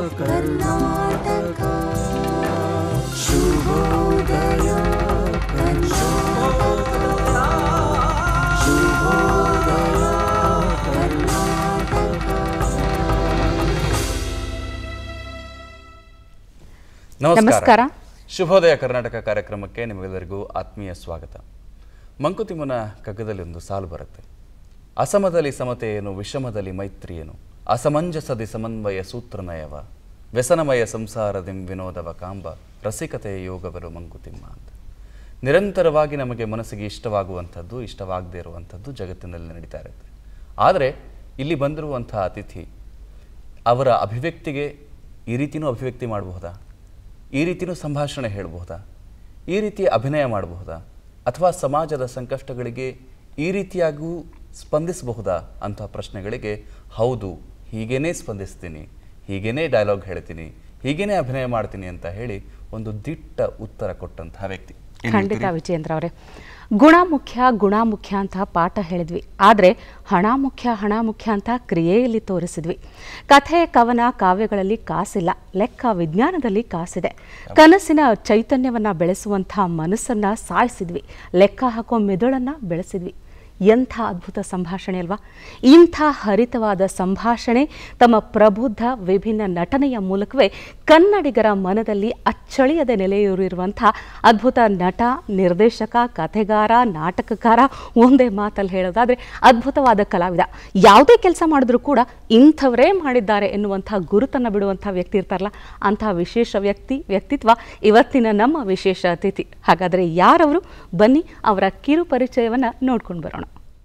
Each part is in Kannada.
ಕರ್ನಾಟಕ ಶುಭೋದಯ ಕರ್ನಾಟಕ ಶುಭೋದಯ ಕರ್ನಾಟಕ ನಮಸ್ಕಾರ ನಮಸ್ಕಾರ. ಶುಭೋದಯ ಕರ್ನಾಟಕ ಕಾರ್ಯಕ್ರಮಕ್ಕೆ ನಿಮಗೆಲ್ಲರಿಗೂ ಆತ್ಮೀಯ ಸ್ವಾಗತ ಮಂಕುತಿಮ್ಮನ ಕಗ್ಗದಲ್ಲಿ ಒಂದು ಸಾಲು ಬರುತ್ತೆ ಅಸಮದಲ್ಲಿ ಸಮತೆ ಏನು ವಿಷಮದಲ್ಲಿ ಮೈತ್ರಿ ಏನು ಅಸಮಂಜಸದಿ ಸಮನ್ವಯ ಸೂತ್ರನಯವ ವ್ಯಸನಮಯ ಸಂಸಾರದಿಂ ವಿನೋದವ ಕಾಂಬ ರಸಿಕತೆಯ ಯೋಗವರು ಮಂಕುತಿಮ್ಮ ಅಂತ ನಿರಂತರವಾಗಿ ನಮಗೆ ಮನಸ್ಸಿಗೆ ಇಷ್ಟವಾಗುವಂಥದ್ದು ಇಷ್ಟವಾಗದೇ ಇರುವಂಥದ್ದು ಜಗತ್ತಿನಲ್ಲಿ ನಡೀತಾ ಇರುತ್ತೆ ಆದರೆ ಇಲ್ಲಿ ಬಂದಿರುವಂಥ ಅತಿಥಿ ಅವರ ಅಭಿವ್ಯಕ್ತಿಗೆ ಈ ರೀತಿನೂ ಅಭಿವ್ಯಕ್ತಿ ಮಾಡಬಹುದಾ ಈ ರೀತಿನೂ ಸಂಭಾಷಣೆ ಹೇಳಬಹುದಾ ಈ ರೀತಿ ಅಭಿನಯ ಮಾಡಬಹುದಾ ಅಥವಾ ಸಮಾಜದ ಸಂಕಷ್ಟಗಳಿಗೆ ಈ ರೀತಿಯಾಗೂ ಸ್ಪಂದಿಸಬಹುದಾ ಅಂಥ ಪ್ರಶ್ನೆಗಳಿಗೆ ಹೌದು ಹೀಗೇನೇ ಸ್ಪಂದಿಸ್ತೀನಿ ಹೀಗೇನೇ ಡೈಲಾಗ್ ಹೇಳ್ತೀನಿ ಹೀಗೇನೇ ಅಭಿನಯ ಮಾಡ್ತೀನಿ ಅಂತ ಹೇಳಿ ಒಂದು ದಿಟ್ಟ ಉತ್ತರ ಕೊಟ್ಟಂತಹ ವ್ಯಕ್ತಿ ಏನ್ ಖಂಡಿತ ಹೇಳ್ತೀರಿ? ವಿಜೇಂದ್ರ ಅವರೇ ಗುಣ ಮುಖ್ಯ ಗುಣ ಮುಖ್ಯ ಅಂತ ಪಾಠ ಹೇಳಿದ್ವಿ ಆದರೆ ಹಣ ಮುಖ್ಯ ಹಣ ಮುಖ್ಯ ಅಂತ ಕ್ರಿಯೆಯಲ್ಲಿ ತೋರಿಸಿದ್ವಿ ಕಥೆ ಕವನ ಕಾವ್ಯಗಳಲ್ಲಿ ಕಾಸಿಲ್ಲ ಲೆಕ್ಕ ವಿಜ್ಞಾನದಲ್ಲಿ ಕಾಸಿದೆ ಕನಸಿನ ಚೈತನ್ಯವನ್ನ ಬೆಳೆಸುವಂಥ ಮನಸ್ಸನ್ನ ಸಾಯಿಸಿದ್ವಿ ಲೆಕ್ಕ ಹಾಕೋ ಮೆದುಳನ್ನ ಬೆಳೆಸಿದ್ವಿ ಎಂಥ ಅದ್ಭುತ ಸಂಭಾಷಣೆ ಅಲ್ವಾ ಇಂಥ ಹರಿತವಾದ ಸಂಭಾಷಣೆ ತಮ್ಮ ಪ್ರಬುದ್ಧ ವಿಭಿನ್ನ ನಟನೆಯ ಮೂಲಕವೇ ಕನ್ನಡಿಗರ ಮನದಲ್ಲಿ ಅಚ್ಚಳಿಯದೆ ನೆಲೆಯೂರಿರುವಂಥ ಅದ್ಭುತ ನಟ ನಿರ್ದೇಶಕ ಕಥೆಗಾರ ನಾಟಕಕಾರ ಒಂದೇ ಮಾತಲ್ಲಿ ಹೇಳೋದಾದ್ರೆ ಅದ್ಭುತವಾದ ಕಲಾವಿದ ಯಾವುದೇ ಕೆಲಸ ಮಾಡಿದ್ರೂ ಕೂಡ ಇಂಥವರೇ ಮಾಡಿದ್ದಾರೆ ಎನ್ನುವಂಥ ಗುರುತನ್ನು ಬಿಡುವಂಥ ವ್ಯಕ್ತಿ ಇರ್ತಾರಲ್ಲ ಅಂಥ ವಿಶೇಷ ವ್ಯಕ್ತಿ ವ್ಯಕ್ತಿತ್ವ ಇವತ್ತಿನ ನಮ್ಮ ವಿಶೇಷ ಅತಿಥಿ ಹಾಗಾದರೆ ಯಾರವರು ಬನ್ನಿ ಅವರ ಕಿರು ಪರಿಚಯವನ್ನು ನೋಡ್ಕೊಂಡು ಬರೋಣ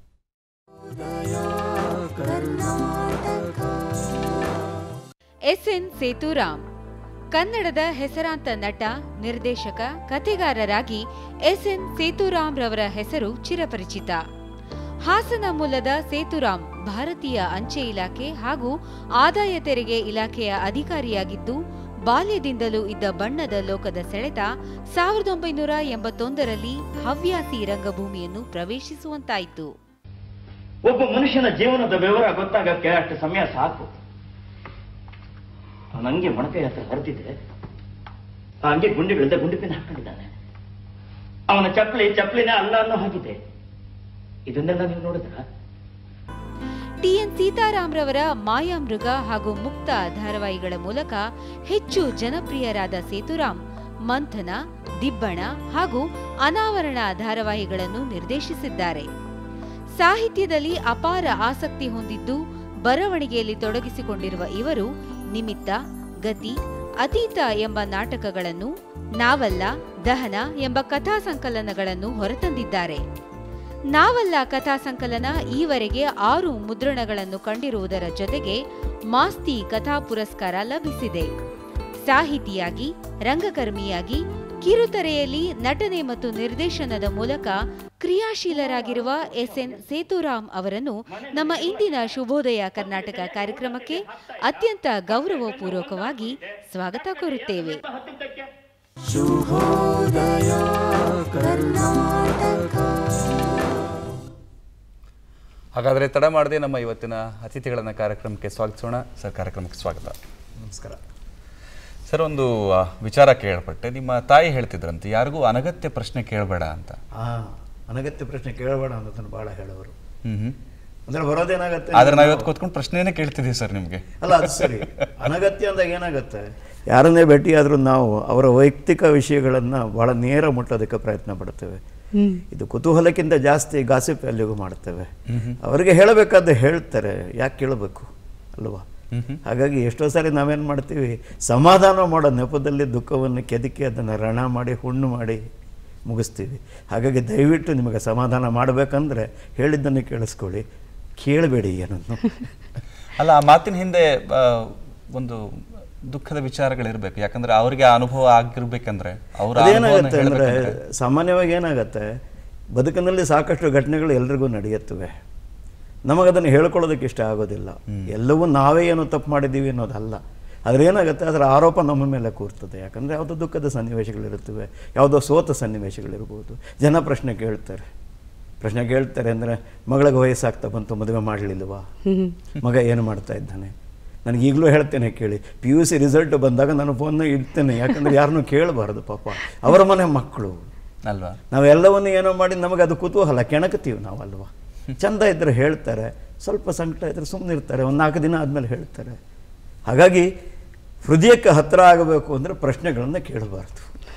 ಎಸ್ ಎನ್ ಸೇತುರಾಮ್ ಕನ್ನಡದ ಹೆಸರಾಂತ ನಟ ನಿರ್ದೇಶಕ ಕಥೆಗಾರರಾಗಿ ಎಸ್ ಎನ್ ಸೇತುರಾಮ್ ರವರ ಹೆಸರು ಚಿರಪರಿಚಿತ ಹಾಸನ ಮೂಲದ ಸೇತುರಾಮ್ ಭಾರತೀಯ ಅಂಚೆ ಇಲಾಖೆ ಹಾಗೂ ಆದಾಯ ತೆರಿಗೆ ಇಲಾಖೆಯ ಅಧಿಕಾರಿಯಾಗಿದ್ದು ಬಾಲ್ಯದಿಂದಲೂ ಇದ್ದ ಬಣ್ಣದ ಲೋಕದ ಸೆಳೆತ ಸಾವಿರದ ಒಂಬೈನೂರ ಎಂಬತ್ತೊಂದರಲ್ಲಿ ಹವ್ಯಾಸಿ ರಂಗಭೂಮಿಯನ್ನು ಪ್ರವೇಶಿಸುವಂತಾಯಿತು ಒಬ್ಬ ಮನುಷ್ಯನ ಜೀವನದ ವಿವರ ಗೊತ್ತಾಗಕ್ಕೆ ಅಷ್ಟು ಸಮಯ ಸಾಕು ಅವನಂಗೆ ಮೊಣಕೈ ಹತ್ರ ಹರಿದಿದೆ ಆ ಅಂಗೆ ಗುಂಡಿಗಳಿಂದ ಗುಂಡಿಪಿನ ಹಾಕೊಂಡಿದ್ದಾನೆ ಅವನ ಚಪ್ಪಲಿ ಚಪ್ಪಲಿನೇ ಅಲ್ಲ ಅನ್ನೋ ಹಾಗಿದೆ ಇದನ್ನೆಲ್ಲ ನೀವು ನೋಡಿದ್ರ ಟಿಎನ್ ಸೀತಾರಾಮ್ರವರ ಮಾಯಾಮೃಗ ಹಾಗೂ ಮುಕ್ತ ಧಾರಾವಾಹಿಗಳ ಮೂಲಕ ಹೆಚ್ಚು ಜನಪ್ರಿಯರಾದ ಸೇತುರಾಮ್ ಮಂಥನ ದಿಬ್ಬಣ ಹಾಗೂ ಅನಾವರಣ ಧಾರಾವಾಹಿಗಳನ್ನು ನಿರ್ದೇಶಿಸಿದ್ದಾರೆ ಸಾಹಿತ್ಯದಲ್ಲಿ ಅಪಾರ ಆಸಕ್ತಿ ಹೊಂದಿದ್ದು ಬರವಣಿಗೆಯಲ್ಲಿ ತೊಡಗಿಸಿಕೊಂಡಿರುವ ಇವರು ನಿಮಿತ್ತ ಗತಿ ಅತೀತ ಎಂಬ ನಾಟಕಗಳನ್ನು ನಾವಲ್ಲ ದಹನ ಎಂಬ ಕಥಾ ಸಂಕಲನಗಳನ್ನು ಹೊರತಂದಿದ್ದಾರೆ ನಾವಲ್ಲ ಕಥಾ ಸಂಕಲನ ಈವರೆಗೆ ಆರು ಮುದ್ರಣಗಳನ್ನು ಕಂಡಿರುವುದರ ಜೊತೆಗೆ ಮಾಸ್ತಿ ಕಥಾ ಪುರಸ್ಕಾರ ಲಭಿಸಿದೆ ಸಾಹಿತಿಯಾಗಿ ರಂಗಕರ್ಮಿಯಾಗಿ ಕಿರುತೆರೆಯಲ್ಲಿ ನಟನೆ ಮತ್ತು ನಿರ್ದೇಶನದ ಮೂಲಕ ಕ್ರಿಯಾಶೀಲರಾಗಿರುವ ಎಸ್ಎನ್ ಸೇತುರಾಮ್ ಅವರನ್ನು ನಮ್ಮ ಇಂದಿನ ಶುಭೋದಯ ಕರ್ನಾಟಕ ಕಾರ್ಯಕ್ರಮಕ್ಕೆ ಅತ್ಯಂತ ಗೌರವಪೂರ್ವಕವಾಗಿ ಸ್ವಾಗತ ಕೋರುತ್ತೇವೆ ಶುಭೋದಯ ಕರ್ನಾಟಕ ಹಾಗಾದರೆ ತಡ ಮಾಡದೆ ನಮ್ಮ ಇವತ್ತಿನ ಅತಿಥಿಗಳನ್ನು ಕಾರ್ಯಕ್ರಮಕ್ಕೆ ಸ್ವಾಗತಿಸೋಣ ಸರ್ ಕಾರ್ಯಕ್ರಮಕ್ಕೆ ಸ್ವಾಗತ ನಮಸ್ಕಾರ ಸರ್ ಒಂದು ಆ, ವಿಚಾರ ಕೇಳ್ಪಟ್ಟೆ ನಿಮ್ಮ ತಾಯಿ ಹೇಳ್ತಿದ್ರಂತೆ ಯಾರಿಗೂ ಅನಗತ್ಯ ಪ್ರಶ್ನೆ ಕೇಳಬೇಡ ಅಂತ ಆ ಅನಗತ್ಯ ಪ್ರಶ್ನೆ ಕೇಳಬೇಡ ಅನ್ನೋದನ್ನು ಭಾಳ ಹೇಳೋರು ಹ್ಮ್ ಹ್ಮ್. ಅಂದ್ರೆ ಬರೋದೇನಾಗತ್ತೆ ಆದ್ರೆ ನಾವು ಇವತ್ತು ಕೂತ್ಕೊಂಡು ಪ್ರಶ್ನೆನೇ ಕೇಳ್ತಿದ್ದೀವಿ ಸರ್ ನಿಮಗೆ ಅಲ್ಲ ಅದು ಸರಿ ಅನಗತ್ಯ ಅಂದಾಗ ಏನಾಗುತ್ತೆ ಯಾರನ್ನೇ ಭೇಟಿಯಾದರೂ ನಾವು ಅವರ ವೈಯಕ್ತಿಕ ವಿಷಯಗಳನ್ನು ಭಾಳ ನೇರ ಮುಟ್ಟೋದಕ್ಕೆ ಪ್ರಯತ್ನ ಪಡ್ತೇವೆ ಇದು ಕುತೂಹಲಕ್ಕಿಂತ ಜಾಸ್ತಿ ಗಾಸಿಪ್ ವ್ಯಾಲ್ಯೂಗೂ ಮಾಡ್ತೇವೆ ಅವರಿಗೆ ಹೇಳಬೇಕಾದ್ದು ಹೇಳ್ತಾರೆ ಯಾಕೆ ಕೇಳಬೇಕು ಅಲ್ವಾ ಹಾಗಾಗಿ ಎಷ್ಟೋ ಸಾರಿ ನಾವೇನು ಮಾಡ್ತೀವಿ ಸಮಾಧಾನ ಮಾಡೋ ನೆಪದಲ್ಲಿ ದುಃಖವನ್ನು ಕೆದಕಿ ಅದನ್ನು ರಣ ಮಾಡಿ ಹುಣ್ಣು ಮಾಡಿ ಮುಗಿಸ್ತೀವಿ ಹಾಗಾಗಿ ದಯವಿಟ್ಟು ನಿಮಗೆ ಸಮಾಧಾನ ಮಾಡಬೇಕಂದ್ರೆ ಹೇಳಿದ್ದನ್ನು ಕೇಳಿಸ್ಕೊಳ್ಳಿ ಕೇಳಬೇಡಿ ಏನನ್ನು ಅಲ್ಲ ಆ ಮಾತಿನ ಹಿಂದೆ ಆ, ಒಂದು ದುಃಖದ ವಿಚಾರಗಳಿರ್ಬೇಕು ಯಾಕಂದ್ರೆ ಅವ್ರಿಗೆ ಆ ಅನುಭವ ಆಗಿರ್ಬೇಕಂದ್ರೆ ಅವ್ರ ಅದೇನಾಗುತ್ತೆ ಅಂದರೆ ಸಾಮಾನ್ಯವಾಗಿ ಏನಾಗುತ್ತೆ ಬದುಕಿನಲ್ಲಿ ಸಾಕಷ್ಟು ಘಟನೆಗಳು ಎಲ್ರಿಗೂ ನಡೆಯುತ್ತವೆ ನಮಗದನ್ನು ಹೇಳ್ಕೊಳ್ಳೋದಕ್ಕೆ ಇಷ್ಟ ಆಗೋದಿಲ್ಲ ಎಲ್ಲವೂ ನಾವೇ ಏನೋ ತಪ್ಪು ಮಾಡಿದ್ದೀವಿ ಅನ್ನೋದಲ್ಲ ಆದರೆ ಏನಾಗುತ್ತೆ ಅದರ ಆರೋಪ ನಮ್ಮ ಮೇಲೆ ಕೂರ್ತದೆ ಯಾಕಂದರೆ ಯಾವುದೋ ದುಃಖದ ಸನ್ನಿವೇಶಗಳಿರುತ್ತವೆ ಯಾವುದೋ ಸೋತ ಸನ್ನಿವೇಶಗಳಿರ್ಬೋದು ಜನ ಪ್ರಶ್ನೆ ಕೇಳ್ತಾರೆ ಪ್ರಶ್ನೆ ಕೇಳ್ತಾರೆ ಅಂದರೆ ಮಗಳಿಗೆ ವಯಸ್ಸಾಗ್ತಾ ಬಂತು ಮದುವೆ ಮಾಡಲಿಲ್ವಾ ಮಗ ಏನು ಮಾಡ್ತಾ ಇದ್ದಾನೆ ನನಗೆ ಈಗಲೂ ಹೇಳ್ತೇನೆ ಕೇಳಿ ಪಿ ಯು ಸಿ ರಿಸಲ್ಟ್ ಬಂದಾಗ ನಾನು ಫೋನ್ನ ಇಡ್ತೇನೆ ಯಾಕಂದ್ರೆ ಯಾರನ್ನೂ ಕೇಳಬಾರ್ದು ಪಾಪ ಅವರ ಮನೆ ಮಕ್ಕಳು ಅಲ್ವಾ ನಾವೆಲ್ಲವನ್ನು ಏನೋ ಮಾಡಿ ನಮಗೆ ಅದು ಕುತೂಹಲ ಕೆಣಕುತ್ತೀವಿ ನಾವಲ್ವಾ ಚಂದ ಇದ್ದರೆ ಹೇಳ್ತಾರೆ ಸ್ವಲ್ಪ ಸಂಕಟ ಇದ್ದರೆ ಸುಮ್ಮನೆ ಇರ್ತಾರೆ ಒಂದು ನಾಲ್ಕು ದಿನ ಆದಮೇಲೆ ಹೇಳ್ತಾರೆ ಹಾಗಾಗಿ ಹೃದಯಕ್ಕೆ ಹತ್ತಿರ ಆಗಬೇಕು ಅಂದರೆ ಪ್ರಶ್ನೆಗಳನ್ನು ಕೇಳಬಾರ್ದು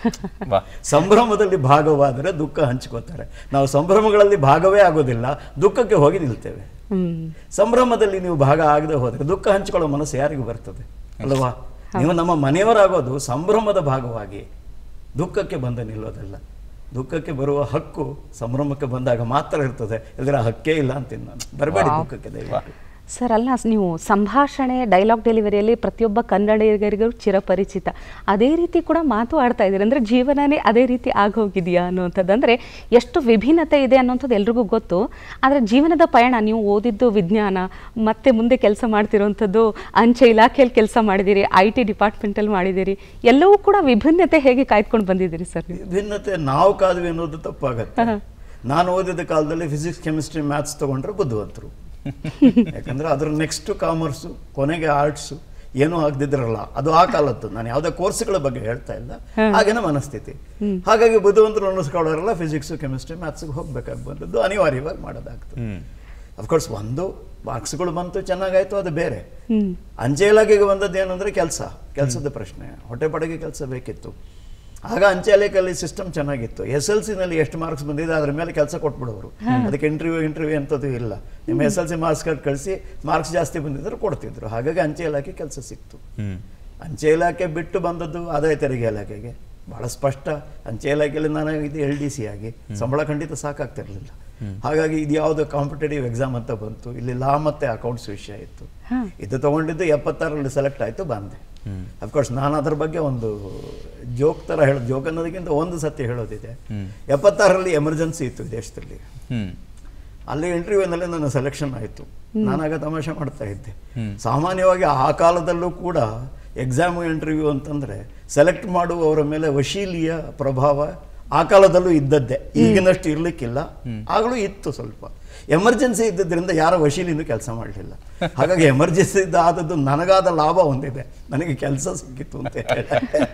ವಾ ಸಂಭ್ರಮದಲ್ಲಿ ಭಾಗವಾದರೆ ದುಃಖ ಹಂಚ್ಕೋತಾರೆ ನಾವು ಸಂಭ್ರಮಗಳಲ್ಲಿ ಭಾಗವೇ ಆಗೋದಿಲ್ಲ ದುಃಖಕ್ಕೆ ಹೋಗಿ ನಿಲ್ತೇವೆ ಹ್ಮ್ ಸಂಭ್ರಮದಲ್ಲಿ ನೀವು ಭಾಗ ಆಗದೆ ಹೋದರೆ ದುಃಖ ಹಂಚಿಕೊಳ್ಳೋ ಮನಸ್ಸು ಯಾರಿಗೂ ಬರ್ತದೆ ಅಲ್ವಾ ನೀವು ನಮ್ಮ ಮನೆಯವರಾಗೋದು ಸಂಭ್ರಮದ ಭಾಗವಾಗಿ ದುಃಖಕ್ಕೆ ಬಂದು ನಿಲ್ಲೋದಲ್ಲ ದುಃಖಕ್ಕೆ ಬರುವ ಹಕ್ಕು ಸಂಭ್ರಮಕ್ಕೆ ಬಂದಾಗ ಮಾತ್ರ ಇರ್ತದೆ ಇಲ್ಲದ್ರೆ ಆ ಹಕ್ಕೇ ಇಲ್ಲ ಅಂತೀನಿ ನಾನು ಬರಬೇಡಿ ದುಃಖಕ್ಕೆ ದಯವಿಟ್ಟು ಸರ್ ಅಲ್ಲ ನೀವು ಸಂಭಾಷಣೆ ಡೈಲಾಗ್ ಡೆಲಿವರಿಯಲ್ಲಿ ಪ್ರತಿಯೊಬ್ಬ ಕನ್ನಡಿಗರಿಗೂ ಚಿರಪರಿಚಿತ ಅದೇ ರೀತಿ ಕೂಡ ಮಾತು ಆಡ್ತಾ ಇದ್ದೀರಿ ಅಂದರೆ ಜೀವನನೇ ಅದೇ ರೀತಿ ಆಗೋಗಿದೆಯಾ ಅನ್ನುವಂಥದ್ದು ಅಂದರೆ ಎಷ್ಟು ವಿಭಿನ್ನತೆ ಇದೆ ಅನ್ನೋಂಥದ್ದು ಎಲ್ರಿಗೂ ಗೊತ್ತು ಆದರೆ ಜೀವನದ ಪಯಣ ನೀವು ಓದಿದ್ದು ವಿಜ್ಞಾನ ಮತ್ತೆ ಮುಂದೆ ಕೆಲಸ ಮಾಡ್ತಿರೋವಂಥದ್ದು ಅಂಚೆ ಇಲಾಖೆಯಲ್ಲಿ ಕೆಲಸ ಮಾಡಿದ್ದೀರಿ ಐ ಟಿ ಡಿಪಾರ್ಟ್ಮೆಂಟಲ್ಲಿ ಮಾಡಿದ್ದೀರಿ ಎಲ್ಲವೂ ಕೂಡ ವಿಭಿನ್ನತೆ ಹೇಗೆ ಕಾಯ್ದುಕೊಂಡು ಬಂದಿದ್ದೀರಿ ಸರ್ ನೀವು ಭಿನ್ನತೆ ನಾವು ಕಾದ್ವಿ ಅನ್ನೋದು ತಪ್ಪಾಗತ್ತೆ ನಾನು ಓದಿದ ಕಾಲದಲ್ಲಿ ಫಿಸಿಕ್ಸ್ ಕೆಮಿಸ್ಟ್ರಿ ಮ್ಯಾಥ್ಸ್ ತಗೊಂಡ್ರೆ ಬುದ್ಧಿವಂತರು ಯಾಕಂದ್ರೆ ಅದ್ರ ನೆಕ್ಸ್ಟ್ ಕಾಮರ್ಸು ಕೊನೆಗೆ ಆರ್ಟ್ಸು ಏನೂ ಆಗದಿದ್ರಲ್ಲ ಅದು ಆ ಕಾಲದ್ದು ನಾನು ಯಾವುದೇ ಕೋರ್ಸ್ಗಳ ಬಗ್ಗೆ ಹೇಳ್ತಾ ಇಲ್ಲ ಹಾಗೇನ ಮನಸ್ಥಿತಿ ಹಾಗಾಗಿ ಬುದ್ಧಿವಂತರು ಅನ್ನಿಸ್ಕೊಳ್ಳೋರೆಲ್ಲ ಫಿಸಿಕ್ಸ್ ಕೆಮಿಸ್ಟ್ರಿ ಮ್ಯಾಥ್ಸ್ಗೆ ಹೋಗ್ಬೇಕಾಗಿ ಬಂದದ್ದು ಅನಿವಾರ್ಯವಾಗಿ ಮಾಡೋದಾಗ್ತದೆ ಹ್ಮ್ ಅಫ್ಕೋರ್ಸ್ ಒಂದು ಮಾರ್ಕ್ಸ್ಗಳು ಬಂತು ಚೆನ್ನಾಗಾಯ್ತು ಅದು ಬೇರೆ ಅಂಚೆ ಇಲಾಖೆಗೆ ಬಂದದ್ದು ಏನಂದ್ರೆ ಕೆಲಸ ಕೆಲಸದ ಪ್ರಶ್ನೆ ಹೊಟ್ಟೆಪಡೆಗೆ ಕೆಲಸ ಬೇಕಿತ್ತು ಆಗ ಅಂಚೆ ಇಲಾಖೆಯಲ್ಲಿ ಸಿಸ್ಟಮ್ ಚೆನ್ನಾಗಿತ್ತು ಎಸ್ ಎಲ್ ಸಿನಲ್ಲಿ ಎಷ್ಟು ಮಾರ್ಕ್ಸ್ ಬಂದಿದೆ ಅದ್ರ ಮೇಲೆ ಕೆಲಸ ಕೊಟ್ಬಿಡೋರು ಅದಕ್ಕೆ ಇಂಟರ್ವ್ಯೂ ಇಂಟರ್ವ್ಯೂ ಅಂತದ್ದು ಇಲ್ಲ ನಿಮ್ಮ S L C marks card ಕಳಿಸಿ ಮಾರ್ಕ್ಸ್ ಜಾಸ್ತಿ ಬಂದಿದ್ರೆ ಕೊಡ್ತಿದ್ರು ಹಾಗಾಗಿ ಅಂಚೆ ಇಲಾಖೆ ಕೆಲಸ ಸಿಕ್ತು ಹ್ಮ್ ಅಂಚೆ ಇಲಾಖೆ ಬಿಟ್ಟು ಬಂದದ್ದು ಆದಾಯ ತೆರಿಗೆ ಇಲಾಖೆಗೆ ಬಹಳ ಸ್ಪಷ್ಟ ಅಂಚೆ ಇಲಾಖೆಯಲ್ಲಿ ನಾನು ಇದು ಎಲ್ ಡಿ ಸಿ ಆಗಿ ಸಂಬಳ ಖಂಡಿತ ಸಾಕಾಗ್ತಿರ್ಲಿಲ್ಲ ಹಾಗಾಗಿ ಇದು ಯಾವುದು ಕಾಂಪಿಟೇಟಿವ್ ಎಕ್ಸಾಮ್ ಅಂತ ಬಂತು ಇಲ್ಲಿ ಲಾ ಮತ್ತೆ ಅಕೌಂಟ್ಸ್ ವಿಷಯ ಇತ್ತು ಇದು ತಗೊಂಡಿದ್ದು ಎಪ್ಪತ್ತಾರರಲ್ಲಿ ಸೆಲೆಕ್ಟ್ ಆಯಿತು ಬಂದೆ ಅಫ್ಕೋರ್ಸ್ ನಾನು ಅದ್ರ ಬಗ್ಗೆ ಒಂದು ಜೋಕ್ ಥರ ಹೇಳೋದು ಜೋಕ್ ಅನ್ನೋದಕ್ಕಿಂತ ಒಂದು ಸತ್ಯ ಹೇಳೋದಿದೆ ಎಪ್ಪತ್ತಾರರಲ್ಲಿ ಎಮರ್ಜೆನ್ಸಿ ಇತ್ತು ಈ ದೇಶದಲ್ಲಿ ಹ್ಮ್ ಅಲ್ಲಿ ಇಂಟರ್ವ್ಯೂನಲ್ಲಿ ನನ್ನ ಸೆಲೆಕ್ಷನ್ ಆಯಿತು ನಾನಾಗ ತಮಾಷೆ ಮಾಡ್ತಾ ಇದ್ದೆ ಸಾಮಾನ್ಯವಾಗಿ ಆ ಕಾಲದಲ್ಲೂ ಕೂಡ ಎಕ್ಸಾಮ್ ಇಂಟರ್ವ್ಯೂ ಅಂತಂದ್ರೆ ಸೆಲೆಕ್ಟ್ ಮಾಡುವವರ ಮೇಲೆ ವಶೀಲಿಯ ಪ್ರಭಾವ ಆ ಕಾಲದಲ್ಲೂ ಇದ್ದದ್ದೇ ಈಗಿನಷ್ಟು ಇರ್ಲಿಕ್ಕಿಲ್ಲ ಆಗಲೂ ಇತ್ತು ಸ್ವಲ್ಪ ಎಮರ್ಜೆನ್ಸಿ ಇದ್ದದ್ರಿಂದ ಯಾರ ವಶೀಲಿನೂ ಕೆಲಸ ಮಾಡಲಿಲ್ಲ ಹಾಗಾಗಿ ಎಮರ್ಜೆನ್ಸಿ ಇದ್ದ ಆದದ್ದು ನನಗಾದ ಲಾಭ ಒಂದಿದೆ ನನಗೆ ಕೆಲಸ ಸಿಕ್ಕಿತ್ತು ಅಂತ ಹೇಳಿ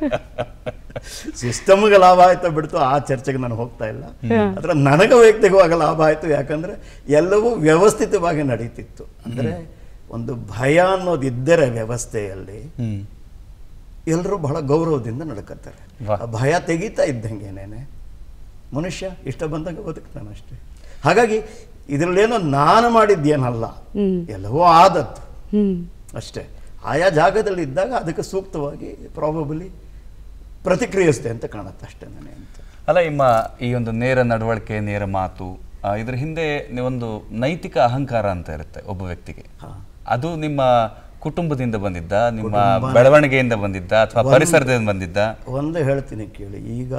ಸಿಸ್ಟಮ್ಗೆ ಲಾಭ ಆಯ್ತಾ ಬಿಡ್ತು ಆ ಚರ್ಚೆಗೆ ನಾನು ಹೋಗ್ತಾ ಇಲ್ಲ ಅದರ ನನಗೆ ವೈಯಕ್ತಿಕವಾಗಿ ಲಾಭ ಆಯ್ತು ಯಾಕಂದ್ರೆ ಎಲ್ಲವೂ ವ್ಯವಸ್ಥಿತವಾಗಿ ನಡೀತಿತ್ತು ಅಂದ್ರೆ ಒಂದು ಭಯ ಅನ್ನೋದು ಇದ್ದರೆ ವ್ಯವಸ್ಥೆಯಲ್ಲಿ ಹ್ಮ್ ಎಲ್ಲರೂ ಬಹಳ ಗೌರವದಿಂದ ನಡ್ಕೊತಾರೆ ವಾಹ್. ಆ ಭಯ ತೆಗಿತಾ ಇದ್ದಂಗೆನೇನೆ ಮನುಷ್ಯ ಇಷ್ಟ ಬಂದಾಗ ಬದುಕ್ತಾನಷ್ಟೇ ಹಾಗಾಗಿ ಇದರಲ್ಲೇನೋ ನಾನು ಮಾಡಿದ್ದೇನಲ್ಲ ಎಲ್ಲವೂ ಆದದ್ದು ಹ್ಮ್ ಅಷ್ಟೇ ಆಯಾ ಜಾಗದಲ್ಲಿ ಇದ್ದಾಗ ಅದಕ್ಕೆ ಸೂಕ್ತವಾಗಿ ಪ್ರಾಬಬಲಿ ಪ್ರತಿಕ್ರಿಯಿಸ್ತೆ ಅಂತ ಕಾಣುತ್ತೆ ಅಷ್ಟೇ ನನಗೆ ಅಂತ ಅಲ್ಲ ನಿಮ್ಮ ಈ ಒಂದು ನೇರ ನಡವಳಿಕೆ ನೇರ ಮಾತು ಆ, ಇದ್ರ ಹಿಂದೆ ಒಂದು ನೈತಿಕ ಅಹಂಕಾರ ಅಂತ ಇರುತ್ತೆ ಒಬ್ಬ ವ್ಯಕ್ತಿಗೆ ಅದು ನಿಮ್ಮ ಕುಟುಂಬದಿಂದ ಬಂದಿದ್ದ ನಿಮ್ಮ ಬೆಳವಣಿಗೆಯಿಂದ ಬಂದಿದ್ದ ಅಥವಾ ಪರಿಸರದಿಂದ ಬಂದಿದ್ದ ಒಂದು ಹೇಳ್ತೀನಿ ಕೇಳಿ ಈಗ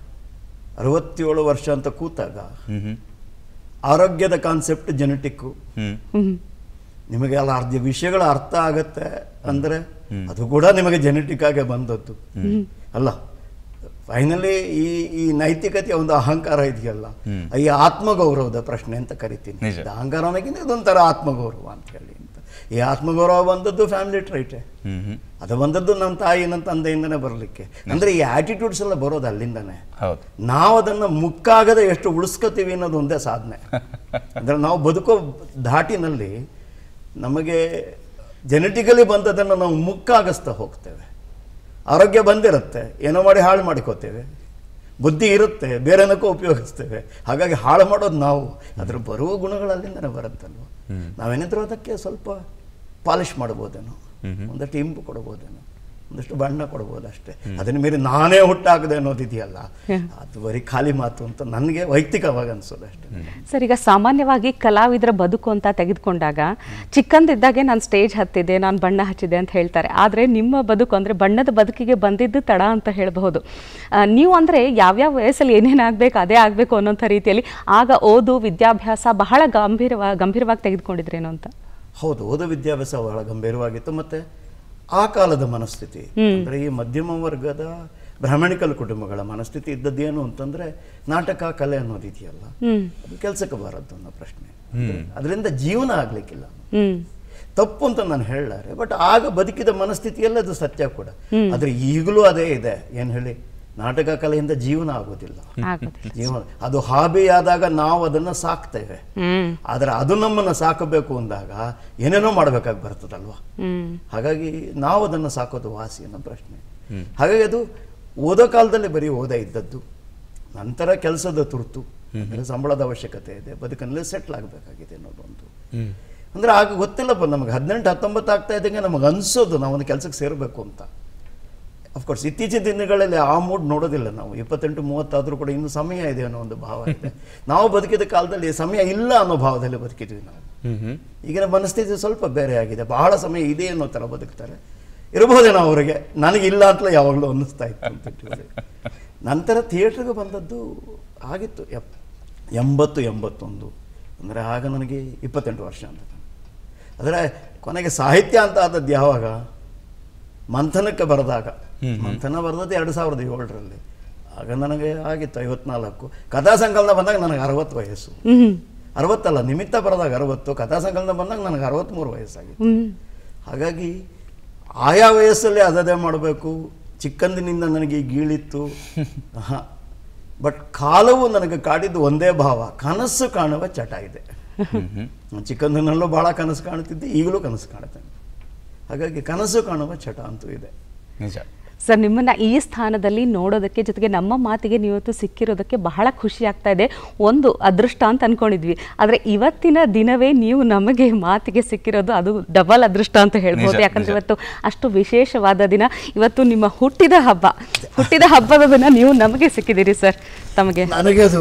ಅರವತ್ತೇಳು ವರ್ಷ ಅಂತ ಕೂತಾಗ ಹ್ಮ್ ಹ್ಮ್ ಆರೋಗ್ಯದ ಕಾನ್ಸೆಪ್ಟ್ ಜೆನೆಟಿಕ್ಕು ಹ್ಮ್ ಹ್ಮ್ ನಿಮಗೆ ಅಲ್ಲ ಅರ್ಧ ವಿಷಯಗಳ ಅರ್ಥ ಆಗತ್ತೆ ಅಂದ್ರೆ ಅದು ಕೂಡ ನಿಮಗೆ ಜೆನೆಟಿಕ್ ಆಗೇ ಬಂದದ್ದು ಅಲ್ಲ ಫೈನಲಿ ಈ ಈ ನೈತಿಕತೆಯ ಒಂದು ಅಹಂಕಾರ ಇದೆಯಲ್ಲ ಈ ಆತ್ಮಗೌರವದ ಪ್ರಶ್ನೆ ಅಂತ ಕರಿತೀನಿ ನಿಜ. ಇದು ಅಹಂಕಾರ ಅನ್ನೋಕ್ಕಿಂತ ಇದೊಂಥರ ಆತ್ಮಗೌರವ ಅಂತ ಹೇಳಿ ಅಂತ ಈ ಆತ್ಮಗೌರವ ಬಂದದ್ದು ಫ್ಯಾಮಿಲಿ ಟ್ರೈಟೇ ಹ್ಮ್ ಹ್ಮ್ ಅದು ಬಂದದ್ದು ನಮ್ಮ ತಾಯಿ ನನ್ನ ತಂದೆಯಿಂದನೇ ಬರಲಿಕ್ಕೆ ಅಂದ್ರೆ ಈ ಆಟಿಟ್ಯೂಡ್ಸ್ ಎಲ್ಲ ಬರೋದು ಅಲ್ಲಿಂದನೇ ಹೌದು ನಾವು ಅದನ್ನು ಮುಕ್ಕಾಗದೆ ಎಷ್ಟು ಉಳಿಸ್ಕೋತೀವಿ ಅನ್ನೋದು ಒಂದೇ ಸಾಧನೆ ಅಂದರೆ ನಾವು ಬದುಕೋ ಧಾಟಿನಲ್ಲಿ ನಮಗೆ ಜೆನೆಟಿಕಲಿ ಬಂದದನ್ನು ನಾವು ಮುಕ್ಕಾಗಿಸ್ತಾ ಹೋಗ್ತೇವೆ ಆರೋಗ್ಯ ಬಂದಿರುತ್ತೆ ಏನೋ ಮಾಡಿ ಹಾಳು ಮಾಡ್ಕೋತೇವೆ ಬುದ್ಧಿ ಇರುತ್ತೆ ಬೇರೆನಕ್ಕೂ ಉಪಯೋಗಿಸ್ತೇವೆ ಹಾಗಾಗಿ ಹಾಳು ಮಾಡೋದು ನಾವು ಅದ್ರ ಬರುವ ಗುಣಗಳಲ್ಲಿಂದನೇ ಬರುತ್ತಲ್ವ ನಾವೇನಿದ್ರು ಅದಕ್ಕೆ ಸ್ವಲ್ಪ ಪಾಲಿಷ್ ಮಾಡ್ಬೋದೇನೋ ಒಂದಷ್ಟು ಇಂಪು ಕೊಡ್ಬೋದೇನೋ ಒಂದಷ್ಟು ಬಣ್ಣ ಕೊಡ್ಬೋದು ಅಷ್ಟೇ ಅದನ್ನ ಮೀರಿ ನಾನೇ ಹುಟ್ಟಾಕದೆ ಅನ್ನೋದಿದೆಯಲ್ಲ ಅದು ಬರೀ ಖಾಲಿ ಮಾತು ಅಂತ ನನಗೆ ವೈಯಕ್ತಿಕವಾಗಿ ಅನ್ಸೋದು ಅಷ್ಟೇ ಸರ್ ಈಗ ಸಾಮಾನ್ಯವಾಗಿ ಕಲಾವಿದರ ಬದುಕು ಅಂತ ತೆಗೆದುಕೊಂಡಾಗ ಚಿಕ್ಕಂದಿದ್ದಾಗೆ ನಾನು ಸ್ಟೇಜ್ ಹತ್ತಿದ್ದೆ ನಾನು ಬಣ್ಣ ಹಚ್ಚಿದೆ ಅಂತ ಹೇಳ್ತಾರೆ ಆದರೆ ನಿಮ್ಮ ಬದುಕು ಅಂದರೆ ಬಣ್ಣದ ಬದುಕಿಗೆ ಬಂದಿದ್ದು ತಡ ಅಂತ ಹೇಳಬಹುದು ಆ, ನೀವು ಅಂದರೆ ಯಾವ್ಯಾವ ವಯಸ್ಸಲ್ಲಿ ಏನೇನು ಆಗಬೇಕು ಅದೇ ಆಗಬೇಕು ಅನ್ನೋಂಥ ರೀತಿಯಲ್ಲಿ ಆಗ ಓದು ವಿದ್ಯಾಭ್ಯಾಸ ಬಹಳ ಗಂಭೀರವಾಗಿ ಗಂಭೀರವಾಗಿ ತೆಗೆದುಕೊಂಡಿದ್ರೇನೋ ಅಂತ ಹೌದು ಓದ ವಿದ್ಯಾಭ್ಯಾಸ ಬಹಳ ಗಂಭೀರವಾಗಿತ್ತು ಮತ್ತೆ ಆ ಕಾಲದ ಮನಸ್ಥಿತಿ ಅಂದ್ರೆ ಈ ಮಧ್ಯಮ ವರ್ಗದ ಬ್ರಾಹ್ಮಣಿಕಲ್ ಕುಟುಂಬಗಳ ಮನಸ್ಥಿತಿ ಇದ್ದದ್ದೇನು ಅಂತಂದ್ರೆ ನಾಟಕ ಕಲೆ ಅನ್ನೋದು ಇದೆಯಲ್ಲ ಹ್ಮ್ ಅದು ಕೆಲಸಕ್ಕೆ ಬರದ್ದು ಅನ್ನೋ ಪ್ರಶ್ನೆ ಅದರಿಂದ ಜೀವನ ಆಗ್ಲಿಕ್ಕಿಲ್ಲ ಹ್ಮ್ ತಪ್ಪು ಅಂತ ನಾನು ಹೇಳಲಾರೆ ಬಟ್ ಆಗ ಬದುಕಿದ ಮನಸ್ಥಿತಿಯಲ್ಲ ಅದು ಸತ್ಯ ಕೂಡ ಆದರೆ ಈಗಲೂ ಅದೇ ಇದೆ ಏನು ಹೇಳಿ ನಾಟಕ ಕಲೆಯಿಂದ ಜೀವನ ಆಗೋದಿಲ್ಲ ಆಗೋದಿಲ್ಲ ಜೀವನ ಅದು ಹಾಬಿ ಆದಾಗ ನಾವು ಅದನ್ನು ಸಾಕ್ತೇವೆ ಹ್ಮ್ ಆದರೆ ಅದು ನಮ್ಮನ್ನು ಸಾಕಬೇಕು ಅಂದಾಗ ಏನೇನೋ ಮಾಡಬೇಕಾಗಿ ಬರ್ತದಲ್ವಾ ಹ್ಮ್ ಹಾಗಾಗಿ ನಾವು ಅದನ್ನು ಸಾಕೋದು ವಾಸಿ ಅನ್ನೋ ಪ್ರಶ್ನೆ ಹಾಗಾಗಿ ಅದು ಓದೋ ಕಾಲದಲ್ಲಿ ಬರೀ ಓದೇ ಇದ್ದದ್ದು ನಂತರ ಕೆಲಸದ ತುರ್ತು ಅಂದ್ರೆ ಸಂಬಳದ ಅವಶ್ಯಕತೆ ಇದೆ ಬದುಕಲ್ಲಿ ಸೆಟ್ಲ್ ಆಗಬೇಕಾಗಿದೆ ಅನ್ನೋದು ಒಂದು ಅಂದ್ರೆ ಆಗ ಗೊತ್ತಿಲ್ಲಪ್ಪ ನಮಗೆ ಹದಿನೆಂಟು ಹತ್ತೊಂಬತ್ತು ಆಗ್ತಾ ಇದ್ದಂಗೆ ನಮಗೆ ಅನ್ಸೋದು ನಾವು ಒಂದು ಕೆಲಸಕ್ಕೆ ಸೇರಬೇಕು ಅಂತ ಅಫ್ಕೋರ್ಸ್ ಇತ್ತೀಚಿನ ದಿನಗಳಲ್ಲಿ ಆ ಮೂಡ್ ನೋಡೋದಿಲ್ಲ ನಾವು ಇಪ್ಪತ್ತೆಂಟು ಮೂವತ್ತಾದರೂ ಕೂಡ ಇನ್ನು ಸಮಯ ಇದೆ ಅನ್ನೋ ಒಂದು ಭಾವ ಇದೆ ನಾವು ಬದುಕಿದ ಕಾಲದಲ್ಲಿ ಸಮಯ ಇಲ್ಲ ಅನ್ನೋ ಭಾವದಲ್ಲಿ ಬದುಕಿದ್ವಿ ನಾವು ಹ್ಮ್ ಹ್ಮ್ ಈಗಿನ ಮನಸ್ಥಿತಿ ಸ್ವಲ್ಪ ಬೇರೆ ಆಗಿದೆ ಬಹಳ ಸಮಯ ಇದೆ ಅನ್ನೋ ಥರ ಬದುಕ್ತಾರೆ ಇರಬಹುದೇನೋ ಅವರಿಗೆ ನನಗಿಲ್ಲ ಅಂತಲೇ ಯಾವಾಗಲೂ ಅನ್ನಿಸ್ತಾ ಇತ್ತು ಅಂತ ಇಟ್ಟಿದ್ದಾರೆ. ನಂತರ ಥಿಯೇಟ್ರಿಗೆ ಬಂದದ್ದು ಆಗಿತ್ತು ಎಪ್ ಎಂಬತ್ತು ಎಂಬತ್ತೊಂದು ಅಂದರೆ ಆಗ ನನಗೆ ಇಪ್ಪತ್ತೆಂಟು ವರ್ಷ ಅಂತ ಆದರೆ ಕೊನೆಗೆ ಸಾಹಿತ್ಯ ಅಂತ ಆದದ್ದು ಯಾವಾಗ ಮಂಥನಕ್ಕೆ ಬರೆದಾಗ ಮಂಥನ ಬರೆದದ್ದು ಎರಡು ಸಾವಿರದ ಏಳರಲ್ಲಿ ಆಗ ನನಗೆ ಆಗಿತ್ತು ಐವತ್ನಾಲ್ಕು ಕಥಾ ಸಂಕಲನ ಬಂದಾಗ ನನಗೆ ಅರವತ್ತು ವಯಸ್ಸು ಹ್ಮ್ ಅರವತ್ತಲ್ಲ ನಿಮಿತ್ತ ಬರೆದಾಗ ಅರವತ್ತು ಕಥಾ ಸಂಕಲನ ಬಂದಾಗ ನನಗೆ ಅರವತ್ತ್ಮೂರು ವಯಸ್ಸಾಗಿತ್ತು ಹ್ಮ್ ಹಾಗಾಗಿ ಆಯಾ ವಯಸ್ಸಲ್ಲಿ ಅದದೇ ಮಾಡಬೇಕು ಚಿಕ್ಕಂದಿನಿಂದ ನನಗೆ ಈ ಗೀಳಿತ್ತು ಬಟ್ ಕಾಲವು ನನಗೆ ಕಾಡಿದ್ದು ಒಂದೇ ಭಾವ ಕನಸು ಕಾಣುವ ಚಟ ಇದೆ ಚಿಕ್ಕಂದಿನಲ್ಲೂ ಭಾಳ ಕನಸು ಕಾಣುತ್ತಿದ್ದೆ ಈಗಲೂ ಕನಸು ಕಾಣುತ್ತೇನೆ ಹಾಗಾಗಿ ಕನಸು ಕಾಣುವ ಚಟ ಅಂತೂ ಇದೆ ನಿಜ ಸರ್ ನಿಮ್ಮನ್ನ ಈ ಸ್ಥಾನದಲ್ಲಿ ನೋಡೋದಕ್ಕೆ ಜೊತೆಗೆ ನಮ್ಮ ಮಾತಿಗೆ ನೀವತ್ತು ಸಿಕ್ಕಿರೋದಕ್ಕೆ ಬಹಳ ಖುಷಿ ಆಗ್ತಾ ಇದೆ ಒಂದು ಅದೃಷ್ಟ ಅಂತ ಅನ್ಕೊಂಡಿದ್ವಿ ಆದರೆ ಇವತ್ತಿನ ದಿನವೇ ನೀವು ನಮಗೆ ಮಾತಿಗೆ ಸಿಕ್ಕಿರೋದು ಅದು ಡಬಲ್ ಅದೃಷ್ಟ ಅಂತ ಹೇಳ್ಬೋದು ನಿಜ, ಯಾಕಂದ್ರೆ ನಿಜ. ಇವತ್ತು ಅಷ್ಟು ವಿಶೇಷವಾದ ದಿನ ಇವತ್ತು ನಿಮ್ಮ ಹುಟ್ಟಿದ ಹಬ್ಬ ಹುಟ್ಟಿದ ಹಬ್ಬದ ದಿನ ನೀವು ನಮಗೆ ಸಿಕ್ಕಿದ್ದೀರಿ ಸರ್ ತಮಗೆ ನನಗೆ ಅದು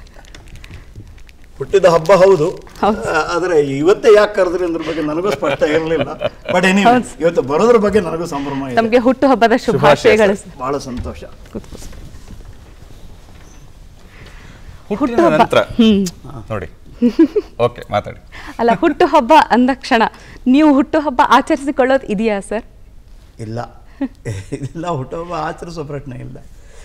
ಹುಟ್ಟಿದ ಹಬ್ಬ ಹೌದು ಹೌದು. ಆ, ಆದರೆ ಇವತ್ತೇ ಯಾಕೆ ಕರೆದ್ರಿ ಅದ್ರ ಬಗ್ಗೆ ನನಗೂ ಸ್ಪಷ್ಟ ಇರಲಿಲ್ಲ ಬಟ್ ಏನಿ ಇವತ್ತು ಬರೋದ್ರ ಬಗ್ಗೆ ನನಗೂ ಸಂಭ್ರಮ ಇದೆ ತಮಗೆ ಹುಟ್ಟು ಹಬ್ಬದ ಶುಭಾಶಯಗಳು ಸರ್. ಬಹಳ ಸಂತೋಷ ಹುಟ್ಟಿದ ನಂತರ ನೋಡಿ ಓಕೆ ಮಾತಾಡಿ ಅಲ್ಲ ಹುಟ್ಟು ಹಬ್ಬ ಅಂದ ಕ್ಷಣ ನೀವು ಹುಟ್ಟು ಹಬ್ಬ ಆಚರಿಸಿಕೊಳ್ಳೋದು ಇದೆಯಾ ಸರ್ ಇಲ್ಲ ಇಲ್ಲ ಹುಟ್ಟುಹಬ್ಬ ಆಚರಿಸೋ ಪ್ರಶ್ನೆ ಇಲ್ಲ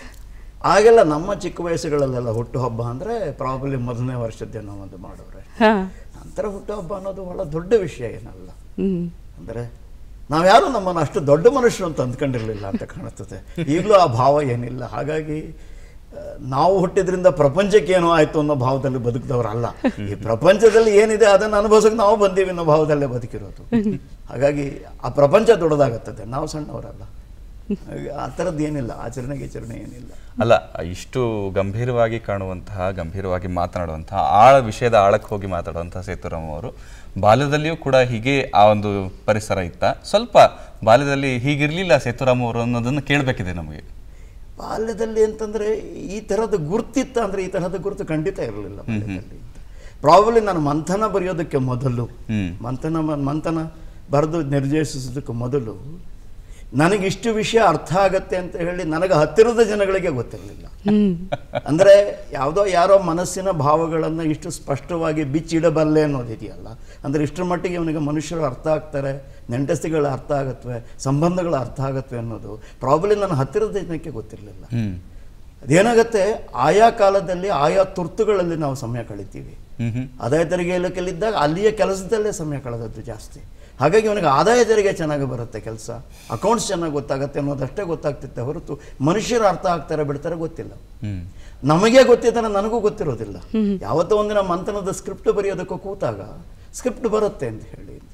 ಆಗೆಲ್ಲ ನಮ್ಮ ಚಿಕ್ಕ ವಯಸ್ಸುಗಳಲ್ಲೆಲ್ಲ ಹುಟ್ಟುಹಬ್ಬ ಅಂದರೆ ಪ್ರಾಬಲಿ ಮೊದಲನೇ ವರ್ಷದ್ದೇನೋ ಒಂದು ಮಾಡೋರೆ ಹಾ ನಂತರ ಹುಟ್ಟುಹಬ್ಬ ಅನ್ನೋದು ಬಹಳ ದೊಡ್ಡ ವಿಷಯ ಏನಲ್ಲ ಹ್ಮ್ ಅಂದರೆ ನಾವ್ಯಾರು ನಮ್ಮನ್ನು ಅಷ್ಟು ದೊಡ್ಡ ಮನುಷ್ಯರು ಅಂತ ಅಂದ್ಕೊಂಡಿರಲಿಲ್ಲ ಅಂತ ಕಾಣುತ್ತದೆ ಈಗಲೂ ಆ ಭಾವ ಏನಿಲ್ಲ ಹಾಗಾಗಿ ಆ, ನಾವು ಹುಟ್ಟಿದ್ರಿಂದ ಪ್ರಪಂಚಕ್ಕೆ ಏನೋ ಆಯಿತು ಅನ್ನೋ ಭಾವದಲ್ಲಿ ಬದುಕಿದವರಲ್ಲ ಈ ಪ್ರಪಂಚದಲ್ಲಿ ಏನಿದೆ ಅದನ್ನು ಅನುಭವಿಸೋಕೆ ನಾವು ಬಂದೀವಿ ಅನ್ನೋ ಭಾವದಲ್ಲೇ ಬದುಕಿರೋದು ಹಾಗಾಗಿ ಆ ಪ್ರಪಂಚ ದೊಡ್ಡದಾಗುತ್ತದೆ ನಾವು ಸಣ್ಣವರಲ್ಲ ಹಾಗಾಗಿ ಆ ಥರದ್ದು ಏನಿಲ್ಲ ಆಚರಣೆ ಗೀಚರಣೆ ಏನಿಲ್ಲ ಅಲ್ಲ ಇಷ್ಟು ಗಂಭೀರವಾಗಿ ಕಾಣುವಂತಹ ಗಂಭೀರವಾಗಿ ಮಾತನಾಡುವಂತಹ ಆಳ ವಿಷಯದ ಆಳಕ್ಕೆ ಹೋಗಿ ಮಾತಾಡುವಂತಹ ಸೇತುರಾಮ್ ಅವರು ಬಾಲ್ಯದಲ್ಲಿಯೂ ಕೂಡ ಹೀಗೆ ಆ ಒಂದು ಪರಿಸರ ಇತ್ತ ಸ್ವಲ್ಪ ಬಾಲ್ಯದಲ್ಲಿ ಹೀಗಿರ್ಲಿಲ್ಲ ಸೇತುರಾಮ್ ಅವರು ಅನ್ನೋದನ್ನು ಕೇಳಬೇಕಿದೆ ನಮಗೆ ಬಾಲ್ಯದಲ್ಲಿ ಅಂತಂದ್ರೆ ಈ ಥರದ ಗುರ್ತಿತ್ತ ಅಂದ್ರೆ ಈ ತರಹದ ಗುರುತು ಖಂಡಿತ ಇರಲಿಲ್ಲ ಬಾಲ್ಯದಲ್ಲಿ ಪ್ರಾಬಲಿ ನಾನು ಮಂಥನ ಬರೆಯೋದಕ್ಕೆ ಮೊದಲು ಹ್ಮ್. ಮಂಥನ ಮ- ಮಂಥನ ಬರೆದು ನಿರ್ದೇಶಿಸೋದಕ್ಕೆ ಮೊದಲು ನನಗೆ ಇಷ್ಟು ವಿಷಯ ಅರ್ಥ ಆಗತ್ತೆ ಅಂತ ಹೇಳಿ ನನಗೆ ಹತ್ತಿರದ ಜನಗಳಿಗೆ ಗೊತ್ತಿರಲಿಲ್ಲ ಅಂದ್ರೆ ಯಾವುದೋ ಯಾರೋ ಮನಸ್ಸಿನ ಭಾವಗಳನ್ನು ಇಷ್ಟು ಸ್ಪಷ್ಟವಾಗಿ ಬಿಚ್ಚಿಡಬಲ್ಲೆ ಅನ್ನೋದಿದೆಯಲ್ಲ ಅಂದ್ರೆ ಇಷ್ಟರ ಮಟ್ಟಿಗೆ ಅವನಿಗೆ ಮನುಷ್ಯರು ಅರ್ಥ ಆಗ್ತಾರೆ ನೆಂಟಸ್ತಿಗಳು ಅರ್ಥ ಆಗತ್ವೆ ಸಂಬಂಧಗಳು ಅರ್ಥ ಆಗತ್ವೆ ಅನ್ನೋದು ಪ್ರಾಬಲಿ ನನ್ನ ಹತ್ತಿರದ ಜನಕ್ಕೆ ಗೊತ್ತಿರಲಿಲ್ಲ ಹ್ಮ್ ಅದೇನಾಗತ್ತೆ ಆಯಾ ಕಾಲದಲ್ಲಿ ಆಯಾ ತುರ್ತುಗಳಲ್ಲಿ ನಾವು ಸಮಯ ಕಳಿತೀವಿ ಹ್ಮ್ ಹ್ಮ್ ಆದಾಯ ತೆರಿಗೆ ಇಲಾಖೆಯಲ್ಲಿದ್ದಾಗ ಅಲ್ಲಿಯ ಕೆಲಸದಲ್ಲೇ ಸಮಯ ಕಳೆದದ್ದು ಜಾಸ್ತಿ ಹಾಗಾಗಿ ಅವನಿಗೆ ಆದಾಯ ತೆರಿಗೆ ಚೆನ್ನಾಗಿ ಬರುತ್ತೆ ಕೆಲಸ ಅಕೌಂಟ್ಸ್ ಚೆನ್ನಾಗಿ ಗೊತ್ತಾಗುತ್ತೆ ಅನ್ನೋದಷ್ಟೇ ಗೊತ್ತಾಗ್ತಿತ್ತೆ ಹೊರತು ಮನುಷ್ಯರು ಅರ್ಥ ಆಗ್ತಾರೆ ಬಿಡ್ತಾರೆ ಗೊತ್ತಿಲ್ಲ ಹ್ಮ್ ನಮಗೆ ಗೊತ್ತಿದ್ದಾನೆ ನನಗೂ ಗೊತ್ತಿರೋದಿಲ್ಲ ಯಾವತ್ತೋ ಒಂದಿನ ಮಂಥನದ ಸ್ಕ್ರಿಪ್ಟ್ ಬರೆಯೋದಕ್ಕೆ ಕೂತಾಗ ಸ್ಕ್ರಿಪ್ಟ್ ಬರುತ್ತೆ ಅಂತ ಹೇಳಿ ಅಂತ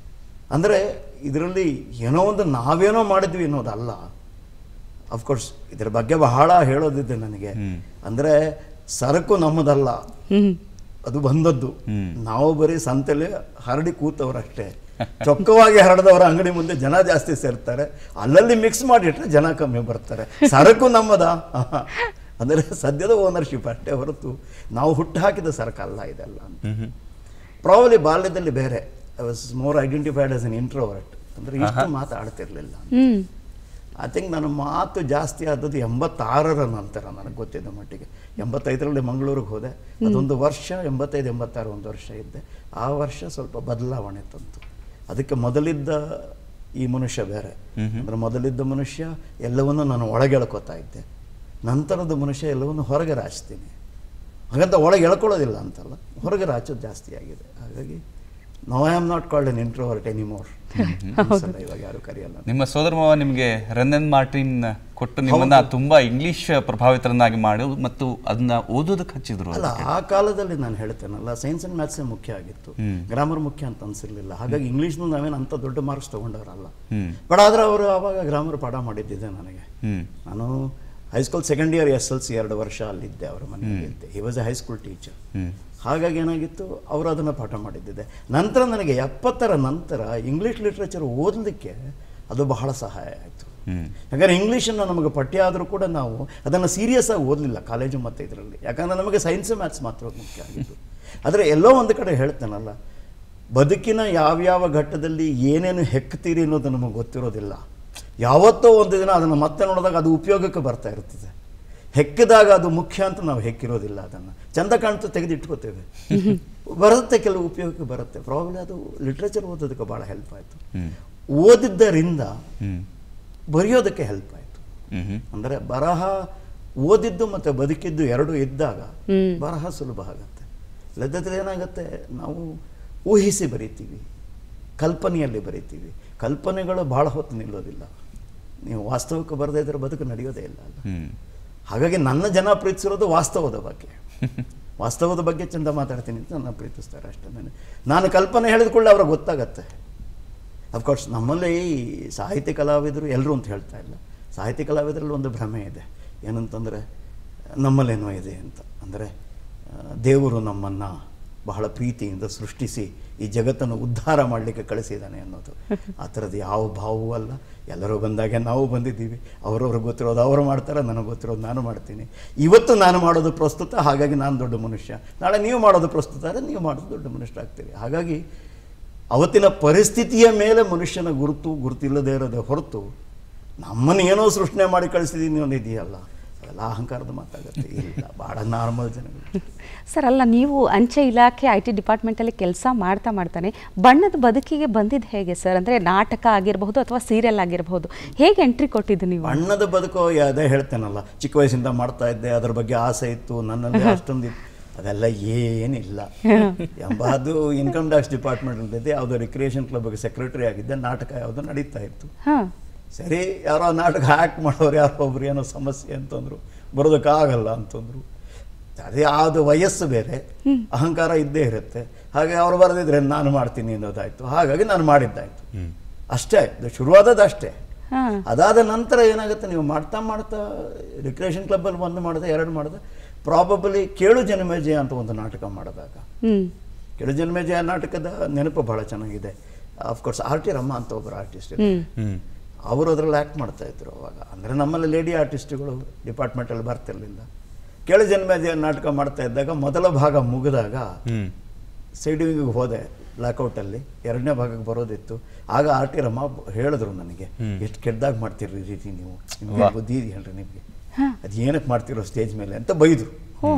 ಅಂದರೆ ಇದರಲ್ಲಿ ಏನೋ ಒಂದು ನಾವೇನೋ ಮಾಡಿದ್ವಿ ಅನ್ನೋದಲ್ಲ ಅಫ್ಕೋರ್ಸ್ ಇದರ ಬಗ್ಗೆ ಬಹಳ ಹೇಳೋದಿದೆ ನನಗೆ ಅಂದರೆ ಸರಕು ನಮ್ಮದಲ್ಲ ಹ್ಮ್ ಅದು ಬಂದದ್ದು ಹ್ಮ್. ನಾವು ಬರೀ ಸಂತೆಲೆ ಹರಡಿ ಕೂತವರಷ್ಟೇ ಚೊಕ್ಕವಾಗಿ ಹರಡದವರ ಅಂಗಡಿ ಮುಂದೆ ಜನ ಜಾಸ್ತಿ ಸೇರ್ತಾರೆ ಅಲ್ಲಲ್ಲಿ ಮಿಕ್ಸ್ ಮಾಡಿಟ್ರೆ ಜನ ಕಮ್ಮಿ ಬರ್ತಾರೆ ಸರಕು ನಮ್ಮದ ಅಂದರೆ ಸದ್ಯದ ಓನರ್ಶಿಪ್ ಅಷ್ಟೇ ಹೊರತು ನಾವು ಹುಟ್ಟು ಹಾಕಿದ ಸರಕಲ್ಲ ಇದೆಲ್ಲ ಅಂತ ಹ್ಮ್ ಹ್ಮ್ ಪ್ರಾಬಲಿ ಬಾಲ್ಯದಲ್ಲಿ ಬೇರೆ I was more identified as an introvert ಅಂದರೆ ಇಷ್ಟು ಮಾತಾಡ್ತಿರ್ಲಿಲ್ಲ ಹ್ಮ್ ಐ ಥಿಂಕ್ ನನ್ನ ಮಾತು ಜಾಸ್ತಿ ಆದದ್ದು ಎಂಬತ್ತಾರರ ನಂತರ ನನಗೆ ಗೊತ್ತಿದ್ದ ಮಟ್ಟಿಗೆ ಎಂಬತ್ತೈದರಲ್ಲಿ ಮಂಗಳೂರಿಗೆ ಹೋದೆ ಅದೊಂದು ವರ್ಷ ಎಂಬತ್ತೈದು ಎಂಬತ್ತಾರು ಒಂದು ವರ್ಷ ಇದ್ದೆ ಆ ವರ್ಷ ಸ್ವಲ್ಪ ಬದಲಾವಣೆ ತಂತು ಅದಕ್ಕೆ ಮೊದಲಿದ್ದ ಈ ಮನುಷ್ಯ ಬೇರೆ ಅಂದರೆ ಮೊದಲಿದ್ದ ಮನುಷ್ಯ ಎಲ್ಲವನ್ನೂ ನಾನು ಒಳಗೆ ಎಳ್ಕೊತಾ ಇದ್ದೆ ನಂತರದ ಮನುಷ್ಯ ಎಲ್ಲವನ್ನು ಹೊರಗೆ ರಾಚ್ತೀನಿ ಹಾಗಂತ ಒಳಗೆ ಎಳ್ಕೊಳ್ಳೋದಿಲ್ಲ ಅಂತಲ್ಲ ಹೊರಗೆ ರಾಚೋದು ಜಾಸ್ತಿ ಆಗಿದೆ ಹಾಗಾಗಿ no I am not called an introvert anymore ಇವಾಗ ಯಾರು ಕರೆಯಲ್ಲ ನಿಮ್ಮ ಸೋದರ ಮಾವ ನಿಮಗೆ ರನ್ನನ್ ಮಾರ್ಟಿನ್ ಕೊಟ್ಟು ನಿಮ್ಮನ್ನ ತುಂಬಾ ಇಂಗ್ಲಿಷ್ ಪ್ರಭಾವಿತರನ್ನಾಗಿ ಮಾಡಿ ಮತ್ತು ಅದನ್ನ ಓದೋದಕ್ಕೆ ಹಚ್ಚಿದ್ರು ಅಲ್ಲ ಆ ಕಾಲದಲ್ಲಿ ನಾನು ಹೇಳ್ತೇನಲ್ಲ ಸೈನ್ಸ್ ಅಂಡ್ ಮ್ಯಾಥ್ಸೇ ಮುಖ್ಯ ಆಗಿತ್ತು ಗ್ರಾಮರ್ ಮುಖ್ಯ ಅಂತ ಅನ್ಸಿರ್ಲಿಲ್ಲ ಹಾಗಾಗಿ ಇಂಗ್ಲೀಷ್ನು ನಾವೇನು ಅಂತ ದೊಡ್ಡ ಮಾರ್ಕ್ಸ್ ತಗೊಂಡವರಲ್ಲ ಹ್ಮ್ ಬಟ್ ಆದ್ರೆ ಅವರು ಆವಾಗ ಗ್ರಾಮರ್ ಪಾಠ ಮಾಡಿದ್ದಿದೆ ನನಗೆ ಹ್ಮ್ ನಾನು high school second year S L C ಎರಡು ವರ್ಷ ಅಲ್ಲಿದ್ದೆ ಅವರ ಮನೆಯಲ್ಲಿ ಇದ್ದೆ he was a high school teacher hmm ಹಾಗಾಗಿ ಏನಾಗಿತ್ತು ಅವರು ಅದನ್ನು ಪಾಠ ಮಾಡಿದ್ದಿದೆ ನಂತರ ನನಗೆ ಎಪ್ಪತ್ತರ ನಂತರ ಇಂಗ್ಲೀಷ್ ಲಿಟ್ರೇಚರ್ ಓದಲಿಕ್ಕೆ ಅದು ಬಹಳ ಸಹಾಯ ಆಯಿತು ಹ್ಮ್ ಯಾಕಂದರೆ ಇಂಗ್ಲೀಷನ್ನು ನಮಗೆ ಪಠ್ಯ ಆದರೂ ಕೂಡ ನಾವು ಅದನ್ನು ಸೀರಿಯಸ್ ಆಗಿ ಓದಲಿಲ್ಲ ಕಾಲೇಜು ಮತ್ತು ಇದರಲ್ಲಿ ಯಾಕಂದರೆ ನಮಗೆ ಸೈನ್ಸ್ ಮ್ಯಾಥ್ಸ್ ಮಾತ್ರ ಮುಖ್ಯ ಆಗಿತ್ತು ಆದರೆ ಎಲ್ಲೋ ಒಂದು ಕಡೆ ಹೇಳ್ತೇನಲ್ಲ ಬದುಕಿನ ಯಾವ್ಯಾವ ಘಟ್ಟದಲ್ಲಿ ಏನೇನು ಹೆಕ್ತೀರಿ ಅನ್ನೋದು ನಮಗೆ ಗೊತ್ತಿರೋದಿಲ್ಲ ಯಾವತ್ತೋ ಒಂದು ದಿನ ಅದನ್ನು ಮತ್ತೆ ನೋಡಿದಾಗ ಅದು ಉಪಯೋಗಕ್ಕೆ ಬರ್ತಾ ಇರ್ತದೆ ಹೆಕ್ಕಿದಾಗ ಅದು ಮುಖ್ಯ ಅಂತ ನಾವು ಹೆಕ್ಕಿರೋದಿಲ್ಲ ಅದನ್ನು ಚಂದ ಕಾಣ್ತು ತೆಗೆದಿಟ್ಕೋತೇವೆ ಬರುತ್ತೆ ಕೆಲವು ಉಪಯೋಗಕ್ಕೆ ಬರುತ್ತೆ ಪ್ರಾಬ್ಲಮ್ ಅದು ಲಿಟ್ರೇಚರ್ ಓದೋದಕ್ಕೆ ಭಾಳ ಹೆಲ್ಪ್ ಆಯಿತು ಹ್ಮ್ ಓದಿದ್ದರಿಂದ ಹ್ಮ್ ಬರೆಯೋದಕ್ಕೆ ಹೆಲ್ಪ್ ಆಯಿತು ಹ್ಮ್ ಹ್ಮ್ ಅಂದರೆ ಬರಹ ಓದಿದ್ದು ಮತ್ತು ಬದುಕಿದ್ದು ಎರಡೂ ಇದ್ದಾಗ ಬರಹ ಸುಲಭ ಆಗುತ್ತೆ ಇಲ್ಲದಿದ್ದರೆ ಏನಾಗುತ್ತೆ ನಾವು ಊಹಿಸಿ ಬರಿತೀವಿ ಕಲ್ಪನೆಯಲ್ಲಿ ಬರಿತೀವಿ ಕಲ್ಪನೆಗಳು ಭಾಳ ಹೊತ್ತು ನಿಲ್ಲೋದಿಲ್ಲ ನೀವು ವಾಸ್ತವಕ್ಕೆ ಬರದೇ ಇದ್ರೆ ಬದುಕು ನಡೆಯೋದೇ ಇಲ್ಲ ಅಲ್ಲ ಹ್ಮ್ ಹಾಗಾಗಿ ನನ್ನ ಜನ ಪ್ರೀತಿಸಿರೋದು ವಾಸ್ತವದ ಬಗ್ಗೆ ವಾಸ್ತವದ ಬಗ್ಗೆ ಚಂದ ಮಾತಾಡ್ತೀನಿ ಅಂತ ನನ್ನ ಪ್ರೀತಿಸ್ತಾರೆ ಅಷ್ಟೇ ನಾನು ನಾನು ಕಲ್ಪನೆ ಹೇಳಿದ ಕೂಡಲೇ ಅವ್ರಿಗೆ ಗೊತ್ತಾಗತ್ತೆ ಅಫ್ಕೋರ್ಸ್ ನಮ್ಮಲ್ಲಿ ಈ ಸಾಹಿತ್ಯ ಕಲಾವಿದರು ಎಲ್ಲರೂ ಅಂತ ಹೇಳ್ತಾ ಇಲ್ಲ ಸಾಹಿತ್ಯ ಕಲಾವಿದರಲ್ಲಿ ಒಂದು ಭ್ರಮೆ ಇದೆ ಏನಂತಂದರೆ ನಮ್ಮಲ್ಲೇನೋ ಇದೆ ಅಂತ ಅಂದರೆ ಆ, ದೇವರು ನಮ್ಮನ್ನು ಬಹಳ ಪ್ರೀತಿಯಿಂದ ಸೃಷ್ಟಿಸಿ ಈ ಜಗತ್ತನ್ನು ಉದ್ಧಾರ ಮಾಡಲಿಕ್ಕೆ ಕಳಿಸಿದ್ದಾನೆ ಅನ್ನೋದು ಆ ಥರದ್ದು ಯಾವ ಭಾವವೂ ಅಲ್ಲ ಎಲ್ಲರೂ ಬಂದಾಗೆ ನಾವು ಬಂದಿದ್ದೀವಿ ಅವರವ್ರಿಗೆ ಗೊತ್ತಿರೋದು ಅವರು ಮಾಡ್ತಾರೆ ನನಗೆ ಗೊತ್ತಿರೋದು ನಾನು ಮಾಡ್ತೀನಿ ಇವತ್ತು ನಾನು ಮಾಡೋದು ಪ್ರಸ್ತುತ ಹಾಗಾಗಿ ನಾನು ದೊಡ್ಡ ಮನುಷ್ಯ ನಾಳೆ ನೀವು ಮಾಡೋದು ಪ್ರಸ್ತುತ ಆದರೆ ನೀವು ಮಾಡೋದು ದೊಡ್ಡ ಮನುಷ್ಯರಾಗ್ತೀರಿ ಹಾಗಾಗಿ ಅವತ್ತಿನ ಪರಿಸ್ಥಿತಿಯ ಮೇಲೆ ಮನುಷ್ಯನ ಗುರುತು ಗುರುತಿಲ್ಲದೆ ಇರೋದೇ ಹೊರತು ನಮ್ಮನ್ನು ಏನೋ ಸೃಷ್ಟಿ ಮಾಡಿ ಕಳಿಸಿದ್ದೀನಿ ಅನ್ನೋದು ಇದೆಯಲ್ಲ ಅದೆಲ್ಲ ಅಹಂಕಾರದ ಮಾತಾಗುತ್ತೆ ಇಲ್ಲ ಭಾಳ ನಾರ್ಮಲ್ ಜನಗಳು ಸರ್ ಅಲ್ಲ ನೀವು ಅಂಚೆ ಇಲಾಖೆ ಐ ಟಿ ಡಿಪಾರ್ಟ್ಮೆಂಟಲ್ಲಿ ಕೆಲಸ ಮಾಡ್ತಾ ಮಾಡ್ತಾನೆ ಬಣ್ಣದ ಬದುಕಿಗೆ ಬಂದಿದ್ದು ಹೇಗೆ ಸರ್ ಅಂದರೆ ನಾಟಕ ಆಗಿರಬಹುದು ಅಥವಾ ಸೀರಿಯಲ್ ಆಗಿರಬಹುದು ಹೇಗೆ ಎಂಟ್ರಿ ಕೊಟ್ಟಿದ್ದು ನೀವು ಬಣ್ಣದ ಬದುಕು ಅದೇ ಹೇಳ್ತೇನಲ್ಲ ಚಿಕ್ಕ ವಯಸ್ಸಿಂದ ಮಾಡ್ತಾ ಇದ್ದೆ ಅದ್ರ ಬಗ್ಗೆ ಆಸೆ ಇತ್ತು ನನ್ನಲ್ಲಿ ಅಷ್ಟೊಂದು ಇತ್ತು. ಅದೆಲ್ಲ ಏನಿಲ್ಲ ಎಂಬದು ಇನ್ಕಮ್ ಟ್ಯಾಕ್ಸ್ ಡಿಪಾರ್ಟ್ಮೆಂಟ್ ಇದ್ದೆ ಯಾವುದೋ ರಿಕ್ರಿಯೇಷನ್ ಕ್ಲಬ್ಗೆ ಸೆಕ್ರೆಟರಿ ಆಗಿದ್ದೆ ನಾಟಕ ಯಾವುದೋ ನಡೀತಾ ಇತ್ತು ಹಾಂ ಸರಿ ಯಾರೋ ನಾಟಕ ಆ್ಯಕ್ಟ್ ಮಾಡೋರು ಯಾರೋ ಒಬ್ರು ಏನೋ ಸಮಸ್ಯೆ ಅಂತಂದ್ರು ಬರೋದಕ್ಕಾಗಲ್ಲ ಅಂತಂದ್ರು ಅದೇ ಅದು ವಯಸ್ಸು ಬೇರೆ ಅಹಂಕಾರ ಇದ್ದೇ ಇರುತ್ತೆ ಹಾಗೆ ಅವ್ರು ಬರೆದಿದ್ರೆ ನಾನು ಮಾಡ್ತೀನಿ ಅನ್ನೋದಾಯ್ತು ಹಾಗಾಗಿ ನಾನು ಮಾಡಿದ್ದಾಯ್ತು ಅಷ್ಟೇ ಇದು ಶುರುವಾದದ್ದು ಅಷ್ಟೇ ಹಾಂ ಅದಾದ ನಂತರ ಏನಾಗುತ್ತೆ ನೀವು ಮಾಡ್ತಾ ಮಾಡ್ತಾ ರಿಕ್ರಿಯೇಷನ್ ಕ್ಲಬ್ಬಲ್ಲಿ ಒಂದು ಮಾಡಿದೆ ಎರಡು ಮಾಡಿದೆ ಪ್ರಾಬಬಲಿ ಕೇಳು ಜನಮೇಜಯ ಅಂತ ಒಂದು ನಾಟಕ ಮಾಡಿದಾಗ ಹ್ಞೂ ಕೇಳು ಜನಮೇಜಯ ನಾಟಕದ ನೆನಪು ಬಹಳ ಚೆನ್ನಾಗಿದೆ ಅಫ್ಕೋರ್ಸ್ ಆರ್ ಟಿ ರಮ್ಮ ಅಂತ ಒಬ್ಬರು ಆರ್ಟಿಸ್ಟ್ ಹ್ಞೂ ಹ್ಮ್ ಅವರು ಅದರಲ್ಲಿ ಆ್ಯಕ್ಟ್ ಮಾಡ್ತಾ ಇದ್ರು ಅವಾಗ ಅಂದರೆ ನಮ್ಮಲ್ಲಿ ಲೇಡಿ ಆರ್ಟಿಸ್ಟ್ಗಳು ಡಿಪಾರ್ಟ್ಮೆಂಟಲ್ಲಿ ಬರ್ತಿರ್ಲಿಲ್ಲ ಕೇಳು ಜನ್ಮೇಜಯ ನಾಟಕ ಮಾಡ್ತಾ ಇದ್ದಾಗ ಮೊದಲ ಭಾಗ ಮುಗಿದಾಗ ಹ್ಮ್ ಸೈಡಿಂಗಿಗೆ ಹೋದೆ ಬ್ಲ್ಯಾಕೌಟಲ್ಲಿ ಎರಡನೇ ಭಾಗಕ್ಕೆ ಬರೋದಿತ್ತು ಆಗ ಆರ್ ಟಿ ರಮ್ಮ ಬ- ಹೇಳಿದ್ರು ನನಗೆ ಎಷ್ಟು ಕೆಟ್ಟದಾಗ ಮಾಡ್ತೀರಿ ಈ ರೀತಿ ನೀವು ನಿಮ್ಗೆ ಬುದ್ಧಿ ಇದೆ ಹೇಳ್ರಿ ನಿಮಗೆ ಅದು ಏನಕ್ಕೆ ಮಾಡ್ತಿರೋ ಸ್ಟೇಜ್ ಮೇಲೆ ಅಂತ ಬೈದರು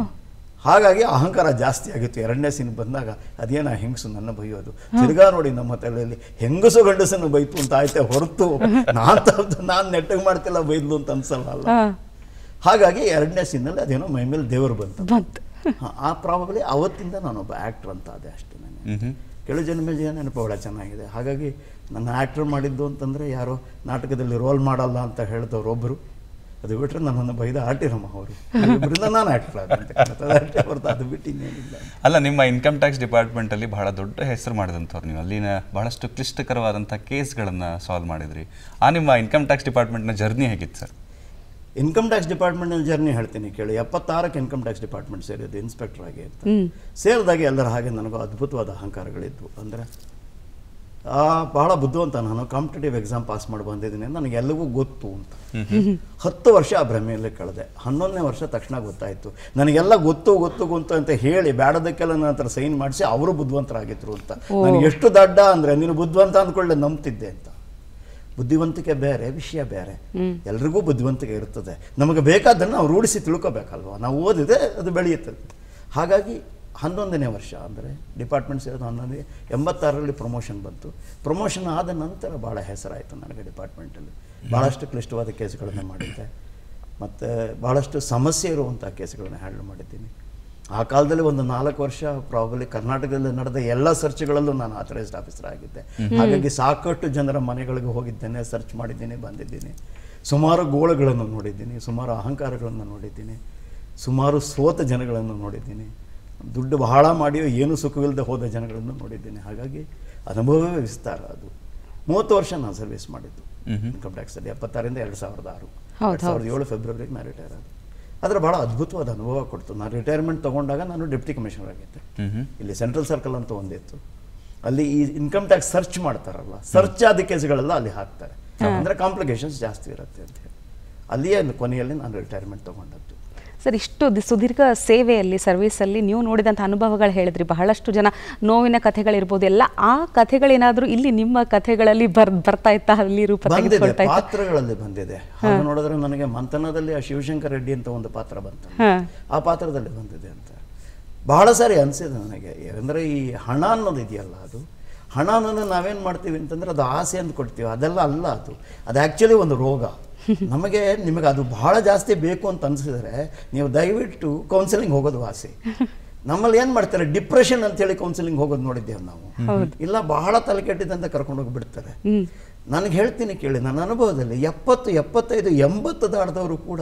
ಹಾಗಾಗಿ ಅಹಂಕಾರ ಜಾಸ್ತಿ ಆಗಿತ್ತು ಎರಡನೇ ಸೀನ್ ಬಂದಾಗ ಅದೇನ ಹೆಂಗಸು ನನ್ನ ಬೈಯೋದು ತಿರ್ಗಾ ನೋಡಿ ನಮ್ಮ ತಲೆಯಲ್ಲಿ ಹೆಂಗಸು ಗಂಡಸನ್ನು ಬೈತು ಅಂತ ಆಯ್ತೆ ಹೊರತು ನಾನು ನಾನು ನೆಟ್ಟಗೆ ಮಾಡ್ತಿಲ್ಲ ಬೈದ್ಲು ಅಂತ ಅನ್ಸಲ್ಲ ಅಲ್ಲ ಹಾಂ ಹಾಗಾಗಿ ಎರಡನೇ ಸೀನಲ್ಲಿ ಅದೇನೋ ಮೈ ಮೇಲೆ ದೇವರು ಬಂತು ಬಂತು ಹ, ಆ ಪ್ರಾಬಬ್ಲಿ ಅವತ್ತಿಂದ ನಾನೊಬ್ಬ ಆ್ಯಕ್ಟ್ರ್ ಅಂತ ಅದೇ ಅಷ್ಟೇ ನನಗೆ ಹ್ಮ್ ಹ್ಮ್ ಕೆಳ ಜನ್ಮೇಜಯ ನೆನಪು ಭಾಳ ಚೆನ್ನಾಗಿದೆ ಹಾಗಾಗಿ ನನ್ನ ಆ್ಯಕ್ಟ್ರ್ ಮಾಡಿದ್ದು ಅಂತಂದರೆ ಯಾರೋ ನಾಟಕದಲ್ಲಿ ರೋಲ್ ಮಾಡಲ್ಲ ಅಂತ ಹೇಳಿದವರು ಒಬ್ಬರು ಅದು ಬಿಟ್ಟರೆ ನನ್ನನ್ನು ಬೈದ ಆಟಿರಮ್ಮ ಅವರು ಇಬ್ಬರಿಂದ ನಾನು ಆ್ಯಕ್ಟ್ರ್ ಆದಂತ ಅಷ್ಟೇ ಹೊರತು ಅದು ಬಿಟ್ಟು ಇನ್ನೇನಿಲ್ಲ ಅಲ್ಲ ನಿಮ್ಮ ಇನ್ಕಮ್ ಟ್ಯಾಕ್ಸ್ ಡಿಪಾರ್ಟ್ಮೆಂಟಲ್ಲಿ ಬಹಳ ದೊಡ್ಡ ಹೆಸರು ಮಾಡಿದಂಥವ್ರು ನೀವು ಅಲ್ಲಿನ ಬಹಳಷ್ಟು ಕ್ಲಿಷ್ಟಕರವಾದಂಥ ಕೇಸ್ಗಳನ್ನು ಸಾಲ್ವ್ ಮಾಡಿದ್ರಿ ಆ ನಿಮ್ಮ ಇನ್ಕಮ್ ಟ್ಯಾಕ್ಸ್ ಡಿಪಾರ್ಟ್ಮೆಂಟ್ನ ಜರ್ನಿ ಹೇಗಿತ್ತು ಸರ್ ಇನ್ಕಮ್ ಟ್ಯಾಕ್ಸ್ ಡಿಪಾರ್ಟ್ಮೆಂಟ್ನಲ್ಲಿ ಜರ್ನಿ ಹೇಳ್ತೀನಿ ಕೇಳಿ ಎಪ್ಪತ್ತಾರಕ್ಕೆ ಇನ್ಕಮ್ ಟ್ಯಾಕ್ಸ್ ಡಿಪಾರ್ಟ್ಮೆಂಟ್ ಸೇರಿದ್ದು ಇನ್ಸ್ಪೆಕ್ಟರ್ ಆಗಿ ಅಂತ ಹ್ಞೂ ಸೇರಿದಾಗ ಎಲ್ಲರ ಹಾಗೆ ನನಗೂ ಅದ್ಭುತವಾದ ಅಹಂಕಾರಗಳಿದ್ವು ಅಂದರೆ ಬಹಳ ಬುದ್ಧಿವಂತ ನಾನು ಕಾಂಪಿಟೇಟಿವ್ ಎಕ್ಸಾಮ್ ಪಾಸ್ ಮಾಡಿ ಬಂದಿದ್ದೀನಿ ಅಂತ ನನಗೆಲ್ಲವೂ ಗೊತ್ತು ಅಂತ ಹತ್ತು ವರ್ಷ ಆ ಭ್ರಮೆಯಲ್ಲೇ ಕಳೆದೆ ಹನ್ನೊಂದನೇ ವರ್ಷ ತಕ್ಷಣ ಗೊತ್ತಾಯಿತು ನನಗೆಲ್ಲ ಗೊತ್ತು ಗೊತ್ತು ಗೊತ್ತು ಅಂತ ಹೇಳಿ ಬೇಡದಕ್ಕೆಲ್ಲ ನನ್ನ ಹತ್ರ ಸೈನ್ ಮಾಡಿಸಿ ಅವರು ಬುದ್ಧಿವಂತರಾಗಿದ್ರು ಅಂತ ನನಗೆ ಎಷ್ಟು ದಡ್ಡ ಅಂದರೆ ನೀನು ಬುದ್ಧಿವಂತ ಅಂದ್ಕೊಳ್ಳೆ ನಂಬ್ತಿದ್ದೆ ಅಂತ ಬುದ್ಧಿವಂತಿಕೆ ಬೇರೆ ವಿಷಯ ಬೇರೆ ಎಲ್ರಿಗೂ ಬುದ್ಧಿವಂತಿಕೆ ಇರ್ತದೆ ನಮಗೆ ಬೇಕಾದ್ದನ್ನು ನಾವು ರೂಢಿಸಿ ತಿಳ್ಕೊಬೇಕಲ್ವ ನಾವು ಓದಿದೆ ಅದು ಬೆಳೆಯುತ್ತದೆ ಹಾಗಾಗಿ ಹನ್ನೊಂದನೇ ವರ್ಷ ಅಂದರೆ ಡಿಪಾರ್ಟ್ಮೆಂಟ್ ಸೇರಿದ ಹನ್ನೊಂದು ಎಂಬತ್ತಾರರಲ್ಲಿ ಪ್ರಮೋಷನ್ ಬಂತು ಪ್ರಮೋಷನ್ ಆದ ನಂತರ ಭಾಳ ಹೆಸರಾಯಿತು ನನಗೆ ಡಿಪಾರ್ಟ್ಮೆಂಟಲ್ಲಿ ಭಾಳಷ್ಟು ಕ್ಲಿಷ್ಟವಾದ ಕೇಸ್ಗಳನ್ನು ಮಾಡಿದ್ದೆ ಮತ್ತು ಭಾಳಷ್ಟು ಸಮಸ್ಯೆ ಇರುವಂಥ ಕೇಸ್ಗಳನ್ನು ಹ್ಯಾಂಡಲ್ ಮಾಡಿದ್ದೀನಿ ಆ ಕಾಲದಲ್ಲಿ ಒಂದು ನಾಲ್ಕು ವರ್ಷ ಪ್ರಾಬಲಿ ಕರ್ನಾಟಕದಲ್ಲಿ ನಡೆದ ಎಲ್ಲ ಸರ್ಚ್ಗಳಲ್ಲೂ ನಾನು ಆಥರೈಸ್ಡ್ ಆಫೀಸರ್ ಆಗಿದ್ದೆ ಹಾಗಾಗಿ ಸಾಕಷ್ಟು ಜನರ ಮನೆಗಳಿಗೆ ಹೋಗಿದ್ದೇನೆ ಸರ್ಚ್ ಮಾಡಿದ್ದೀನಿ ಬಂದಿದ್ದೀನಿ ಸುಮಾರು ಗೋಳುಗಳನ್ನು ನೋಡಿದ್ದೀನಿ ಸುಮಾರು ಅಹಂಕಾರಗಳನ್ನು ನೋಡಿದ್ದೀನಿ ಸುಮಾರು ಸೋತ ಜನಗಳನ್ನು ನೋಡಿದ್ದೀನಿ ದುಡ್ಡು ಬಹಳ ಮಾಡಿಯೋ ಏನು ಸುಖವಿಲ್ಲದೆ ಹೋದ ಜನಗಳನ್ನು ನೋಡಿದ್ದೀನಿ ಹಾಗಾಗಿ ಅನುಭವವೇ ವಿಸ್ತಾರ ಅದು ಮೂವತ್ತು ವರ್ಷ ನಾನು ಸರ್ವಿಸ್ ಮಾಡಿದ್ದು ಇನ್ಕಮ್ ಟ್ಯಾಕ್ಸಲ್ಲಿ ಎಪ್ಪತ್ತಾರಿಂದ ಎರಡು ಸಾವಿರದ ಆರು ಹೌದು, ಎರಡು ಸಾವಿರದ ಏಳು ಫೆಬ್ರವರಿಗೆ ನಾನು ರಿಟೈರ್ ಆದೆ ಆದರೆ ಭಾಳ ಅದ್ಭುತವಾದ ಅನುಭವ ಕೊಡ್ತು ನಾನು ರಿಟೈರ್ಮೆಂಟ್ ತೊಗೊಂಡಾಗ ನಾನು ಡೆಪ್ಟಿ ಕಮಿಷನರ್ ಆಗಿದ್ದೆ ಇಲ್ಲಿ ಸೆಂಟ್ರಲ್ ಸರ್ಕಲ್ ಅಂತ ಒಂದಿತ್ತು ಅಲ್ಲಿ ಈ ಇನ್ಕಮ್ ಟ್ಯಾಕ್ಸ್ ಸರ್ಚ್ ಮಾಡ್ತಾರಲ್ಲ ಸರ್ಚ್ ಆದ ಕೇಸ್ಗಳೆಲ್ಲ ಅಲ್ಲಿ ಹಾಕ್ತಾರೆ ಅಂದರೆ ಕಾಂಪ್ಲಿಕೇಶನ್ಸ್ ಜಾಸ್ತಿ ಇರುತ್ತೆ ಅಂತ ಹೇಳಿ ಅಲ್ಲಿಯೇ ಕೊನೆಯಲ್ಲಿ ನಾನು ರಿಟೈರ್ಮೆಂಟ್ ತೊಗೊಂಡದ್ದು ಸರ್ ಇಷ್ಟು ದಿ- ಸುದೀರ್ಘ ಸೇವೆಯಲ್ಲಿ ಸರ್ವಿಸಲ್ಲಿ ನೀವು ನೋಡಿದಂಥ ಅನುಭವಗಳು ಹೇಳಿದ್ರಿ ಬಹಳಷ್ಟು ಜನ ನೋವಿನ ಕಥೆಗಳಿರ್ಬೋದು ಎಲ್ಲ ಆ ಕಥೆಗಳೇನಾದರೂ ಇಲ್ಲಿ ನಿಮ್ಮ ಕಥೆಗಳಲ್ಲಿ ಬರ್ ಬರ್ತಾ ಇತ್ತಾ ಅಲ್ಲಿ ರೂಪ ಬಂದಿದೆ ತೆಗೆದುಕೊಳ್ತಾ ಇತ್ತಾ ಪಾತ್ರಗಳಲ್ಲಿ ಬಂದಿದೆ ಹಾಗೆ ನೋಡಿದ್ರೆ ನನಗೆ ಮಂಥನದಲ್ಲಿ ಆ ಶಿವಶಂಕರ್ ರೆಡ್ಡಿ ಅಂತ ಒಂದು ಪಾತ್ರ ಬಂತು ಹಾಂ ಆ ಪಾತ್ರದಲ್ಲಿ ಬಂದಿದೆ ಅಂತ ಬಹಳ ಸಾರಿ ಅನಿಸಿದೆ ನನಗೆ ಅಂದರೆ ಈ ಹಣ ಅನ್ನೋದು ಇದೆಯಲ್ಲ ಅದು ಹಣ ಅನ್ನೋದು ನಾವೇನು ಮಾಡ್ತೀವಿ ಅಂತಂದ್ರೆ ಅದು ಆಸೆ ಅಂತ ಕೊಡ್ತೀವಿ ಅದೆಲ್ಲ ಅಲ್ಲ ಅದು ಅದು ಆ್ಯಕ್ಚುಲಿ ಒಂದು ರೋಗ ನಮಗೆ ನಿಮಗೆ ಅದು ಬಹಳ ಜಾಸ್ತಿ ಬೇಕು ಅಂತ ಅನಿಸಿದರೆ ನೀವು ದಯವಿಟ್ಟು ಕೌನ್ಸಿಲಿಂಗ್ ಹೋಗೋದು ಆಸೆ ನಮ್ಮಲ್ಲಿ ಏನು ಮಾಡ್ತಾರೆ ಡಿಪ್ರೆಷನ್ ಅಂತೇಳಿ ಕೌನ್ಸಿಲಿಂಗ್ ಹೋಗೋದು ನೋಡಿದ್ದೇವೆ ನಾವು ಇಲ್ಲ ಬಹಳ ತಲೆ ಕೆಟ್ಟಿದೆ ಅಂತ ಕರ್ಕೊಂಡೋಗಿ ಬಿಡ್ತಾರೆ ನನಗೆ ಹೇಳ್ತೀನಿ ಕೇಳಿ ನನ್ನ ಅನುಭವದಲ್ಲಿ ಎಪ್ಪತ್ತು ಎಪ್ಪತ್ತೈದು ಎಂಬತ್ತು ದಾಟದವರು ಕೂಡ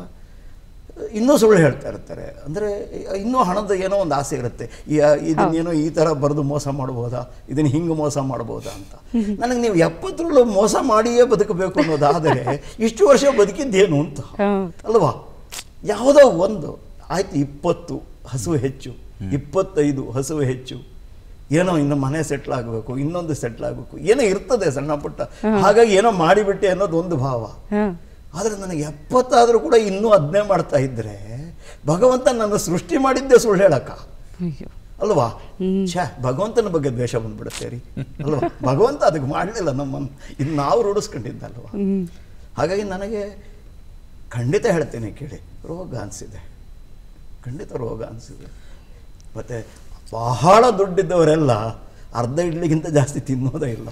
ಇನ್ನೂ ಸುಳ್ಳು ಹೇಳ್ತಾ ಇರ್ತಾರೆ ಅಂದರೆ ಇನ್ನೂ ಹಣದ ಏನೋ ಒಂದು ಆಸೆ ಇರುತ್ತೆ ಈ ಇದನ್ನೇನೋ ಈ ಥರ ಬರೆದು ಮೋಸ ಮಾಡ್ಬೋದಾ ಇದನ್ನು ಹಿಂಗೆ ಮೋಸ ಮಾಡ್ಬೋದಾ ಅಂತ ನನಗೆ ನೀವು ಎಪ್ಪತ್ತರಲ್ಲೂ ಮೋಸ ಮಾಡಿಯೇ ಬದುಕಬೇಕು ಅನ್ನೋದಾದರೆ ಇಷ್ಟು ವರ್ಷ ಬದುಕಿದ್ದೇನು ಅಂತ ಹೌದು. ಅಲ್ವಾ ಯಾವುದೋ ಒಂದು ಆಯ್ತು ಇಪ್ಪತ್ತು ಹಸುವು ಹೆಚ್ಚು ಇಪ್ಪತ್ತೈದು ಹಸುವು ಹೆಚ್ಚು ಏನೋ ಇನ್ನು ಮನೆ ಸೆಟ್ಲ್ ಆಗಬೇಕು ಇನ್ನೊಂದು ಸೆಟ್ಲ್ ಆಗಬೇಕು ಏನೋ ಇರ್ತದೆ ಸಣ್ಣ ಪುಟ್ಟ ಹಾಗಾಗಿ ಏನೋ ಮಾಡಿಬಿಟ್ಟೆ ಅನ್ನೋದು ಒಂದು ಭಾವ ಹಾಂ ಆದರೆ ನನಗೆ ಎಪ್ಪತ್ತಾದರೂ ಕೂಡ ಇನ್ನೂ ಅದನ್ನೇ ಮಾಡ್ತಾ ಇದ್ದರೆ ಭಗವಂತ ನನ್ನ ಸೃಷ್ಟಿ ಮಾಡಿದ್ದೆ ಸುಳ್ಳು ಹೇಳಕ್ಕ ಅಯ್ಯೋ ಅಲ್ವಾ ಛೇ ಭಗವಂತನ ಬಗ್ಗೆ ದ್ವೇಷ ಬಂದ್ಬಿಡುತ್ತೆ ರೀ ಅಲ್ವಾ ಭಗವಂತ ಅದಕ್ಕೆ ಮಾಡಲಿಲ್ಲ ನಮ್ಮನ್ನು ಇದು ನಾವು ರೂಢಿಸ್ಕೊಂಡಿದ್ದಲ್ವಾ ಹಾಗಾಗಿ ನನಗೆ ಖಂಡಿತ ಹೇಳ್ತೇನೆ ಕೇಳಿ ರೋಗ ಅನಿಸಿದೆ ಖಂಡಿತ ರೋಗ ಅನಿಸಿದೆ ಮತ್ತು ಬಹಳ ದುಡ್ಡಿದ್ದವರೆಲ್ಲ ಅರ್ಧ ಇಡ್ಲಿಗಿಂತ ಜಾಸ್ತಿ ತಿನ್ನೋದೇ ಇಲ್ಲ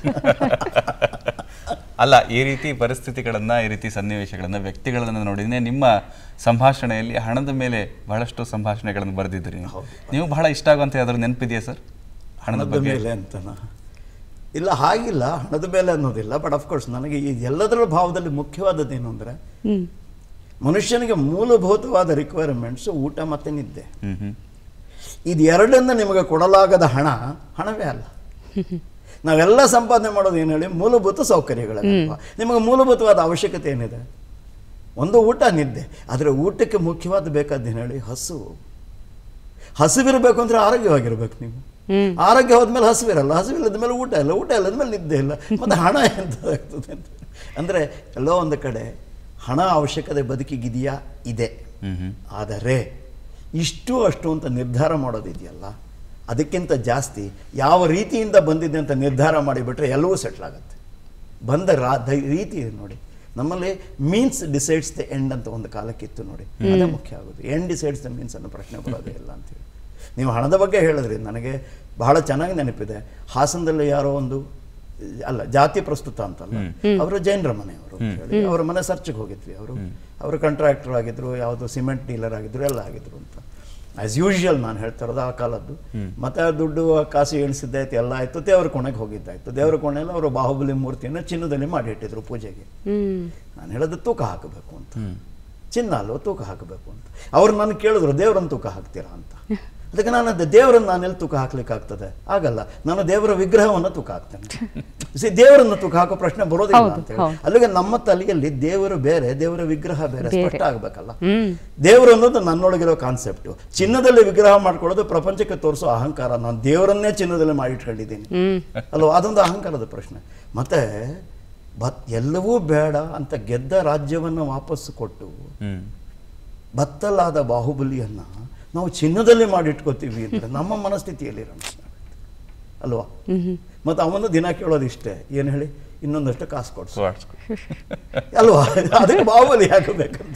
ಅಲ್ಲ ಈ ರೀತಿ ಪರಿಸ್ಥಿತಿಗಳನ್ನ ಈ ರೀತಿ ಸನ್ನಿವೇಶಗಳನ್ನ ವ್ಯಕ್ತಿಗಳನ್ನ ನೋಡಿದ್ರೆ ನಿಮ್ಮ ಸಂಭಾಷಣೆಯಲ್ಲಿ ಹಣದ ಮೇಲೆ ಬಹಳಷ್ಟು ಸಂಭಾಷಣೆಗಳನ್ನು ಬರೆದಿದ್ದೀರಿ ನೀವು. ನೀವು ಬಹಳ ಇಷ್ಟ ಆಗುವಂತ ಯಾವ್ದಾದ್ರು ನೆನಪಿದೆಯಾ ಸರ್ ಹಣದ ಹಣದ ಬಗ್ಗೆ ಮೇಲೆ ಅಂತನಾ ಇಲ್ಲ ಹಾಗಿಲ್ಲ ಹಣದ ಮೇಲೆ ಅನ್ನೋದಿಲ್ಲ ಬಟ್ ಅಫ್ಕೋರ್ಸ್ ನನಗೆ ಈ ಎಲ್ಲದರ ಭಾವದಲ್ಲಿ ಮುಖ್ಯವಾದದ್ದೇನು ಅಂದರೆ ಹ್ಮ್ ಮನುಷ್ಯನಿಗೆ ಮೂಲಭೂತವಾದ ರಿಕ್ವೈರ್ಮೆಂಟ್ಸ್ ಊಟ ಮತ್ತು ನಿದ್ದೆ ಹ್ಮ್ ಹ್ಮ್ ಇದು ಎರಡನ್ನ ನಿಮಗೆ ಕೊಡಲಾಗದ ಹಣ ಹಣವೇ ಅಲ್ಲ ನಾವೆಲ್ಲ ಸಂಪಾದನೆ ಮಾಡೋದು ಏನು ಹೇಳಿ ಮೂಲಭೂತ ಸೌಕರ್ಯಗಳಲ್ವಾ ನಿಮಗೆ ಮೂಲಭೂತವಾದ ಅವಶ್ಯಕತೆ ಏನಿದೆ ಒಂದು ಊಟ ನಿದ್ದೆ ಆದರೆ ಊಟಕ್ಕೆ ಮುಖ್ಯವಾದ ಬೇಕಾದ ಏನು ಹೇಳಿ ಹಸು ಹಸಿವಿರಬೇಕು ಅಂದರೆ ಆರೋಗ್ಯವಾಗಿರ್ಬೇಕು ನೀವು ಹ್ಮ್ ಆರೋಗ್ಯ ಹೋದ್ಮೇಲೆ ಹಸಿವಿರಲ್ಲ ಹಸಿವಿಲ್ಲದ ಮೇಲೆ ಊಟ ಇಲ್ಲ ಊಟ ಇಲ್ಲದ ಮೇಲೆ ನಿದ್ದೆ ಇಲ್ಲ ಮತ್ತು ಹಣ ಎಂಥದ್ದಾಗ್ತದೆ ಅಂತ ಅಂದರೆ ಎಲ್ಲೋ ಒಂದು ಕಡೆ ಹಣ ಅವಶ್ಯಕತೆ ಬದುಕಿಗಿದೆಯಾ ಇದೆ ಹ್ಮ್ ಹ್ಮ್ ಆದರೆ ಇಷ್ಟು ಅಷ್ಟು ಅಂತ ನಿರ್ಧಾರ ಮಾಡೋದಿದೆಯಲ್ಲ ಅದಕ್ಕಿಂತ ಜಾಸ್ತಿ ಯಾವ ರೀತಿಯಿಂದ ಬಂದಿದೆ ಅಂತ ನಿರ್ಧಾರ ಮಾಡಿಬಿಟ್ರೆ ಎಲ್ಲವೂ ಸೆಟ್ಲ್ ಆಗುತ್ತೆ ಬಂದ ರಾ ದ- ರೀತಿ ಇದೆ ನೋಡಿ ನಮ್ಮಲ್ಲಿ ಮೀನ್ಸ್ ಡಿಸೈಡ್ಸ್ ದ ಎಂಡ್ ಅಂತ ಒಂದು ಕಾಲಕ್ಕಿತ್ತು ನೋಡಿ ಅದೇ ಮುಖ್ಯ ಆಗೋದು ಎಂಡ್ ಡಿಸೈಡ್ಸ್ ದ ಮೀನ್ಸ್ ಅನ್ನೋ ಪ್ರಶ್ನೆ ಬರೋದೇ ಇಲ್ಲ ಅಂತೇಳಿ ನೀವು ಹಣದ ಬಗ್ಗೆ ಹೇಳಿದ್ರಿ ನನಗೆ ಬಹಳ ಚೆನ್ನಾಗಿ ನೆನಪಿದೆ ಹಾಸನದಲ್ಲಿ ಯಾರೋ ಒಂದು ಅಲ್ಲ ಜಾತಿ ಪ್ರಸ್ತುತ ಅಂತಲ್ಲ ಅವರು ಜೈನರ ಮನೆಯವರು ಅಂತ ಹೇಳಿ ಅವರ ಮನೆ ಸರ್ಚ್ಗೆ ಹೋಗಿದ್ವಿ ಅವರು ಅವರು ಕಾಂಟ್ರಾಕ್ಟರ್ ಆಗಿದ್ರು ಯಾವುದು ಸಿಮೆಂಟ್ ಡೀಲರ್ ಆಗಿದ್ರು ಎಲ್ಲ ಆಗಿದ್ರು ಅಂತ ಆಸ್ ಯೂಶುವಲ್ ನಾನು ಹೇಳ್ತಾ ಇರೋದು ಆ ಕಾಲದ್ದು ಮತ್ತೆ ಆ ದುಡ್ಡು ಆ ಕಾಸು ಎಣಿಸಿದ್ದಾಯ್ತು ಎಲ್ಲ ಆಯ್ತು ದೇವರ ಕೋಣೆಗೆ ಹೋಗಿದ್ದಾಯ್ತು ದೇವರ ಕೋಣೆಯಲ್ಲಿ ಅವರು ಬಾಹುಬಲಿ ಮೂರ್ತಿಯನ್ನು ಚಿನ್ನದಲ್ಲಿ ಮಾಡಿ ಇಟ್ಟಿದ್ರು ಪೂಜೆಗೆ ಹ್ಮ್ ನಾನು ಹೇಳೋದು ತೂಕ ಹಾಕಬೇಕು ಅಂತ ಚಿನ್ನ ಅಲ್ವ ತೂಕ ಹಾಕಬೇಕು ಅಂತ ಅವ್ರು ನಾನು ಕೇಳಿದ್ರು ದೇವರನ್ನು ತೂಕ ಹಾಕ್ತೀರಾ ಅಂತ ಅದಕ್ಕೆ ನಾನು ಅದೇ ದೇವರನ್ನು ನಾನೆಲ್ಲಿ ತೂಕ ಹಾಕ್ಲಿಕ್ಕೆ ಆಗ್ತದೆ ಆಗಲ್ಲ ನಾನು ದೇವರ ವಿಗ್ರಹವನ್ನು ತೂಕ ಹಾಕ್ತೇನೆ ಸಿ ದೇವರನ್ನು ತೂಕ ಹಾಕೋ ಪ್ರಶ್ನೆ ಬರೋದಿಲ್ಲ ಹೌದು, ಅಂತ ಹೇಳಿ ಹೌದು. ಅಲ್ಲಿಗೆ ನಮ್ಮ ತಲೆಯಲ್ಲಿ ದೇವರು ಬೇರೆ ದೇವರ ವಿಗ್ರಹ ಬೇರೆ ಬೇರೆ. ಸ್ಪಷ್ಟ ಆಗಬೇಕಲ್ಲ ಹ್ಮ್ ದೇವರು ಅನ್ನೋದು ನನ್ನೊಳಗಿರೋ ಕಾನ್ಸೆಪ್ಟು ಚಿನ್ನದಲ್ಲಿ ವಿಗ್ರಹ ಮಾಡ್ಕೊಳ್ಳೋದು ಪ್ರಪಂಚಕ್ಕೆ ತೋರಿಸೋ ಅಹಂಕಾರ ನಾನು ದೇವರನ್ನೇ ಚಿನ್ನದಲ್ಲಿ ಮಾಡಿಟ್ಕೊಂಡಿದ್ದೀನಿ ಹ್ಮ್ ಅಲ್ವಾ ಅದೊಂದು ಅಹಂಕಾರದ ಪ್ರಶ್ನೆ ಮತ್ತೆ ಬತ್ ಎಲ್ಲವೂ ಬೇಡ ಅಂತ ಗೆದ್ದ ರಾಜ್ಯವನ್ನು ವಾಪಸ್ಸು ಕೊಟ್ಟು ಹ್ಮ್ ಬತ್ತಲಾದ ಬಾಹುಬಲಿಯನ್ನ ನಾವು ಚಿನ್ನದಲ್ಲಿ ಮಾಡಿಟ್ಕೋತೀವಿ ಅಂದ್ರೆ ನಮ್ಮ ಮನಸ್ಥಿತಿಯಲ್ಲಿರೋಣ ಅಲ್ವಾ ಮತ್ತು ಅವನು ದಿನ ಕೇಳೋದು ಇಷ್ಟೇ ಏನು ಹೇಳಿ ಇನ್ನೊಂದಷ್ಟು ಕಾಸು ಕೊಡ್ಸು ಸ್ವಾಟ್ಸ್ ಅಲ್ವಾ ಅದಕ್ಕೆ ಬಾಹುಬಲಿ ಹಾಕಬೇಕಂತ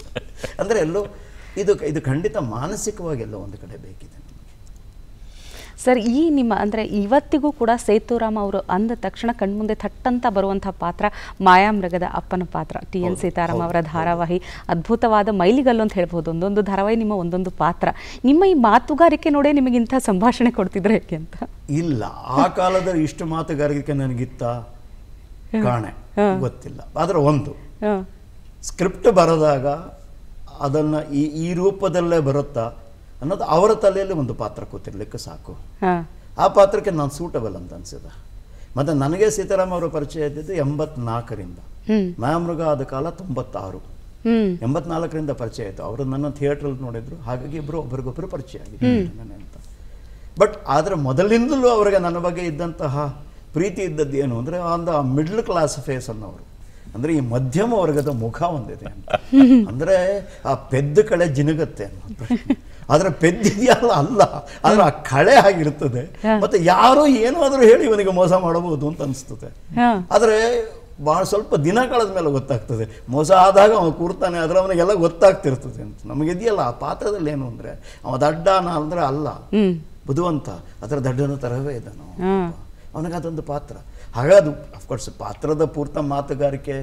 ಅಂದರೆ ಎಲ್ಲೋ ಇದು ಇದು ಖಂಡಿತ ಮಾನಸಿಕವಾಗಿ ಎಲ್ಲೋ ಒಂದು ಕಡೆ ಬೇಕಿದೆ ನಮಗೆ ಸರ್ ಈ ನಿಮ್ಮ ಅಂದರೆ ಇವತ್ತಿಗೂ ಕೂಡ ಸೇತುರಾಮ್ ಅವರು ಅಂದ ತಕ್ಷಣ ಕಣ್ಮುಂದೆ ಥಟ್ಟಂತ ಬರುವಂಥ ಪಾತ್ರ ಮಾಯಾಮೃಗದ ಅಪ್ಪನ ಪಾತ್ರ ಟಿ ಎನ್ ಸೀತಾರಾಮ್ ಅವರ ಧಾರಾವಾಹಿ ಅದ್ಭುತವಾದ ಮೈಲಿಗಲ್ಲು ಅಂತ ಹೇಳ್ಬೋದು ಒಂದೊಂದು ಧಾರಾವಾಹಿ ನಿಮ್ಮ ಒಂದೊಂದು ಪಾತ್ರ ನಿಮ್ಮ ಈ ಮಾತುಗಾರಿಕೆ ನೋಡೇ ನಿಮಗೆ ಇಂಥ ಸಂಭಾಷಣೆ ಕೊಡ್ತಿದ್ರೆ ಯಾಕೆ ಅಂತ ಇಲ್ಲ ಆ ಕಾಲದಲ್ಲಿ ಇಷ್ಟು ಮಾತುಗಾರಿಕೆ ನನಗಿತ್ತ ಕಾಣೆ ಗೊತ್ತಿಲ್ಲ ಆದರೆ ಒಂದು ಹಾಂ ಸ್ಕ್ರಿಪ್ಟ್ ಬರೆದಾಗ ಅದನ್ನು ಈ ಈ ರೂಪದಲ್ಲೇ ಬರುತ್ತಾ ಅನ್ನೋದು ಅವರ ತಲೆಯಲ್ಲಿ ಒಂದು ಪಾತ್ರ ಕೂತಿರ್ಲಿಕ್ಕೆ ಸಾಕು ಹಾಂ ಆ ಪಾತ್ರಕ್ಕೆ ನಾನು ಸೂಟಬಲ್ ಅಂತ ಅನಿಸಿದ ಮತ್ತು ನನಗೆ ಸೀತಾರಾಮ್ ಅವರ ಪರಿಚಯ ಇದ್ದಿದ್ದು ಎಂಬತ್ನಾಲ್ಕರಿಂದ ಹ್ಮ್. ಮಾಯಾಮೃಗ ಆದ ಕಾಲ ತೊಂಬತ್ತಾರು ಹ್ಞೂ ಎಂಬತ್ನಾಲ್ಕರಿಂದ ಪರಿಚಯ ಆಯಿತು ಅವರು ನನ್ನ ಥಿಯೇಟ್ರಲ್ಲಿ ನೋಡಿದ್ರು ಹಾಗಾಗಿ ಇಬ್ಬರು ಒಬ್ಬರಿಗೊಬ್ಬರು ಪರಿಚಯ ಆಗಿದ್ರು ನನಗೆ ಅಂತ ಬಟ್ ಆದರೆ ಮೊದಲಿಂದಲೂ ಅವರಿಗೆ ನನ್ನ ಬಗ್ಗೆ ಇದ್ದಂತಹ ಪ್ರೀತಿ ಇದ್ದದ್ದು ಏನು ಅಂದರೆ ಒಂದು ಮಿಡ್ಲ್ ಕ್ಲಾಸ್ ಫೇಸ್ ಅನ್ನೋರು ಅಂದರೆ ಈ ಮಧ್ಯಮ ವರ್ಗದ ಮುಖ ಒಂದಿದೆ ಅಂತ ಅಂದರೆ ಆ ಪೆದ್ದು ಕಳೆ ಜಿನುಗತ್ತೆ ಅನ್ನೋದು ಆದರೆ ಪೆದ್ದಿದೆಯಲ್ಲ ಅಲ್ಲ ಆದರೆ ಆ ಕಳೆ ಆಗಿರ್ತದೆ ಮತ್ತೆ ಯಾರೋ ಏನಾದರೂ ಹೇಳಿ ಇವನಿಗೆ ಮೋಸ ಮಾಡಬಹುದು ಅಂತ ಅನಿಸ್ತದೆ ಹಾಂ ಆದರೆ ಭಾಳ ಸ್ವಲ್ಪ ದಿನ ಕಳೆದ ಮೇಲೆ ಗೊತ್ತಾಗ್ತದೆ ಮೋಸ ಆದಾಗ ಅವನು ಕೂರ್ತಾನೆ ಆದರೆ ಅವನಿಗೆಲ್ಲ ಗೊತ್ತಾಗ್ತಿರ್ತದೆ ಅಂತ ನಮಗಿದೆಯಲ್ಲ ಆ ಪಾತ್ರದಲ್ಲಿ ಏನು ಅಂದರೆ ಅವ ದಡ್ಡನ ಅಂದರೆ ಅಲ್ಲ ಹ್ಞೂ ಬುದ್ಧಿವಂತ ಅದರ ದಡ್ಡನ ತರವೇ ಇದ್ದಾನು ಹಾಂ ಅವನಿಗೆ ಅದೊಂದು ಪಾತ್ರ ಹಾಗಾಗಿ ಅದು ಅಫ್ಕೋರ್ಸ್ ಪಾತ್ರದ ಪೂರ್ತ ಮಾತುಗಾರಿಕೆ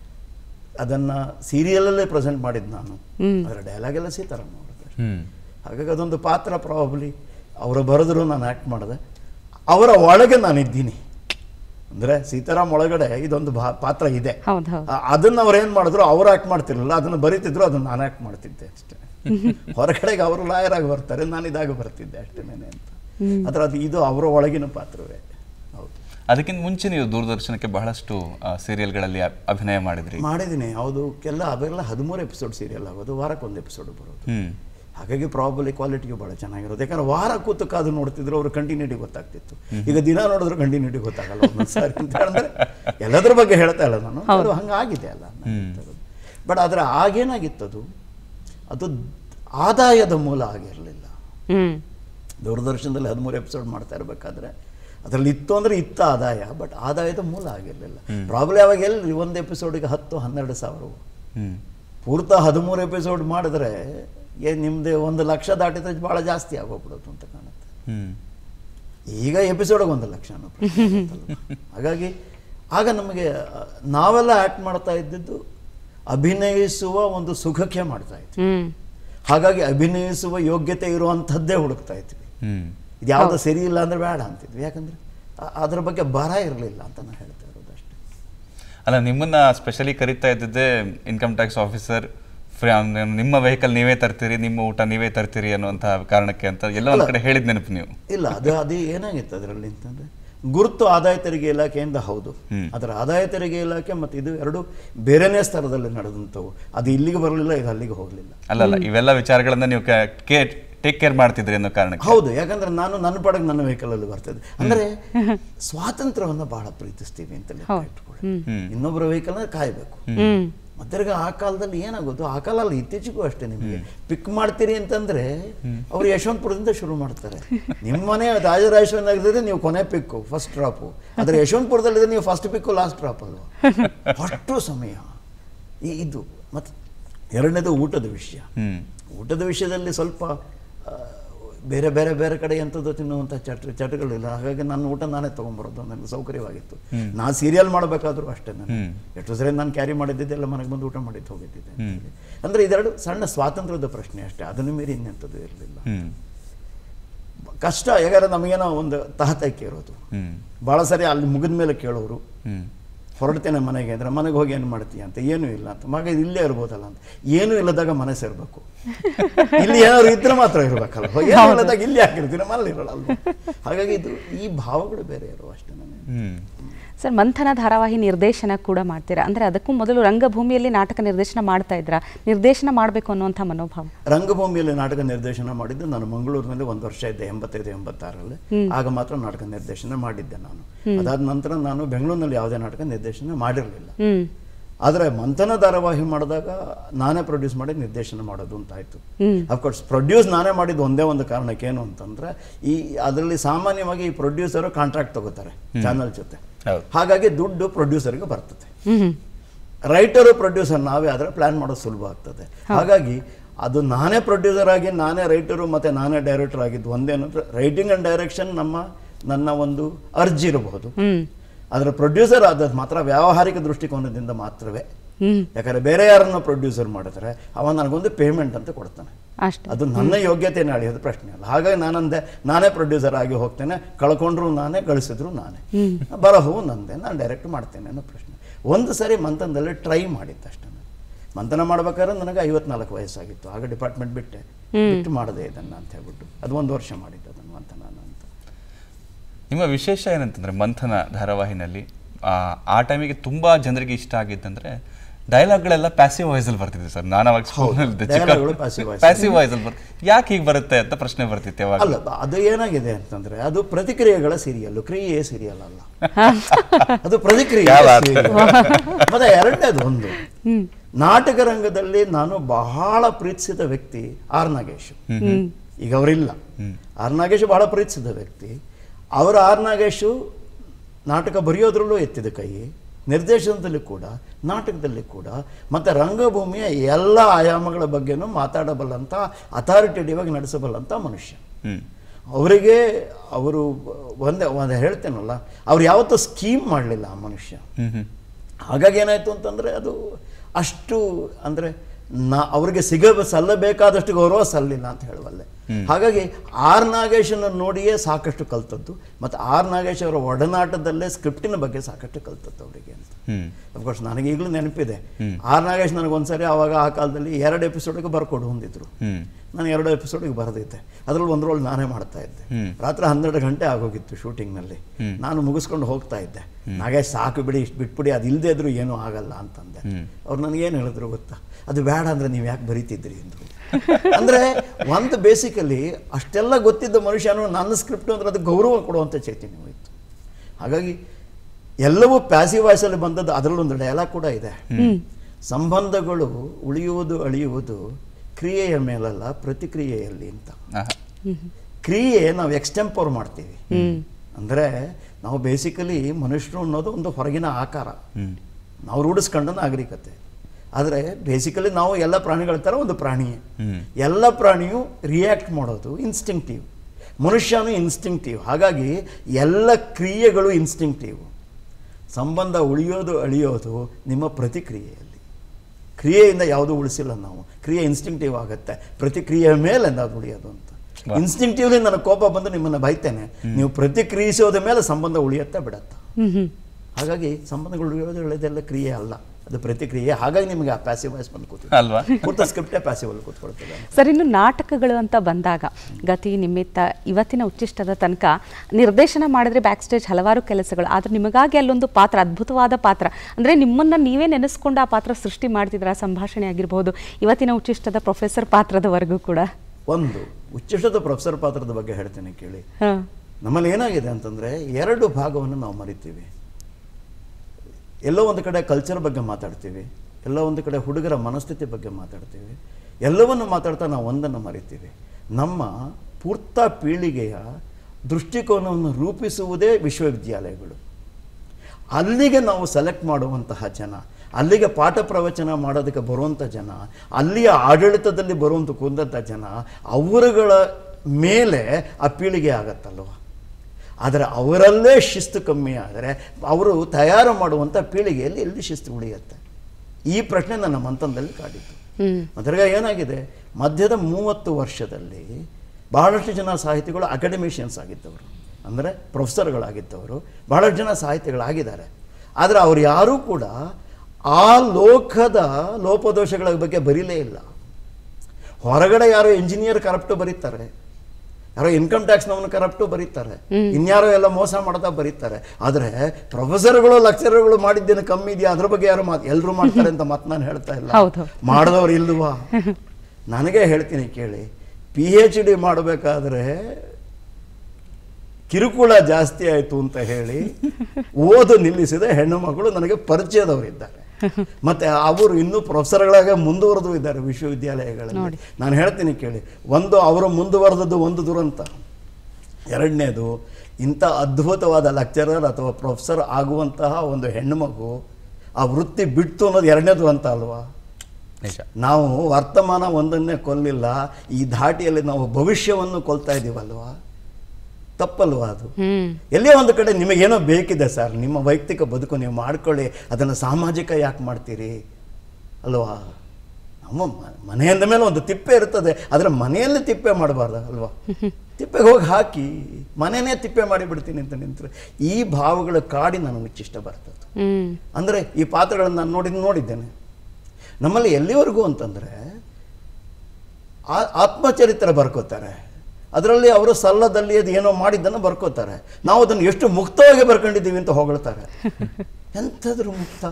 ಅದನ್ನು ಸೀರಿಯಲಲ್ಲೇ ಪ್ರೆಸೆಂಟ್ ಮಾಡಿದ್ದು ನಾನು ಅದರ ಡೈಲಾಗ್ ಎಲ್ಲ ಸೀತಾರಾಮ್ ಅವ್ರದ್ದು ಹ್ಮ್ ಹಾಗಾಗಿ ಅದೊಂದು ಪಾತ್ರ ಪ್ರಾಬಬ್ಲಿ ಅವರು ಬರೆದ್ರು ನಾನು ಆ್ಯಕ್ಟ್ ಮಾಡಿದೆ ಅವರ ಒಳಗೆ ನಾನಿದ್ದೀನಿ ಅಂದರೆ ಸೀತಾರಾಮ್ ಒಳಗಡೆ ಇದೊಂದು ಭಾ ಪಾತ್ರ ಇದೆ ಹೌದು ಹೌದು ಆ- ಅದನ್ನ ಅವ್ರು ಏನು ಮಾಡಿದ್ರು ಅವ್ರು ಆ್ಯಕ್ಟ್ ಮಾಡ್ತಿರಲಿಲ್ಲ ಅದನ್ನು ಬರೀತಿದ್ರು ಅದನ್ನು ನಾನು ಆ್ಯಕ್ಟ್ ಮಾಡ್ತಿದ್ದೆ ಅಷ್ಟೇ ಹೊರಗಡೆಗೆ ಅವರು ಲಾಯರ್ ಆಗಿ ಬರ್ತಾರೆ ನಾನು ಇದಾಗ ಬರ್ತಿದ್ದೆ ಅಷ್ಟೇನೇನೆ ಅಂತ ಆದರೆ ಅದು ಇದು ಅವರ ಒಳಗಿನ ಪಾತ್ರವೇ ಹೌದು ಅದಕ್ಕಿಂತ ಮುಂಚೆ ನೀವು ದೂರದರ್ಶನಕ್ಕೆ ಬಹಳಷ್ಟು ಸೀರಿಯಲ್ಗಳಲ್ಲಿ ಅಭಿನಯ ಮಾಡಿದ್ರಿ ಮಾಡಿದ್ದೀನಿ ಯಾವುದು ಕೆಲ ಅವೆಲ್ಲ ಹದಿಮೂರು ಎಪಿಸೋಡ್ ಸೀರಿಯಲ್ ಆಗೋದು ವಾರಕ್ಕೆ ಒಂದು ಎಪಿಸೋಡ್ ಬರೋದು ಹ್ಮ್ ಹಾಗಾಗಿ ಪ್ರಾಬಲಿ ಕ್ವಾಲಿಟಿಗೆ ಭಾಳ ಚೆನ್ನಾಗಿರೋದು ಯಾಕಂದ್ರೆ ವಾರ ಕೂತು ಕಾದು ನೋಡ್ತಿದ್ರು ಅವ್ರ ಕಂಟಿನ್ಯೂಟಿ ಗೊತ್ತಾಗ್ತಿತ್ತು ಈಗ ದಿನ ನೋಡಿದ್ರು ಕಂಟಿನ್ಯೂಟಿ ಗೊತ್ತಾಗಲ್ಲ ಒಂದೊಂದು ಸಾರಿ ಅಂತ ಹೇಳಿದ್ರೆ ಎಲ್ಲದ್ರ ಬಗ್ಗೆ ಹೇಳ್ತಾ ಇಲ್ಲ ನಾನು ಅದು ಹಂಗಾಗಿದೆ ಅಲ್ಲ ಬಟ್ ಆದರೆ ಆಗೇನಾಗಿತ್ತದು ಅದು ಆದಾಯದ ಮೂಲ ಆಗಿರಲಿಲ್ಲ ಹ್ಞೂ ದೂರದರ್ಶನದಲ್ಲಿ ಹದಿಮೂರು ಎಪಿಸೋಡ್ ಮಾಡ್ತಾ ಇರಬೇಕಾದ್ರೆ ಅದರಲ್ಲಿ ಇತ್ತು ಅಂದರೆ ಇತ್ತ ಆದಾಯ ಬಟ್ ಆದಾಯದ ಮೂಲ ಆಗಿರಲಿಲ್ಲ ಪ್ರಾಬ್ಲಿ ಅವಾಗ ಎಲ್ಲಿ ಒಂದು ಎಪಿಸೋಡಿಗೆ ಹತ್ತು ಹನ್ನೆರಡು ಸಾವಿರ ಹ್ಮ್ ಪೂರ್ತ ಹದಿಮೂರು ಎಪಿಸೋಡ್ ಮಾಡಿದ್ರೆ ಏನು ನಿಮ್ಮದು ಒಂದು ಲಕ್ಷ ದಾಟಿದ್ರೆ ಭಾಳ ಜಾಸ್ತಿ ಆಗೋಗ್ಬಿಡುತ್ತೆ ಅಂತ ಕಾಣುತ್ತೆ ಹ್ಮ್ ಈಗ ಎಪಿಸೋಡಿಗೆ ಒಂದು ಲಕ್ಷ ಅನ್ನೋ ಪ್ರಶ್ನೆ ಬರುತ್ತಲ್ವ. ಹಾಗಾಗಿ ಆಗ ನಮಗೆ ಆ, ನಾವೆಲ್ಲ ಆ್ಯಕ್ಟ್ ಮಾಡ್ತಾ ಇದ್ದಿದ್ದು ಅಭಿನಯಿಸುವ ಒಂದು ಸುಖಕ್ಕೆ ಮಾಡ್ತಾ ಇದ್ವಿ ಹ್ಞೂ ಹಾಗಾಗಿ ಅಭಿನಯಿಸುವ ಯೋಗ್ಯತೆ ಇರುವಂಥದ್ದೇ ಹುಡುಕ್ತಾ ಇದ್ವಿ ಹ್ಮ್ ಇದು ಯಾವುದೋ ಸರಿ ಇಲ್ಲ ಅಂದರೆ ಬೇಡ ಅಂತಿದ್ವಿ ಯಾಕಂದರೆ ಅದರ ಬಗ್ಗೆ ಬರ ಇರಲಿಲ್ಲ ಅಂತ ನಾನು ಹೇಳ್ತಾ ಇರೋದು ಅಷ್ಟೇ ಅಲ್ಲ ನಿಮ್ಮನ್ನ ಸ್ಪೆಷಲಿ ಕರಿತಾ ಇದ್ದಿದ್ದೆ ಇನ್ಕಮ್ ಟ್ಯಾಕ್ಸ್ ಆಫೀಸರ್ ನಿಮ್ಮ ವೆಹಿಕಲ್ ನೀವೇ ತರ್ತೀರಿ ನಿಮ್ಮ ಊಟ ನೀವೇ ತರ್ತೀರಿ ಅನ್ನುವಂಥ ಕಾರಣಕ್ಕೆ ಅಂತ ಎಲ್ಲ ಒಂದ್ ಕಡೆ ಹೇಳಿದ್ ನೆನಪು ನೀವು ಇಲ್ಲ ಅದು ಅದು ಏನಾಗಿತ್ತು ಅದರಲ್ಲಿ ಅಂತಂದರೆ ಗುರುತು ಆದಾಯ ತೆರಿಗೆ ಇಲಾಖೆಯಿಂದ ಹೌದು ಅದರ ಆದಾಯ ತೆರಿಗೆ ಇಲಾಖೆ ಮತ್ತು ಇದು ಎರಡು ಬೇರೆನೇ ಸ್ತರದಲ್ಲಿ ನಡೆದಂಥವು ಅದು ಇಲ್ಲಿಗೆ ಬರಲಿಲ್ಲ ಇದು ಅಲ್ಲಿಗೆ ಹೋಗಲಿಲ್ಲ ಅಲ್ಲಲ್ಲ ಇವೆಲ್ಲ ವಿಚಾರಗಳನ್ನ ನೀವು ಟೇಕ್ ಕೇರ್ ಮಾಡ್ತಿದ್ರಿ ಅನ್ನೋ ಕಾರಣಕ್ಕೆ ಹೌದು ಯಾಕಂದ್ರೆ ನಾನು ನನ್ನ ಪಡಗೆ ನನ್ನ ವೆಹಿಕಲಲ್ಲಿ ಬರ್ತದೆ ಅಂದರೆ ಸ್ವಾತಂತ್ರ್ಯವನ್ನು ಬಹಳ ಪ್ರೀತಿಸ್ತೀವಿ ಅಂತ ಲೆಕ್ಕ ಇಟ್ಕೊಳ್ಳಿ ಇನ್ನೊಬ್ಬರ ವೆಹಿಕಲ್ನ ಕಾಯಬೇಕು ಹ್ಞೂ ಮತ್ತೆ ಆ ಕಾಲದಲ್ಲಿ ಏನಾಗೋದು ಆ ಕಾಲದಲ್ಲಿ ಇತ್ತೀಚೆಗೂ ಅಷ್ಟೇ ನಿಮಗೆ ಪಿಕ್ ಮಾಡ್ತೀರಿ ಅಂತಂದ್ರೆ ಅವ್ರು ಯಶವಂತಪುರದಿಂದ ಶುರು ಮಾಡ್ತಾರೆ ನಿಮ್ಮ ಮನೆ ರಾಜರಾಜೇಶ್ವರ ನಗರದಲ್ಲಿ ನೀವು ಕೊನೆ ಪಿಕ್ಕು ಫಸ್ಟ್ ಡ್ರಾಪು ಆದರೆ ಯಶವಂತಪುರದಲ್ಲಿದ್ರೆ ನೀವು ಫಸ್ಟ್ ಪಿಕ್ಕು ಲಾಸ್ಟ್ ಡ್ರಾಪ್ ಅಲ್ವಾ ಅಷ್ಟು ಸಮಯ ಈ ಇದು ಮತ್ತು ಎರಡನೇದು ಊಟದ ವಿಷಯ ಹ್ಮ್ ಊಟದ ವಿಷಯದಲ್ಲಿ ಸ್ವಲ್ಪ ಆ, ಬೇರೆ ಬೇರೆ ಬೇರೆ ಕಡೆ ಎಂಥದ್ದು ತಿನ್ನುವಂಥ ಚಟ ಚಟಗಳಿಲ್ಲ ಹಾಗಾಗಿ ನನ್ನ ಊಟ ನಾನೇ ತೊಗೊಂಬರೋದು ನನಗೆ ಸೌಕರ್ಯವಾಗಿತ್ತು ನಾನು ಸೀರಿಯಲ್ ಮಾಡಬೇಕಾದ್ರೂ ಅಷ್ಟೇ ನಾನು ಎಷ್ಟು ಸರಿ ನಾನು ಕ್ಯಾರಿ ಮಾಡಿದ್ದಿದ್ದೆಲ್ಲ ಮನೆಗೆ ಬಂದು ಊಟ ಮಾಡಿದ್ದು ಹೋಗಿದ್ದಿದ್ದೆ ಅಂತೇಳಿ. ಅಂದರೆ ಇದೆರಡು ಸಣ್ಣ ಸ್ವಾತಂತ್ರ್ಯದ ಪ್ರಶ್ನೆ ಅಷ್ಟೇ ಅದನ್ನು ಮೀರಿ ಇನ್ನೆಂಥದ್ದು ಇರಲಿಲ್ಲ ಹ್ಮ್ ಕಷ್ಟ ಯಾಕಂದ್ರೆ ನಮಗೇನೋ ಒಂದು ತಹತೈಕೆ ಇರೋದು ಹ್ಮ್ ಭಾಳ ಸರಿ ಅಲ್ಲಿ ಮುಗಿದ ಮೇಲೆ ಕೇಳೋರು ಹ್ಮ್ ಹೊರಡ್ತೇನೆ ಮನೆಗೆ ಅಂದರೆ ಮನೆಗೆ ಹೋಗಿ ಏನು ಮಾಡ್ತೀಯ ಅಂತ ಏನೂ ಇಲ್ಲ ಅಂತ ಮಗ ಇಲ್ಲೇ ಇರ್ಬೋದಲ್ಲ ಅಂತ ಏನೂ ಇಲ್ಲದಾಗ ಮನೆ ಸೇರಬೇಕು ಇಲ್ಲಿ ಏನಾದ್ರು ಇದ್ರೆ ಮಾತ್ರ ಇರಬೇಕಲ್ಲ ಏನೂ ಇಲ್ಲದಾಗ ಇಲ್ಲಿ ಹಾಕಿರ್ತೀನಿ ಮನೇಲಿ ಇರೋಲ್ಲ ಅಲ್ವಾ ಹಾಗಾಗಿ ಇದು ಈ ಭಾವಗಳು ಬೇರೆ ಇರೋ ಅಷ್ಟೇ ನನಗೆ ಹ್ಮ್ ಸರ್ ಮಂಥನ ಧಾರಾವಾಹಿ ನಿರ್ದೇಶನ ಕೂಡ ಮಾಡ್ತೀರಾ ಅಂದರೆ ಅದಕ್ಕೂ ಮೊದಲು ರಂಗಭೂಮಿಯಲ್ಲಿ ನಾಟಕ ನಿರ್ದೇಶನ ಮಾಡ್ತಾ ಇದ್ರಾ ನಿರ್ದೇಶನ ಮಾಡಬೇಕು ಅನ್ನುವಂಥ ಮನೋಭಾವ ರಂಗಭೂಮಿಯಲ್ಲಿ ನಾಟಕ ನಿರ್ದೇಶನ ಮಾಡಿದ್ದು ನಾನು ಮಂಗಳೂರಿನಲ್ಲಿ ಒಂದು ವರ್ಷ ಇದ್ದೆ ಎಂಬತ್ತೈದು ಎಂಬತ್ತಾರರಲ್ಲಿ ಆಗ ಮಾತ್ರ ನಾಟಕ ನಿರ್ದೇಶನ ಮಾಡಿದ್ದೆ ನಾನು ಅದಾದ ನಂತರ ನಾನು ಬೆಂಗಳೂರಿನಲ್ಲಿ ಯಾವುದೇ ನಾಟಕ ನಿರ್ದೇಶನ ಮಾಡಿರಲಿಲ್ಲ ಹ್ಞೂ ಆದರೆ ಮಂಥನ ಧಾರಾವಾಹಿ ಮಾಡಿದಾಗ ನಾನೇ ಪ್ರೊಡ್ಯೂಸ್ ಮಾಡಿ ನಿರ್ದೇಶನ ಮಾಡೋದು ಅಂತ ಆಯಿತು ಅಫ್ಕೋರ್ಸ್ ಪ್ರೊಡ್ಯೂಸ್ ನಾನೇ ಮಾಡಿದ್ದು ಒಂದೇ ಒಂದು ಕಾರಣಕ್ಕೆ ಏನು ಅಂತಂದ್ರೆ ಈ ಅದರಲ್ಲಿ ಸಾಮಾನ್ಯವಾಗಿ ಈ ಪ್ರೊಡ್ಯೂಸರು ಕಾಂಟ್ರಾಕ್ಟ್ ತಗೋತಾರೆ ಚಾನಲ್ ಜೊತೆ ಹೌದು ಹಾಗಾಗಿ ದುಡ್ಡು ಪ್ರೊಡ್ಯೂಸರ್ಗೆ ಬರ್ತದೆ ಹ್ಞೂ ರೈಟರು ಪ್ರೊಡ್ಯೂಸರ್ ನಾವೇ ಆದರೆ ಪ್ಲ್ಯಾನ್ ಮಾಡೋದು ಸುಲಭ ಆಗ್ತದೆ ಹಾಗಾಗಿ ಅದು ನಾನೇ ಪ್ರೊಡ್ಯೂಸರ್ ಆಗಿ ನಾನೇ ರೈಟರು ಮತ್ತು ನಾನೇ ಡೈರೆಕ್ಟರ್ ಆಗಿದ್ದು ಒಂದೇನಂದ್ರೆ ರೈಟಿಂಗ್ ಆ್ಯಂಡ್ ಡೈರೆಕ್ಷನ್ ನಮ್ಮ ನನ್ನ ಒಂದು ಅರ್ಜಿ ಇರಬಹುದು ಹ್ಮ್ ಅದರ ಪ್ರೊಡ್ಯೂಸರ್ ಆದದ್ದು ಮಾತ್ರ ವ್ಯಾವಹಾರಿಕ ದೃಷ್ಟಿಕೋನದಿಂದ ಮಾತ್ರವೇ ಹ್ಮ್ ಯಾಕಂದರೆ ಬೇರೆ ಯಾರನ್ನ ಪ್ರೊಡ್ಯೂಸರ್ ಮಾಡಿದ್ರೆ ಅವ ನನಗೊಂದು ಪೇಮೆಂಟ್ ಅಂತ ಕೊಡ್ತಾನೆ ಅಷ್ಟೇ ಅದು ನನ್ನ ಯೋಗ್ಯತೆಯನ್ನು ಅಳಿಯೋದು ಪ್ರಶ್ನೆ ಅಲ್ಲ ಹಾಗಾಗಿ ನಾನಂದೆ ನಾನೇ ಪ್ರೊಡ್ಯೂಸರ್ ಆಗಿ ಹೋಗ್ತೇನೆ ಕಳ್ಕೊಂಡ್ರು ನಾನೇ ಗಳಿಸಿದ್ರು ನಾನೇ ಬರಹವು ನಂದೆ ನಾನು ಡೈರೆಕ್ಟ್ ಮಾಡ್ತೇನೆ ಅನ್ನೋ ಪ್ರಶ್ನೆ ಒಂದು ಸರಿ ಮಂಥನದಲ್ಲಿ ಟ್ರೈ ಮಾಡಿದ್ದೆ ಅಷ್ಟೇ ನಾನು. ಮಂಥನ ಮಾಡ್ಬೇಕಾದ್ರೆ ನನಗೆ ಐವತ್ನಾಲ್ಕು ವಯಸ್ಸಾಗಿತ್ತು ಆಗ ಡಿಪಾರ್ಟ್ಮೆಂಟ್ ಬಿಟ್ಟೆ ಬಿಟ್ಟು ಮಾಡದೆ ಇದನ್ನು ಅಂತ ಹೇಳ್ಬಿಟ್ಟು ಅದು ಒಂದು ವರ್ಷ ಮಾಡಿದ್ದು ಅದನ್ನು ಮಂಥನ ಅಂತ ನಿಮ್ಮ ವಿಶೇಷ ಏನಂತಂದ್ರೆ ಮಂಥನ ಧಾರಾವಾಹಿನಲ್ಲಿ ಆ, ಆ ಟೈಮಿಗೆ ತುಂಬಾ ಜನರಿಗೆ ಇಷ್ಟ ಆಗಿದ್ದಂದ್ರೆ ಡೈಲಾಗ್ಗಳೆಲ್ಲ ಪ್ಯಾಸಿವ್ ವಾಯ್ಸ್ ಅಲ್ಲಿ ಬರ್ತಿದೆ ಸರ್ ನಾನು ಅವಾಗ dialogue ಗಳು passive voice. ಪ್ಯಾಸಿವ್ ವಾಯ್ಸ್ ಅಲ್ಲಿ ಬರ್ ಯಾಕೆ ಹೀಗೆ ಬರುತ್ತೆ ಅಂತ ಪ್ರಶ್ನೆ ಬರ್ತಿತ್ತು ಯಾವಾಗ ಅಲ್ಲ ಅದು ಏನಾಗಿದೆ ಅಂತಂದ್ರೆ ಅದು ಪ್ರತಿಕ್ರಿಯೆಗಳ ಸೀರಿಯಲ್ ಕ್ರಿಯೆ ಸೀರಿಯಲ್ ಅಲ್ಲ ಅದು ಪ್ರತಿಕ್ರಿಯೆ ಯಾವ ಅರ್ಥ? serial. ಮತ್ತೆ ಎರಡನೇದು ಒಂದು ನಾಟಕ ರಂಗದಲ್ಲಿ ನಾನು ಬಹಳ ಪ್ರೀತಿಸಿದ ವ್ಯಕ್ತಿ ಆರ್ ನಾಗೇಶ್ ಈಗ ಅವರಿಲ್ಲ ಆರ್ ನಾಗೇಶ್ ಬಹಳ ಪ್ರೀತಿಸಿದ ವ್ಯಕ್ತಿ ಅವರ ಆರ್ ನಾಗೇಶು ನಾಟಕ ಬರೆಯೋದ್ರಲ್ಲೂ ಎತ್ತಿದ ಕೈ ನಿರ್ದೇಶನದಲ್ಲಿ ಕೂಡ ನಾಟಕದಲ್ಲಿ ಕೂಡ ಮತ್ತು ರಂಗಭೂಮಿಯ ಎಲ್ಲ ಆಯಾಮಗಳ ಬಗ್ಗೆನೂ ಮಾತಾಡಬಲ್ಲಂಥ ಅಥಾರಿಟೇಟಿವ್ ಆಗಿ ನಡೆಸಬಲ್ಲಂಥ ಮನುಷ್ಯ ಹ್ಮ್ ಅವರಿಗೆ ಅವರು ಒಂದೇ ಒಂದು ಹೇಳ್ತೇನಲ್ಲ ಅವ್ರು ಯಾವತ್ತೂ ಸ್ಕೀಮ್ ಮಾಡಲಿಲ್ಲ ಆ ಮನುಷ್ಯ ಹ್ಮ್ ಹ್ಮ್ ಹಾಗಾಗಿ ಏನಾಯಿತು ಅಂತಂದರೆ ಅದು ಅಷ್ಟು ಅಂದರೆ ನಾ ಅವ್ರಿಗೆ ಸಿಗ ಸಲ್ಲಬೇಕಾದಷ್ಟು ಗೌರವ ಸಲ್ಲಿಲ್ಲ ಅಂತ ಹೇಳುವಲ್ಲೆ ಹಾಗಾಗಿ ಆರ್ ನಾಗೇಶನ ನೋಡಿಯೇ ಸಾಕಷ್ಟು ಕಲ್ತದ್ದು ಮತ್ತು ಆರ್ ನಾಗೇಶ್ ಅವರ ಒಡನಾಟದಲ್ಲೇ ಸ್ಕ್ರಿಪ್ಟಿನ ಬಗ್ಗೆ ಸಾಕಷ್ಟು ಕಲ್ತದ್ದು ಅವರಿಗೆ ಅಂತ ಹ್ಮ್ ಅಫ್ಕೋರ್ಸ್ ನನಗೆ ಈಗಲೂ ನೆನಪಿದೆ ಆರ್ ನಾಗೇಶ್ ನನಗೊಂದ್ಸರಿ ಆವಾಗ ಆ ಕಾಲದಲ್ಲಿ ಎರಡು ಎಪಿಸೋಡ್ಗೆ ಬರ್ಕೊಡು ಹೊಂದಿದ್ರು ಹ್ಮ್ ನಾನು ಎರಡು ಎಪಿಸೋಡಿಗೆ ಬರೆದಿದ್ದೆ ಅದರಲ್ಲಿ ಒಂದು ರೋಲ್ ನಾನೇ ಮಾಡ್ತಾ ಇದ್ದೆ ರಾತ್ರಿ ಹನ್ನೆರಡು ಗಂಟೆ ಆಗೋಗಿತ್ತು ಶೂಟಿಂಗ್ನಲ್ಲಿ ನಾನು ಮುಗಿಸ್ಕೊಂಡು ಹೋಗ್ತಾ ಇದ್ದೆ ನಾಗೇಶ್ ಸಾಕು ಬಿಡಿ ಇಷ್ಟು ಬಿಟ್ಬಿಡಿ ಅದು ಇಲ್ಲದೆ ಇದ್ರೂ ಏನೂ ಆಗಲ್ಲ ಅಂತಂದೆ ಅವ್ರು ನನಗೇನು ಹೇಳಿದ್ರು ಗೊತ್ತಾ ಅದು ಬೇಡ ಅಂದರೆ ನೀವು ಯಾಕೆ ಬರೀತಿದ್ರಿ ಅಂದರು ಅಂದರೆ ಒಂದು ಬೇಸಿಕಲಿ ಅಷ್ಟೆಲ್ಲ ಗೊತ್ತಿದ್ದ ಮನುಷ್ಯನು ನನ್ನ ಸ್ಕ್ರಿಪ್ಟ್ ಅಂದ್ರೆ ಅದಕ್ಕೆ ಗೌರವ ಕೊಡುವಂಥ ಚೈತನ್ಯ ಹೋಯಿತು ಹಾಗಾಗಿ ಎಲ್ಲವೂ ಪ್ಯಾಸಿವ್ ವಾಯ್ಸಲ್ಲಿ ಬಂದದ್ದು ಅದರಲ್ಲೊಂದು ಡೈಲಾಗ್ ಕೂಡ ಇದೆ ಸಂಬಂಧಗಳು ಉಳಿಯುವುದು ಅಳಿಯುವುದು ಕ್ರಿಯೆಯ ಮೇಲಲ್ಲ ಪ್ರತಿಕ್ರಿಯೆಯಲ್ಲಿ ಅಂತ ಆಹಾ. ಕ್ರಿಯೆ ನಾವು ಎಕ್ಸ್ಟೆಂಪೋರ್ ಮಾಡ್ತೀವಿ ಅಂದರೆ ನಾವು ಬೇಸಿಕಲಿ ಮನುಷ್ಯರು ಅನ್ನೋದು ಒಂದು ಹೊರಗಿನ ಆಕಾರ ನಾವು ರೂಢಿಸ್ಕೊಂಡ ನಾಗರಿಕತೆ ಆದರೆ ಬೇಸಿಕಲಿ ನಾವು ಎಲ್ಲ ಪ್ರಾಣಿಗಳ ಥರ ಒಂದು ಪ್ರಾಣಿಯೇ ಎಲ್ಲ ಪ್ರಾಣಿಯು ರಿಯಾಕ್ಟ್ ಮಾಡೋದು ಇನ್ಸ್ಟಿಂಕ್ಟಿವ್ ಮನುಷ್ಯನು ಇನ್ಸ್ಟಿಂಕ್ಟಿವ್ ಹಾಗಾಗಿ ಎಲ್ಲ ಕ್ರಿಯೆಗಳು ಇನ್ಸ್ಟಿಂಕ್ಟಿವ್ ಸಂಬಂಧ ಉಳಿಯೋದು ಅಳಿಯೋದು ನಿಮ್ಮ ಪ್ರತಿಕ್ರಿಯೆಯಲ್ಲಿ ಕ್ರಿಯೆಯಿಂದ ಯಾವುದೂ ಉಳಿಸಿಲ್ಲ ನಾವು ಕ್ರಿಯೆ ಇನ್ಸ್ಟಿಂಕ್ಟಿವ್ ಆಗುತ್ತೆ ಪ್ರತಿಕ್ರಿಯೆಯ ಮೇಲೆ ಅದು ಉಳಿಯೋದು ಅಂತ ಇನ್ಸ್ಟಿಂಕ್ಟಿವ್ಲಿ ನನಗೆ ಕೋಪ ಬಂದು ನಿಮ್ಮನ್ನು ಬೈತೇನೆ ನೀವು ಪ್ರತಿಕ್ರಿಯಿಸೋದ ಮೇಲೆ ಸಂಬಂಧ ಉಳಿಯುತ್ತೆ ಬಿಡತ್ತ ಹ್ಮ್ ಹ್ಮ್ ಹಾಗಾಗಿ ಸಂಬಂಧಗಳು ಉಳಿಯೋದು ಉಳಿಯೋದೆಲ್ಲ ಕ್ರಿಯೆ ಅಲ್ಲ ಅದು ಪ್ರತಿಕ್ರಿಯೆ ಹಾಗಾಗಿ ನಿಮಗೆ ಆ ಪ್ಯಾಸಿವ್ ವಾಯ್ಸ್ ಬಂದು ಕೂತು ಅಲ್ವಾ ಪೂರ್ತಿ ಸ್ಕ್ರಿಪ್ಟೇ ಪ್ಯಾಸಿವ್ ಅಲ್ಲಿ ಕೂತ್ಕೊಳ್ತದೆ ಸರ್ ಇನ್ನು ನಾಟಕಗಳು ಅಂತ ಬಂದಾಗ ಗತಿ ನಿಮಿತ್ತ ಇವತ್ತಿನ ಉಚ್ಚಿಷ್ಟದ ತನಕ ನಿರ್ದೇಶನ ಮಾಡಿದ್ರೆ ಬ್ಯಾಕ್ ಸ್ಟೇಜ್ ಹಲವಾರು ಕೆಲಸಗಳು ಆದರೆ ನಿಮಗಾಗಿ ಅಲ್ಲೊಂದು ಪಾತ್ರ ಅದ್ಭುತವಾದ ಪಾತ್ರ ಅಂದರೆ ನಿಮ್ಮನ್ನು ನೀವೇ ನೆನೆಸ್ಕೊಂಡು ಆ ಪಾತ್ರ ಸೃಷ್ಟಿ ಮಾಡ್ತಿದ್ರ ಸಂಭಾಷಣೆ ಆಗಿರ್ಬೋದು ಇವತ್ತಿನ ಉಚ್ಚಿಷ್ಟದ ಪ್ರೊಫೆಸರ್ ಪಾತ್ರದವರೆಗೂ ಕೂಡ ಒಂದು ಉಚ್ಚಿಷ್ಟದ ಪ್ರೊಫೆಸರ್ ಪಾತ್ರದ ಬಗ್ಗೆ ಹೇಳ್ತೇನೆ ಕೇಳಿ ಹಾಂ ನಮ್ಮಲ್ಲಿ ಏನಾಗಿದೆ ಅಂತಂದರೆ ಎರಡು ಭಾಗವನ್ನು ನಾವು ಮರಿತೀವಿ ಎಲ್ಲೋ ಒಂದು ಕಡೆ ಕಲ್ಚರ್ ಬಗ್ಗೆ ಮಾತಾಡ್ತೀವಿ ಎಲ್ಲೋ ಒಂದು ಕಡೆ ಹುಡುಗರ ಮನಸ್ಥಿತಿ ಬಗ್ಗೆ ಮಾತಾಡ್ತೀವಿ ಎಲ್ಲವನ್ನು ಮಾತಾಡ್ತಾ ನಾವು ಒಂದನ್ನು ಮರಿತೀವಿ ನಮ್ಮ ಪೂರ್ತ ಪೀಳಿಗೆಯ ದೃಷ್ಟಿಕೋನವನ್ನು ರೂಪಿಸುವುದೇ ವಿಶ್ವವಿದ್ಯಾಲಯಗಳು ಅಲ್ಲಿಗೆ ನಾವು ಸೆಲೆಕ್ಟ್ ಮಾಡುವಂತಹ ಜನ ಅಲ್ಲಿಗೆ ಪಾಠ ಪ್ರವಚನ ಮಾಡೋದಕ್ಕೆ ಬರುವಂಥ ಜನ ಅಲ್ಲಿಯ ಆಡಳಿತದಲ್ಲಿ ಬರುವಂಥ ಕುಂದಂಥ ಜನ ಅವರುಗಳ ಮೇಲೆ ಆ ಪೀಳಿಗೆ ಆಗತ್ತಲ್ವ ಆದರೆ ಅವರಲ್ಲೇ ಶಿಸ್ತು ಕಮ್ಮಿ ಆದರೆ ಅವರು ತಯಾರು ಮಾಡುವಂಥ ಪೀಳಿಗೆಯಲ್ಲಿ ಎಲ್ಲಿ ಶಿಸ್ತು ಉಳಿಯುತ್ತೆ ಈ ಪ್ರಶ್ನೆ ನನ್ನ ಮಂಥನದಲ್ಲಿ ಕಾಡಿತ್ತು ಅದರಾಗ ಏನಾಗಿದೆ ಮಧ್ಯದ ಮೂವತ್ತು ವರ್ಷದಲ್ಲಿ ಬಹಳಷ್ಟು ಜನ ಸಾಹಿತಿಗಳು ಅಕಾಡೆಮಿಷಿಯನ್ಸ್ ಆಗಿದ್ದವರು ಅಂದರೆ ಪ್ರೊಫೆಸರ್ಗಳಾಗಿದ್ದವರು ಬಹಳಷ್ಟು ಜನ ಸಾಹಿತಿಗಳಾಗಿದ್ದಾರೆ ಆದರೆ ಅವ್ರು ಯಾರೂ ಕೂಡ ಆ ಲೋಕದ ಲೋಪದೋಷಗಳ ಬಗ್ಗೆ ಬರೀಲೇ ಇಲ್ಲ ಹೊರಗಡೆ ಯಾರೋ ಇಂಜಿನಿಯರ್ ಕರಪ್ಟು ಬರೀತಾರೆ ಯಾರೋ ಇನ್ಕಮ್ ಟ್ಯಾಕ್ಸ್ನವನು ಕರಪ್ಟು ಬರೀತಾರೆ ಇನ್ಯಾರೋ ಎಲ್ಲ ಮೋಸ ಮಾಡ್ತಾ ಬರೀತಾರೆ ಆದರೆ ಪ್ರೊಫೆಸರ್ಗಳು ಲೆಕ್ಚರರ್ಗಳು ಮಾಡಿದ್ದೇನು ಕಮ್ಮಿ ಇದೆಯಾ ಅದ್ರ ಬಗ್ಗೆ ಯಾರು ಮಾತು ಎಲ್ಲರೂ ಮಾಡ್ತಾರೆ ಅಂತ ಮಾತು ನಾನು ಹೇಳ್ತಾ ಇಲ್ಲ ಹೌದು. ಮಾಡಿದವ್ರು ಇಲ್ವಾ ನನಗೆ ಹೇಳ್ತೀನಿ ಕೇಳಿ ಪಿ ಎಚ್ ಡಿ ಮಾಡಬೇಕಾದ್ರೆ ಕಿರುಕುಳ ಜಾಸ್ತಿ ಆಯಿತು ಅಂತ ಹೇಳಿ ಓದು ನಿಲ್ಲಿಸಿದ ಹೆಣ್ಣು ಮಕ್ಕಳು ನನಗೆ ಪರಿಚಯದವರಿದ್ದಾರೆ ಮತ್ತೆ ಅವರು ಇನ್ನೂ ಪ್ರೊಫೆಸರ್ಗಳಾಗ ಮುಂದುವರೆದು ಇದ್ದಾರೆ ವಿಶ್ವವಿದ್ಯಾಲಯಗಳಲ್ಲಿ ನಾನು ಹೇಳ್ತೀನಿ ಕೇಳಿ ಒಂದು ಅವರು ಮುಂದುವರೆದದ್ದು ಒಂದು ದುರಂತ ಎರಡನೇದು ಇಂಥ ಅದ್ಭುತವಾದ ಲೆಕ್ಚರರ್ ಅಥವಾ ಪ್ರೊಫೆಸರ್ ಆಗುವಂತಹ ಒಂದು ಹೆಣ್ಣು ಮಗು ಆ ವೃತ್ತಿ ಬಿಡ್ತು ಅನ್ನೋದು ಎರಡನೇದು ಅಂತ ಅಲ್ವಾ ನಿಜ ನಾವು ವರ್ತಮಾನ ಒಂದನ್ನೇ ಕೊಲ್ಲಿಲ್ಲ ಈ ಧಾಟಿಯಲ್ಲಿ ನಾವು ಭವಿಷ್ಯವನ್ನು ಕೊಲ್ತಾ ಇದ್ದೀವಲ್ವಾ ತಪ್ಪಲ್ವಾ ಅದು ಹ್ಮ್ ಎಲ್ಲೇ ಒಂದು ಕಡೆ ನಿಮಗೇನೋ ಬೇಕಿದೆ ಸರ್ ನಿಮ್ಮ ವೈಯಕ್ತಿಕ ಬದುಕು ನೀವು ಮಾಡ್ಕೊಳ್ಳಿ ಅದನ್ನು ಸಾಮಾಜಿಕ ಯಾಕೆ ಮಾಡ್ತೀರಿ ಅಲ್ವಾ ನಮ್ಮ ಮ- ಮನೆಯಂದ ಮೇಲೆ ಒಂದು ತಿಪ್ಪೆ ಇರ್ತದೆ ಆದರೆ ಮನೆಯಲ್ಲಿ ತಿಪ್ಪೆ ಮಾಡಬಾರ್ದು ಅಲ್ವಾ ತಿಪ್ಪೆಗೆ ಹೋಗಿ ಹಾಕಿ ಮನೆಯೇ ತಿಪ್ಪೆ ಮಾಡಿಬಿಡ್ತೀನಿ ಅಂತ ನಿಂತರೆ ಈ ಭಾವಗಳ ಕಾಡಿ ನನಗೆ ಹುಚ್ಚಿಷ್ಟ ಬರ್ತದೆ ಹ್ಮ್ ಅಂದರೆ ಈ ಪಾತ್ರಗಳನ್ನು ನಾನು ನೋಡಿದ್ ನೋಡಿದ್ದೇನೆ ನಮ್ಮಲ್ಲಿ ಎಲ್ಲಿವರೆಗೂ ಅಂತಂದರೆ ಆ- ಆತ್ಮಚರಿತ್ರೆ ಬರ್ಕೋತಾರೆ ಅದರಲ್ಲಿ ಅವರು ಸಲ್ಲದಲ್ಲಿ ಅದು ಏನೋ ಮಾಡಿದ್ದನ್ನು ಬರ್ಕೋತಾರೆ ನಾವು ಅದನ್ನು ಎಷ್ಟು ಮುಕ್ತವಾಗಿ ಬರ್ಕೊಂಡಿದ್ದೀವಿ ಅಂತ ಹೊಗಳ್ತಾರೆ ಎಂಥದ್ರು ಮುಕ್ತ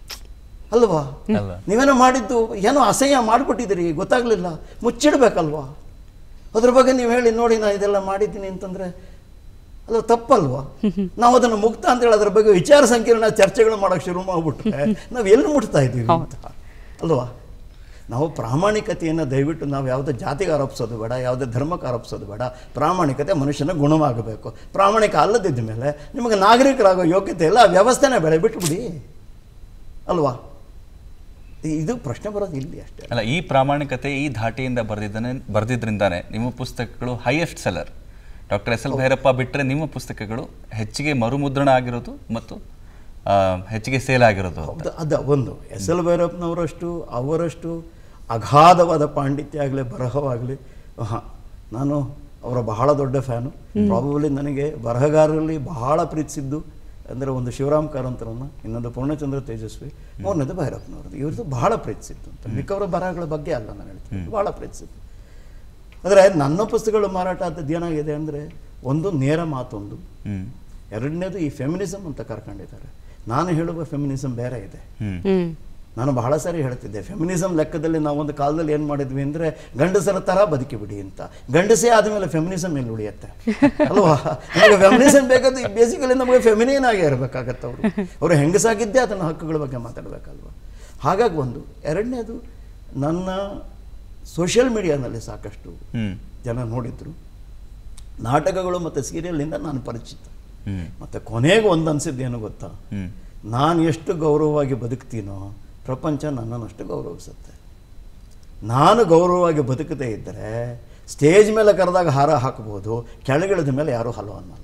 ಅಲ್ವಾ ಅಲ್ವಾ? ನೀವೇನೋ ಮಾಡಿದ್ದು ಏನೋ ಅಸಹ್ಯ ಮಾಡಿಬಿಟ್ಟಿದ್ದೀರಿ ಗೊತ್ತಾಗ್ಲಿಲ್ಲ ಮುಚ್ಚಿಡ್ಬೇಕಲ್ವಾ ಅದ್ರ ಬಗ್ಗೆ ನೀವು ಹೇಳಿ ನೋಡಿ ನಾನು ಇದೆಲ್ಲ ಮಾಡಿದ್ದೀನಿ ಅಂತಂದ್ರೆ ಅದು ತಪ್ಪಲ್ವಾ ನಾವು ಅದನ್ನು ಮುಕ್ತ ಅಂತೇಳಿ ಅದ್ರ ಬಗ್ಗೆ ವಿಚಾರ ಸಂಕಿರಣ ಚರ್ಚೆಗಳು ಮಾಡೋಕೆ ಶುರು ಮಾಡ್ಬಿಟ್ರೆ ನಾವು ಎಲ್ಲಿ ಮುಟ್ತಾ ಇದ್ದೀವಿ ಅಂತ ಅಲ್ವಾ ನಾವು ಪ್ರಾಮಾಣಿಕತೆಯನ್ನು ದಯವಿಟ್ಟು ನಾವು ಯಾವುದೇ ಜಾತಿಗೆ ಆರೋಪಿಸೋದು ಬೇಡ ಯಾವುದೇ ಧರ್ಮಕ್ಕೆ ಆರೋಪಿಸೋದು ಬೇಡ ಪ್ರಾಮಾಣಿಕತೆ ಮನುಷ್ಯನ ಗುಣವಾಗಬೇಕು ಪ್ರಾಮಾಣಿಕ ಅಲ್ಲದಿದ್ದ ಮೇಲೆ ನಿಮಗೆ ನಾಗರಿಕರಾಗೋ ಯೋಗ್ಯತೆ ಇಲ್ಲ ಆ ವ್ಯವಸ್ಥೆನೇ ಬೆಳೆ ಬಿಟ್ಬಿಡಿ ಅಲ್ವಾ ಇ- ಇದು ಪ್ರಶ್ನೆ ಬರೋದು ಇಲ್ಲಿ ಅಷ್ಟೇ ಅಲ್ಲ ಈ ಪ್ರಾಮಾಣಿಕತೆ ಈ ಧಾಟಿಯಿಂದ ಬರೆದಿದ್ದಾನೆ ಬರೆದಿದ್ರಿಂದಾನೆ ನಿಮ್ಮ ಪುಸ್ತಕಗಳು highest seller doctor S L Bhyrappa ಬಿಟ್ಟರೆ ನಿಮ್ಮ ಪುಸ್ತಕಗಳು ಹೆಚ್ಚಿಗೆ ಮರುಮುದ್ರಣ ಆಗಿರೋದು ಮತ್ತು ಆ, ಹೆಚ್ಚಿಗೆ ಸೇಲ್ ಆಗಿರೋದು ಅಂತ. ಹೌದು ಅದ ಒಂದು ಎಸ್ ಎಲ್ ಭೈರಪ್ಪನವರಷ್ಟು ಅವರಷ್ಟು ಅಗಾಧವಾದ ಪಾಂಡಿತ್ಯ ಆಗಲಿ ಬರಹವಾಗಲಿ ಹಾಂ ನಾನು ಅವರ ಬಹಳ ದೊಡ್ಡ ಫ್ಯಾನು ಪ್ರಾಬಬಲಿ ನನಗೆ ಬರಹಗಾರರಲ್ಲಿ ಬಹಳ ಪ್ರೀತಿಸಿದ್ದು ಅಂದರೆ ಒಂದು ಶಿವರಾಮ್ ಕಾರಂತರನ್ನು ಇನ್ನೊಂದು ಪೂರ್ಣಚಂದ್ರ ತೇಜಸ್ವಿ ಮೂರನೇದು ಭೈರಪ್ಪನವ್ರದ್ದು ಇವ್ರದ್ದು ಬಹಳ ಪ್ರೀತಿಸಿತ್ತು ಅಂತ ಮಿಕ್ಕವರ ಬರಹಗಳ ಬಗ್ಗೆ ಅಲ್ಲ ನಾನು ಹೇಳ್ತೀನಿ ಬಹಳ ಪ್ರೀತಿಸಿದ್ದು ಆದರೆ ನನ್ನ ಪುಸ್ತಕಗಳು ಮಾರಾಟ ಆದದ್ದು ಏನಾಗಿದೆ ಅಂದರೆ ಒಂದು ನೇರ ಮಾತೊಂದು ಹ್ಮ್ ಎರಡನೇದು ಈ ಫೆಮಿನಿಸಮ್ ಅಂತ ಕರ್ಕೊಂಡಿದ್ದಾರೆ ನಾನು ಹೇಳುವ ಫೆಮಿನಿಸಮ್ ಬೇರೆ ಇದೆ ಹ್ಮ್ ಹ್ಮ್ ನಾನು ಬಹಳ ಸಾರಿ ಹೇಳ್ತಿದ್ದೆ ಫೆಮಿನಿಸಮ್ ಲೆಕ್ಕದಲ್ಲಿ ನಾವು ಒಂದು ಕಾಲದಲ್ಲಿ ಏನು ಮಾಡಿದ್ವಿ ಅಂದರೆ ಗಂಡಸರ ಥರ ಬದುಕಿಬಿಡಿ ಅಂತ ಗಂಡಸೇ ಆದಮೇಲೆ ಫೆಮಿನಿಸಮ್ ಎಲ್ಲಿ ಉಳಿಯುತ್ತೆ ಅಲ್ವಾ ನಮಗೆ ಫೆಮಿನಿಸಮ್ ಬೇಕಾದ್ರೆ ಬೇಸಿಕಲಿ ನಮಗೆ ಫೆಮಿನಿಯನ್ ಆಗೇ ಇರಬೇಕಾಗತ್ತೆ ಅವರು ಅವರು ಹೆಂಗಸಾಗಿದ್ದೇ ಅದನ್ನ ಹಕ್ಕುಗಳ ಬಗ್ಗೆ ಮಾತಾಡಬೇಕಲ್ವ ಹಾಗಾಗಿ ಒಂದು ಎರಡನೇದು ನನ್ನ ಸೋಷಿಯಲ್ ಮೀಡಿಯಾನಲ್ಲಿ ಸಾಕಷ್ಟು ಹ್ಮ್ ಜನ ನೋಡಿದ್ರು ನಾಟಕಗಳು ಮತ್ತು ಸೀರಿಯಲ್ನಿಂದ ನಾನು ಪರಿಚಿತ ಹ್ಮ್ ಮತ್ತು ಕೊನೆಗೆ ಒಂದು ಅನಿಸಿದ್ದು ಏನು ಗೊತ್ತಾ ಹ್ಮ್ ನಾನು ಎಷ್ಟು ಗೌರವವಾಗಿ ಬದುಕ್ತೀನೋ ಪ್ರಪಂಚ ನನ್ನನ್ನು ಅಷ್ಟು ಗೌರವಿಸುತ್ತೆ ನಾನು ಗೌರವವಾಗಿ ಬದುಕದೇ ಇದ್ದರೆ ಸ್ಟೇಜ್ ಮೇಲೆ ಕರೆದಾಗ ಹಾರ ಹಾಕ್ಬೋದು ಕೆಳಗಿಳಿದ ಮೇಲೆ ಯಾರೂ ಹಲೋ ಅನ್ನಲ್ಲ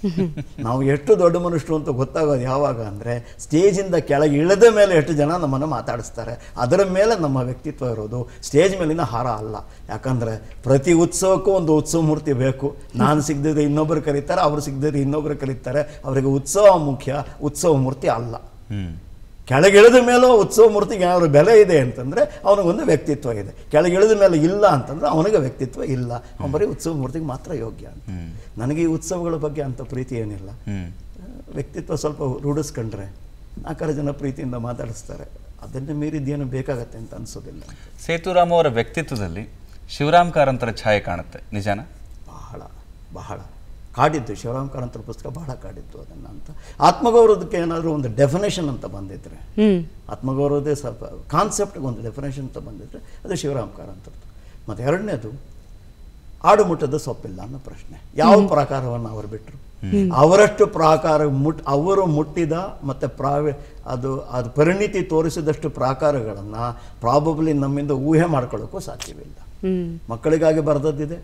ನಾವು ಎಷ್ಟು ದೊಡ್ಡ ಮನುಷ್ಯರು ಅಂತ ಗೊತ್ತಾಗೋದು ಯಾವಾಗ ಅಂದರೆ ಸ್ಟೇಜಿಂದ ಕೆಳಗೆ ಇಳಿದ ಮೇಲೆ ಎಷ್ಟು ಜನ ನಮ್ಮನ್ನು ಮಾತಾಡಿಸ್ತಾರೆ ಅದರ ಮೇಲೆ ನಮ್ಮ ವ್ಯಕ್ತಿತ್ವ ಇರೋದು ಸ್ಟೇಜ್ ಮೇಲಿನ ಹಾರ ಅಲ್ಲ ಯಾಕಂದರೆ ಪ್ರತಿ ಉತ್ಸವಕ್ಕೂ ಒಂದು ಉತ್ಸವ ಮೂರ್ತಿ ಬೇಕು ನಾನು ಸಿಗದಿದ್ರೆ ಇನ್ನೊಬ್ಬರು ಕರೀತಾರೆ ಅವರು ಸಿಗದಿದ್ರೆ ಇನ್ನೊಬ್ಬರು ಕರೀತಾರೆ ಅವರಿಗೆ ಉತ್ಸವ ಮುಖ್ಯ ಉತ್ಸವ ಮೂರ್ತಿ ಅಲ್ಲ ಹ್ಮ್ ಕೆಳಗಿಳಿದ ಮೇಲೂ ಉತ್ಸವ ಮೂರ್ತಿಗೆ ಏನಾದ್ರು ಬೆಲೆ ಇದೆ ಅಂತಂದರೆ ಅವನಿಗೊಂದು ವ್ಯಕ್ತಿತ್ವ ಇದೆ ಕೆಳಗಿಳಿದ ಮೇಲೆ ಇಲ್ಲ ಅಂತಂದರೆ ಅವನಿಗೆ ವ್ಯಕ್ತಿತ್ವ ಇಲ್ಲ ಅವನು ಬರೀ ಉತ್ಸವ ಮೂರ್ತಿಗೆ ಮಾತ್ರ ಯೋಗ್ಯ ಅಂತ ಹ್ಮ್ ನನಗೆ ಈ ಉತ್ಸವಗಳ ಬಗ್ಗೆ ಅಂಥ ಪ್ರೀತಿ ಏನಿಲ್ಲ ಹ್ಮ್ ವ್ಯಕ್ತಿತ್ವ ಸ್ವಲ್ಪ ರೂಢಿಸ್ಕೊಂಡ್ರೆ ನಾಲ್ಕಾರು ಜನ ಪ್ರೀತಿಯಿಂದ ಮಾತಾಡಿಸ್ತಾರೆ ಅದನ್ನೇ ಮೀರಿದ್ದೇನು ಬೇಕಾಗತ್ತೆ ಅಂತ ಅನಿಸೋದಿಲ್ಲ ಸೇತುರಾಮ್ ಅವರ ವ್ಯಕ್ತಿತ್ವದಲ್ಲಿ ಶಿವರಾಮ್ ಕಾರಂತರ ಛಾಯೆ ಕಾಣುತ್ತೆ ನಿಜಾನ ಬಹಳ ಬಹಳ ಕಾಡಿದ್ದು ಶಿವರಾಮ್ ಕಾರಂತರ ಪುಸ್ತಕ ಬಹಳ ಕಾಡಿದ್ದು ಅದನ್ನು ಅಂತ ಆತ್ಮಗೌರವಕ್ಕೆ ಏನಾದರೂ ಒಂದು ಡೆಫಿನೇಷನ್ ಅಂತ ಬಂದಿದ್ರೆ ಹ್ಮ್ ಆತ್ಮಗೌರವದೇ ಸ್ವಲ್ಪ ಕಾನ್ಸೆಪ್ಟ್ಗೆ ಒಂದು ಡೆಫಿನೇಷನ್ ಅಂತ ಬಂದಿದ್ರೆ ಅದು ಶಿವರಾಮ್ ಕಾರಂತರದ್ದು ಮತ್ತು ಎರಡನೇದು ಆಡುಮುಟ್ಟದ ಸೊಪ್ಪಿಲ್ಲ ಅನ್ನೋ ಪ್ರಶ್ನೆ ಯಾವ ಪ್ರಾಕಾರವನ್ನು ಅವರು ಬಿಟ್ಟರು ಅವರಷ್ಟು ಪ್ರಾಕಾರ ಮುಟ್ ಅವರು ಮುಟ್ಟಿದ ಮತ್ತು ಪ್ರಾವೆ ಅದು ಅದು ಪರಿಣಿತಿ ತೋರಿಸಿದಷ್ಟು ಪ್ರಾಕಾರಗಳನ್ನು ಪ್ರಾಬಬ್ಲಿ ನಮ್ಮಿಂದ ಊಹೆ ಮಾಡ್ಕೊಳ್ಳೋಕ್ಕೂ ಸಾಧ್ಯವಿಲ್ಲ ಹ್ಮ್ ಮಕ್ಕಳಿಗಾಗಿ ಬರೆದದ್ದಿದೆ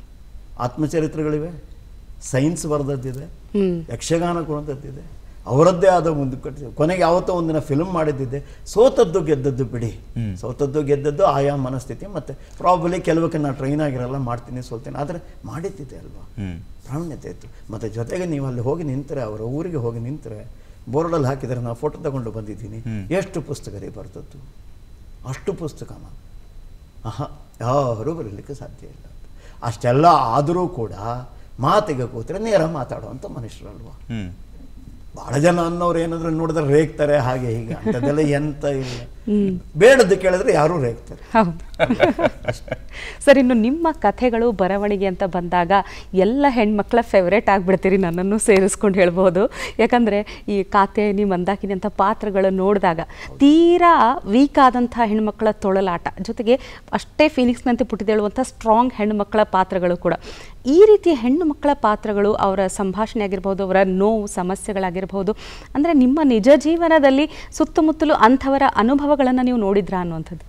ಆತ್ಮಚರಿತ್ರೆಗಳಿವೆ ಸೈನ್ಸ್ ಬರೆದದ್ದಿದೆ ಹ್ಮ್ ಯಕ್ಷಗಾನ ಕುಣಿದದ್ದಿದೆ ಅವರದ್ದೇ ಆದ ಒಂದು ಕಟ್ಟಿ ಕೊನೆಗೆ ಯಾವತ್ತೋ ಒಂದಿನ ಫಿಲ್ಮ್ ಮಾಡಿದ್ದಿದೆ ಸೋತದ್ದು ಗೆದ್ದದ್ದು ಬಿಡಿ ಸೋತದ್ದು ಗೆದ್ದದ್ದು ಆಯಾ ಮನಸ್ಥಿತಿ ಮತ್ತು ಪ್ರಾಬಲಿ ಕೆಲವಕ್ಕೆ ನಾನು ಟ್ರೈನ್ ಆಗಿರಲ್ಲ ಮಾಡ್ತೀನಿ ಸೋಲ್ತೀನಿ ಆದರೆ ಮಾಡಿದ್ದಿದೆ ಅಲ್ವಾ ಹ್ಮ್ ಪ್ರಾವೀಣ್ಯತೆ ಇತ್ತು ಮತ್ತು ಜೊತೆಗೆ ನೀವು ಅಲ್ಲಿ ಹೋಗಿ ನಿಂತರೆ ಅವರ ಊರಿಗೆ ಹೋಗಿ ನಿಂತರೆ ಬೋರ್ಡಲ್ಲಿ ಹಾಕಿದರೆ ನಾವು ಫೋಟೋ ತಗೊಂಡು ಬಂದಿದ್ದೀನಿ ಎಷ್ಟು ಪುಸ್ತಕ ರೀ ಬರ್ತದ್ದು ಅಷ್ಟು ಪುಸ್ತಕನ ಆಹಾ ಯಾರೂ ಬರೀಲಿಕ್ಕೆ ಸಾಧ್ಯ ಇಲ್ಲ ಅಷ್ಟೆಲ್ಲ ಆದರೂ ಕೂಡ ಮಾತಿಗೆ ಕೂತ್ರೆ ನೇರ ಮಾತಾಡುವಂಥ ಮನುಷ್ಯರಲ್ವಾ ಹ್ಮ್ ಬಹಳ ಜನ ಅನ್ನೋರು ಏನಾದ್ರು ನೋಡಿದ್ರೆ ರೇಗ್ತಾರೆ ಹಾಗೆ ಹೀಗೆ ಅಂಥದ್ದೆಲ್ಲ ಎಂತ ಇಲ್ಲ ಬೇಡದ್ದು ಕೇಳಿದ್ರೆ ಯಾರೂ ರೇಗ್ತಾರೆ ಹೌದು ಸರ್ ಇನ್ನು ನಿಮ್ಮ ಕಥೆಗಳು ಬರವಣಿಗೆ ಅಂತ ಬಂದಾಗ ಎಲ್ಲ ಹೆಣ್ಮಕ್ಳ ಫೇವ್ರೇಟ್ ಆಗಿಬಿಡ್ತೀರಿ ನನ್ನನ್ನು ಸೇರಿಸ್ಕೊಂಡು ಹೇಳ್ಬೋದು ಯಾಕಂದರೆ ಈ ಕಾತ್ಯಾಯಿನಿ ಮಂದಾಕಿನಿ ಅಂತ ಪಾತ್ರಗಳು ನೋಡಿದಾಗ ತೀರಾ ವೀಕ್ ಆದಂಥ ಹೆಣ್ಮಕ್ಳ ತೊಳಲಾಟ ಜೊತೆಗೆ ಅಷ್ಟೇ ಫೀಲಿಂಗ್ಸ್ನಂತೆ ಪುಟ್ಟಿದೇಳುವಂಥ ಸ್ಟ್ರಾಂಗ್ ಹೆಣ್ಣುಮಕ್ಕಳ ಪಾತ್ರಗಳು ಕೂಡ ಈ ರೀತಿಯ ಹೆಣ್ಣು ಮಕ್ಕಳ ಪಾತ್ರಗಳು ಅವರ ಸಂಭಾಷಣೆ ಆಗಿರ್ಬೋದು ಅವರ ನೋವು ಸಮಸ್ಯೆಗಳಾಗಿರ್ಬೋದು ಅಂದರೆ ನಿಮ್ಮ ನಿಜ ಜೀವನದಲ್ಲಿ ಸುತ್ತಮುತ್ತಲು ಅಂಥವರ ಅನುಭವಗಳನ್ನು ನೀವು ನೋಡಿದ್ರಾ ಅನ್ನುವಂಥದ್ದು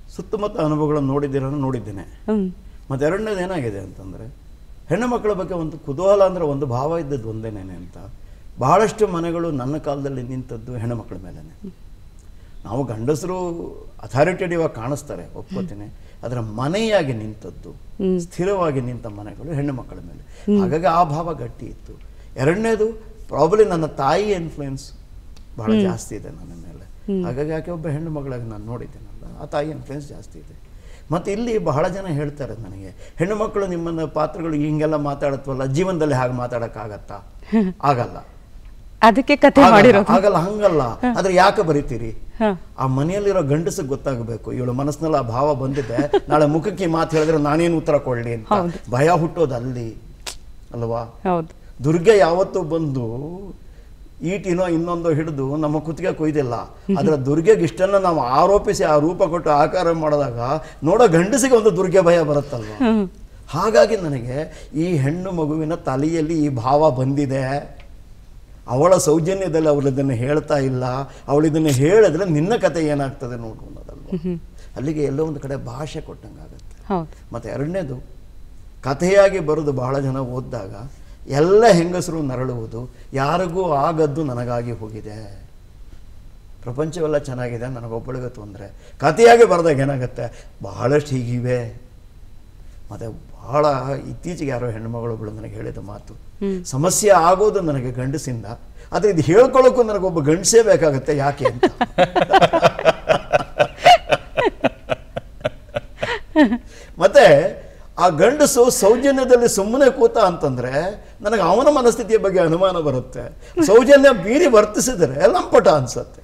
ಸುತ್ತಮುತ್ತ ಅನುಭವಗಳನ್ನು ನೋಡಿದ್ದೀರ ನೋಡಿದ್ದೇನೆ ಹ್ಮ್ ಮತ್ತು ಎರಡನೇದು ಏನಾಗಿದೆ ಅಂತಂದರೆ ಹೆಣ್ಣು ಮಕ್ಕಳ ಬಗ್ಗೆ ಒಂದು ಕುತೂಹಲ ಅಂದರೆ ಒಂದು ಭಾವ ಇದ್ದದ್ದು ಒಂದೇನೇನೆ ಅಂತ ಬಹಳಷ್ಟು ಮನೆಗಳು ನನ್ನ ಕಾಲದಲ್ಲಿ ನಿಂತದ್ದು ಹೆಣ್ಣು ಮಕ್ಕಳ ಮೇಲೇ ನಾವು ಗಂಡಸರು ಅಥಾರಿಟೇಟಿವ್ ಆಗಿ ಕಾಣಿಸ್ತಾರೆ ಒಪ್ಕೋತೀನಿ ಅದರ ಮನೆಯಾಗಿ ನಿಂತದ್ದು ಸ್ಥಿರವಾಗಿ ನಿಂತ ಮನೆಗಳು ಹೆಣ್ಣು ಮಕ್ಕಳ ಮೇಲೆ ಹಾಗಾಗಿ ಆ ಭಾವ ಗಟ್ಟಿ ಇತ್ತು ಎರಡನೇದು ಪ್ರಾಬ್ಲಿ ನನ್ನ ತಾಯಿ ಇನ್ಫ್ಲುಯೆನ್ಸ್ ಬಹಳ ಜಾಸ್ತಿ ಇದೆ ನನ್ನ ಮೇಲೆ ಹಾಗಾಗಿ ಆಕೆ ಒಬ್ಬ ಹೆಣ್ಣು ಮಗಳಾಗಿ ನಾನು ನೋಡಿದ್ದೇನಲ್ಲ ಆ ತಾಯಿ ಇನ್ಫ್ಲುಯೆನ್ಸ್ ಜಾಸ್ತಿ ಇದೆ ಮತ್ತು ಇಲ್ಲಿ ಬಹಳ ಜನ ಹೇಳ್ತಾರೆ ನನಗೆ ಹೆಣ್ಣು ಮಕ್ಕಳು ನಿಮ್ಮನ್ನ ಪಾತ್ರಗಳು ಹಿಂಗೆಲ್ಲ ಮಾತಾಡತ್ವಲ್ಲ ಜೀವನದಲ್ಲಿ ಹಾಗೆ ಮಾತಾಡೋಕ್ಕಾಗತ್ತಾ ಆಗಲ್ಲ ಅದಕ್ಕೆ ಕತೆ ಆಗಲ್ಲ, ಮಾಡಿರೋದು ಆಗಲ್ಲ ಹಂಗಲ್ಲ ಆದ್ರೆ ಯಾಕೆ ಬರೀತೀರಿ ಹ. ಆ ಮನೆಯಲ್ಲಿರೋ ಗಂಡಸಿಗೆ ಗೊತ್ತಾಗಬೇಕು ಇವಳು ಮನಸ್ಸಿನಲ್ಲಿ ಆ ಭಾವ ಬಂದಿದೆ ನಾಳೆ ಮುಖಕ್ಕೆ ಈ ಮಾತು ಹೇಳಿದ್ರೆ ನಾನೇನು ಉತ್ತರ ಕೊಡ್ಲಿ ಅಂತ ಭಯ ಹುಟ್ಟೋದು ಅಲ್ಲಿ ಅಲ್ವಾ ಹೌದು ದುರ್ಗೆ ಯಾವತ್ತೂ ಬಂದು ಈಟಿನೋ ಇನ್ನೊಂದೋ ಹಿಡಿದು ನಮ್ಮ ಕುತ್ತಿಗೆ ಕೊಯ್ದಿಲ್ಲ ಅದರ ದುರ್ಗೆಗೆ ಇಷ್ಟನ್ನ ನಾವು ಆರೋಪಿಸಿ ಆ ರೂಪ ಕೊಟ್ಟು ಆಕಾರ ಮಾಡಿದಾಗ ನೋಡೋ ಗಂಡಸಿಗೆ ಒಂದು ದುರ್ಗೆ ಭಯ ಬರುತ್ತಲ್ವ ಹಾಗಾಗಿ ನನಗೆ ಈ ಹೆಣ್ಣು ಮಗುವಿನ ತಲೆಯಲ್ಲಿ ಈ ಭಾವ ಬಂದಿದೆ ಅವಳ ಸೌಜನ್ಯದಲ್ಲಿ ಅವಳು ಇದನ್ನು ಹೇಳ್ತಾ ಇಲ್ಲ ಅವಳು ಇದನ್ನು ಹೇಳಿದ್ರೆ ನಿನ್ನ ಕತೆ ಏನಾಗ್ತದೆ ನೋಡು ಅನ್ನೋದಲ್ವ ಅಲ್ಲಿಗೆ ಎಲ್ಲೋ ಒಂದು ಕಡೆ ಭಾಷೆ ಕೊಟ್ಟಂಗಾಗತ್ತೆ ಹೌದು ಮತ್ತು ಎರಡನೇದು ಕಥೆಯಾಗಿ ಬರೋದು ಬಹಳ ಜನ ಓದಿದಾಗ ಎಲ್ಲ ಹೆಂಗಸರು ನರಳುವುದು ಯಾರಿಗೂ ಆಗದ್ದು ನನಗಾಗಿ ಹೋಗಿದೆ ಪ್ರಪಂಚವೆಲ್ಲ ಚೆನ್ನಾಗಿದೆ ನನಗೊಬ್ಬಳಿಗೆ ತೊಂದರೆ ಕಥೆಯಾಗಿ ಬರೆದಾಗ ಏನಾಗುತ್ತೆ ಬಹಳಷ್ಟು ಹೀಗಿವೆ ಮತ್ತು ಬಹಳ ಇತ್ತೀಚೆಗೆ ಯಾರೋ ಹೆಣ್ಮಗಳೊಬ್ಬಳು ನನಗೆ ಹೇಳಿದ ಮಾತು ಸಮಸ್ಯೆ ಆಗೋದು ನನಗೆ ಗಂಡಸಿಂದ ಆದರೆ ಇದು ಹೇಳ್ಕೊಳ್ಳೋಕ್ಕೂ ನನಗೊಬ್ಬ ಗಂಡಸೇ ಬೇಕಾಗುತ್ತೆ ಯಾಕೆ ಅಂತ ಮತ್ತೆ ಆ ಗಂಡಸು ಸೌಜನ್ಯದಲ್ಲಿ ಸುಮ್ಮನೆ ಕೂತ ಅಂತಂದ್ರೆ ನನಗೆ ಅವನ ಮನಸ್ಥಿತಿಯ ಬಗ್ಗೆ ಅನುಮಾನ ಬರುತ್ತೆ ಸೌಜನ್ಯ ಮೀರಿ ವರ್ತಿಸಿದರೆ ಲಂಪಟ ಅನ್ಸತ್ತೆ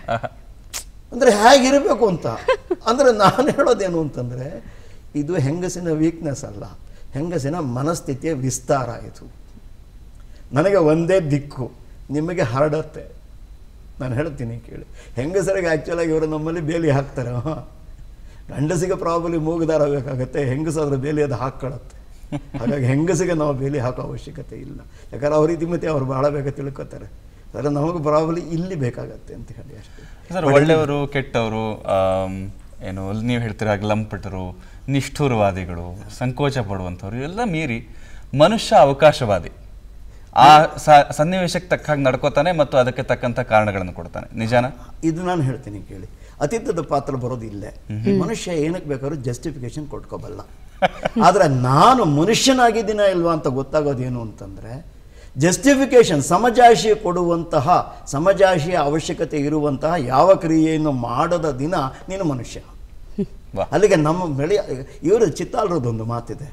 ಅಂದ್ರೆ ಹೇಗಿರಬೇಕು ಅಂತ ಅಂದ್ರೆ ನಾನು ಹೇಳೋದೇನು ಅಂತಂದ್ರೆ ಇದು ಹೆಂಗಸಿನ ವೀಕ್ನೆಸ್ ಅಲ್ಲ ಹೆಂಗಸಿನ ಮನಸ್ಥಿತಿಯ ವಿಸ್ತಾರ ಇದು ನನಗೆ ಒಂದೇ ದಿಕ್ಕು ನಿಮಗೆ ಹರಡತ್ತೆ ನಾನು ಹೇಳ್ತೀನಿ ಕೇಳಿ ಹೆಂಗಸರಿಗೆ ಆ್ಯಕ್ಚುಲಾಗಿ ಇವರು ನಮ್ಮಲ್ಲಿ ಬೇಲಿ ಹಾಕ್ತಾರೆ ಹ. ಗಂಡಸಿಗೆ ಪ್ರಾಬಲಿ ಮೂಗುದಾರ ಬೇಕಾಗತ್ತೆ ಹೆಂಗಸಾದ್ರೆ ಬೇಲಿ ಅದು ಹಾಕ್ಕೊಳತ್ತೆ ಹಾಗಾಗಿ ಹೆಂಗಸಿಗೆ ನಾವು ಬೇಲಿ ಹಾಕೋ ಅವಶ್ಯಕತೆ ಇಲ್ಲ ಯಾಕಂದ್ರೆ ಅವ್ರ ಇತಿಮಿತಿ ಅವ್ರು ಬಹಳ ಬೇಗ ತಿಳ್ಕೊತಾರೆ ಆದರೆ ನಮಗೆ ಪ್ರಾಬಲಿ ಇಲ್ಲಿ ಬೇಕಾಗತ್ತೆ ಅಂತ ಹೇಳಿ ಅಷ್ಟೇ ಸರ್ ಒಳ್ಳೆಯವರು ಕೆಟ್ಟವರು ಆಮ್, ಏನು ನೀವು ಹೇಳ್ತೀರ ಹಾಗೆ ಲಂಪಟರು ನಿಷ್ಠುರವಾದಿಗಳು ಸಂಕೋಚ ಪಡುವಂಥವ್ರು ಇವೆಲ್ಲ ಮೀರಿ ಮನುಷ್ಯ ಅವಕಾಶವಾದಿ ಆ ಸ- ಸನ್ನಿವೇಶಕ್ಕೆ ತಕ್ಕ ಹಾಗೆ ನಡ್ಕೋತಾನೆ ಮತ್ತು ಅದಕ್ಕೆ ತಕ್ಕಂಥ ಕಾರಣಗಳನ್ನು ಕೊಡ್ತಾನೆ ನಿಜಾನ ಇದು ನಾನು ಹೇಳ್ತೀನಿ ಕೇಳಿ ಅತಿಥ್ಯದ ಪಾತ್ರ ಬರೋದು ಇಲ್ಲೇ ಮನುಷ್ಯ ಏನಕ್ಕೆ ಬೇಕಾದ್ರೂ ಜಸ್ಟಿಫಿಕೇಶನ್ ಕೊಟ್ಕೋಬಲ್ಲ ಆದ್ರೆ ನಾನು ಮನುಷ್ಯನಾಗಿದ್ದೀನ ಇಲ್ವಾ ಅಂತ ಗೊತ್ತಾಗೋದೇನು ಅಂತಂದ್ರೆ ಜಸ್ಟಿಫಿಕೇಶನ್ ಸಮಜಾಶಯ ಕೊಡುವಂತಹ ಸಮಜಾಶಯ ಅವಶ್ಯಕತೆ ಇರುವಂತಹ ಯಾವ ಕ್ರಿಯೆಯನ್ನು ಮಾಡದ ದಿನ ನೀನು ಮನುಷ್ಯ ವಾ ಅಲ್ಲಿಗೆ ನಮ್ಮ ಬೆಳೆ ಇವರು ಚಿತ್ತಾಲ್ರದೊಂದು ಮಾತಿದೆ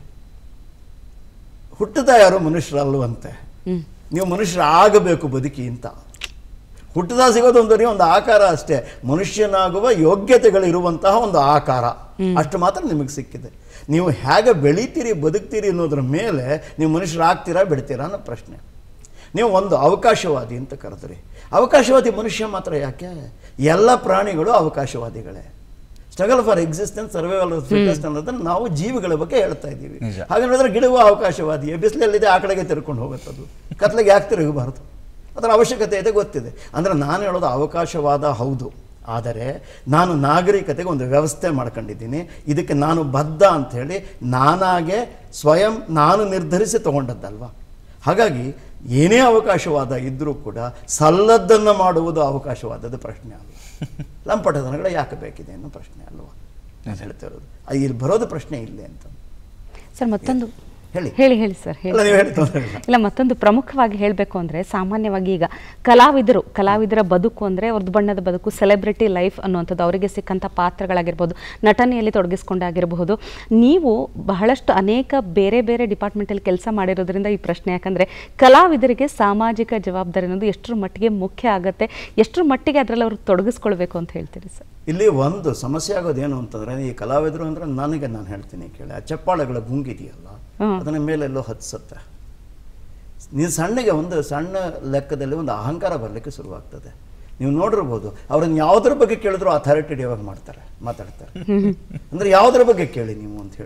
ಹುಟ್ಟುತ್ತಾ ಯಾರು ಮನುಷ್ಯರಲ್ವಂತೆ ನೀವು ಮನುಷ್ಯರಾಗಬೇಕು ಬದುಕಿ ಅಂತ ಹುಟ್ಟುತ್ತಾ ಸಿಗೋದು ಒಂದು ಬರೀ ಒಂದು ಆಕಾರ ಅಷ್ಟೇ ಮನುಷ್ಯನಾಗುವ ಯೋಗ್ಯತೆಗಳಿರುವಂತಹ ಒಂದು ಆಕಾರ ಅಷ್ಟು ಮಾತ್ರ ನಿಮಗೆ ಸಿಕ್ಕಿದೆ ನೀವು ಹೇಗೆ ಬೆಳಿತೀರಿ ಬದುಕ್ತೀರಿ ಅನ್ನೋದ್ರ ಮೇಲೆ ನೀವು ಮನುಷ್ಯರಾಗ್ತೀರಾ ಬಿಡ್ತೀರಾ ಅನ್ನೋ ಪ್ರಶ್ನೆ ನೀವು ಒಂದು ಅವಕಾಶವಾದಿ ಅಂತ ಕರೆದ್ರಿ ಅವಕಾಶವಾದಿ ಮನುಷ್ಯ ಮಾತ್ರ ಯಾಕೆ ಎಲ್ಲ ಪ್ರಾಣಿಗಳು ಅವಕಾಶವಾದಿಗಳೇ struggle for existence survival fittest ಅನ್ನೋದನ್ನ ನಾವು ಜೀವಿಗಳ ಬಗ್ಗೆ ಹೇಳ್ತಾ ಇದ್ದೀವಿ ನಿಜ. ಹಾಗೆ ನೋಡಿದ್ರೆ ಗಿಡವೂ ಅವಕಾಶವಾದಿಯೇ ಬಿಸಿಲಲ್ಲಿದೆ ಆ ಕಡೆಗೆ ತಿರ್ಕೊಂಡು ಹೋಗುತ್ತದು ಕತ್ಲೆಗೆ ಯಾಕೆ ತಿರುಗಬಾರ್ದು ಅದರ ಅವಶ್ಯಕತೆ ಇದೆ ಗೊತ್ತಿದೆ ಅಂದರೆ ನಾನು ಹೇಳೋದು ಅವಕಾಶವಾದ ಹೌದು ಆದರೆ ನಾನು ನಾಗರಿಕತೆಗೆ ಒಂದು ವ್ಯವಸ್ಥೆ ಮಾಡ್ಕೊಂಡಿದ್ದೀನಿ ಇದಕ್ಕೆ ನಾನು ಬದ್ಧ ಅಂಥೇಳಿ ನಾನಾಗೆ ಸ್ವಯಂ ನಾನು ನಿರ್ಧರಿಸಿ ತಗೊಂಡದ್ದಲ್ವಾ ಹಾಗಾಗಿ ಏನೇ ಅವಕಾಶವಾದ ಇದ್ದರೂ ಕೂಡ ಸಲ್ಲದ್ದನ್ನು ಮಾಡುವುದು ಅವಕಾಶವಾದದ್ದು ಪ್ರಶ್ನೆ ಅಲ್ಲ ಲಂಪಟತನಗಳು ಯಾಕೆ ಬೇಕಿದೆ ಅನ್ನೋ ಪ್ರಶ್ನೆ ಅಲ್ವಾ ನಾನು ಹೇಳ್ತಾ ಇರೋದು ಅದು ಇಲ್ಲಿ ಬರೋದು ಪ್ರಶ್ನೆ ಇಲ್ಲೇ ಅಂತ ಸರ್ ಮತ್ತೊಂದು ಹೇಳಿ ಹೇಳಿ ಹೇಳಿ ಸರ್ ಹೇಳಿ ಅಲ್ಲ ನೀವು ಹೇಳಿ ತೊಂದರೆ ಇಲ್ಲ ಇಲ್ಲ ಮತ್ತೊಂದು ಪ್ರಮುಖವಾಗಿ ಹೇಳಬೇಕು ಅಂದರೆ ಸಾಮಾನ್ಯವಾಗಿ ಈಗ ಕಲಾವಿದರು ಕಲಾವಿದರ ಬದುಕು ಅಂದರೆ ಅವ್ರದ್ದು ಬಣ್ಣದ ಬದುಕು ಸೆಲೆಬ್ರಿಟಿ ಲೈಫ್ ಅನ್ನುವಂಥದ್ದು ಅವರಿಗೆ ಸಿಕ್ಕಂಥ ಪಾತ್ರಗಳಾಗಿರ್ಬೋದು ನಟನೆಯಲ್ಲಿ ತೊಡಗಿಸ್ಕೊಂಡಾಗಿರಬಹುದು ನೀವು ಬಹಳಷ್ಟು ಅನೇಕ ಬೇರೆ ಬೇರೆ ಡಿಪಾರ್ಟ್ಮೆಂಟಲ್ಲಿ ಕೆಲಸ ಮಾಡಿರೋದ್ರಿಂದ ಈ ಪ್ರಶ್ನೆ ಯಾಕಂದರೆ ಕಲಾವಿದರಿಗೆ ಸಾಮಾಜಿಕ ಜವಾಬ್ದಾರಿ ಅನ್ನೋದು ಎಷ್ಟರ ಮಟ್ಟಿಗೆ ಮುಖ್ಯ ಆಗುತ್ತೆ ಎಷ್ಟರ ಮಟ್ಟಿಗೆ ಅದರಲ್ಲಿ ಅವರು ತೊಡಗಿಸ್ಕೊಳ್ಬೇಕು ಅಂತ ಹೇಳ್ತೀರಿ ಸರ್ ಇಲ್ಲಿ ಒಂದು ಸಮಸ್ಯೆ ಆಗೋದೇನು ಅಂತಂದ್ರೆ ಈ ಕಲಾವಿದರು ಅಂದ್ರೆ ನನಗೆ ನಾನು ಹೇಳ್ತೀನಿ ಕೇಳಿ ಆ ಚಪ್ಪಾಳೆಗಳ ಗುಂಗಿದೆಯಲ್ಲ ಹ್ಮ್. ಅದನ್ನ ಮೇಲೆಲ್ಲೋ ಹತ್ಸುತ್ತೆ ನೀವು ಸಣ್ಣಗೆ ಒಂದು ಸಣ್ಣ ಲೆಕ್ಕದಲ್ಲಿ ಒಂದು ಅಹಂಕಾರ ಬರಲಿಕ್ಕೆ ಶುರುವಾಗ್ತದೆ ನೀವು ನೋಡಿರ್ಬೋದು ಅವ್ರನ್ನ ಯಾವುದ್ರ ಬಗ್ಗೆ ಕೇಳಿದ್ರು ಅಥಾರಿಟೇಟಿವ್ ಆಗಿ ಮಾಡ್ತಾರೆ ಮಾತಾಡ್ತಾರೆ ಅಂದ್ರೆ ಯಾವುದ್ರ ಬಗ್ಗೆ ಕೇಳಿ ನೀವು ಅಂತ ಹೇಳಿ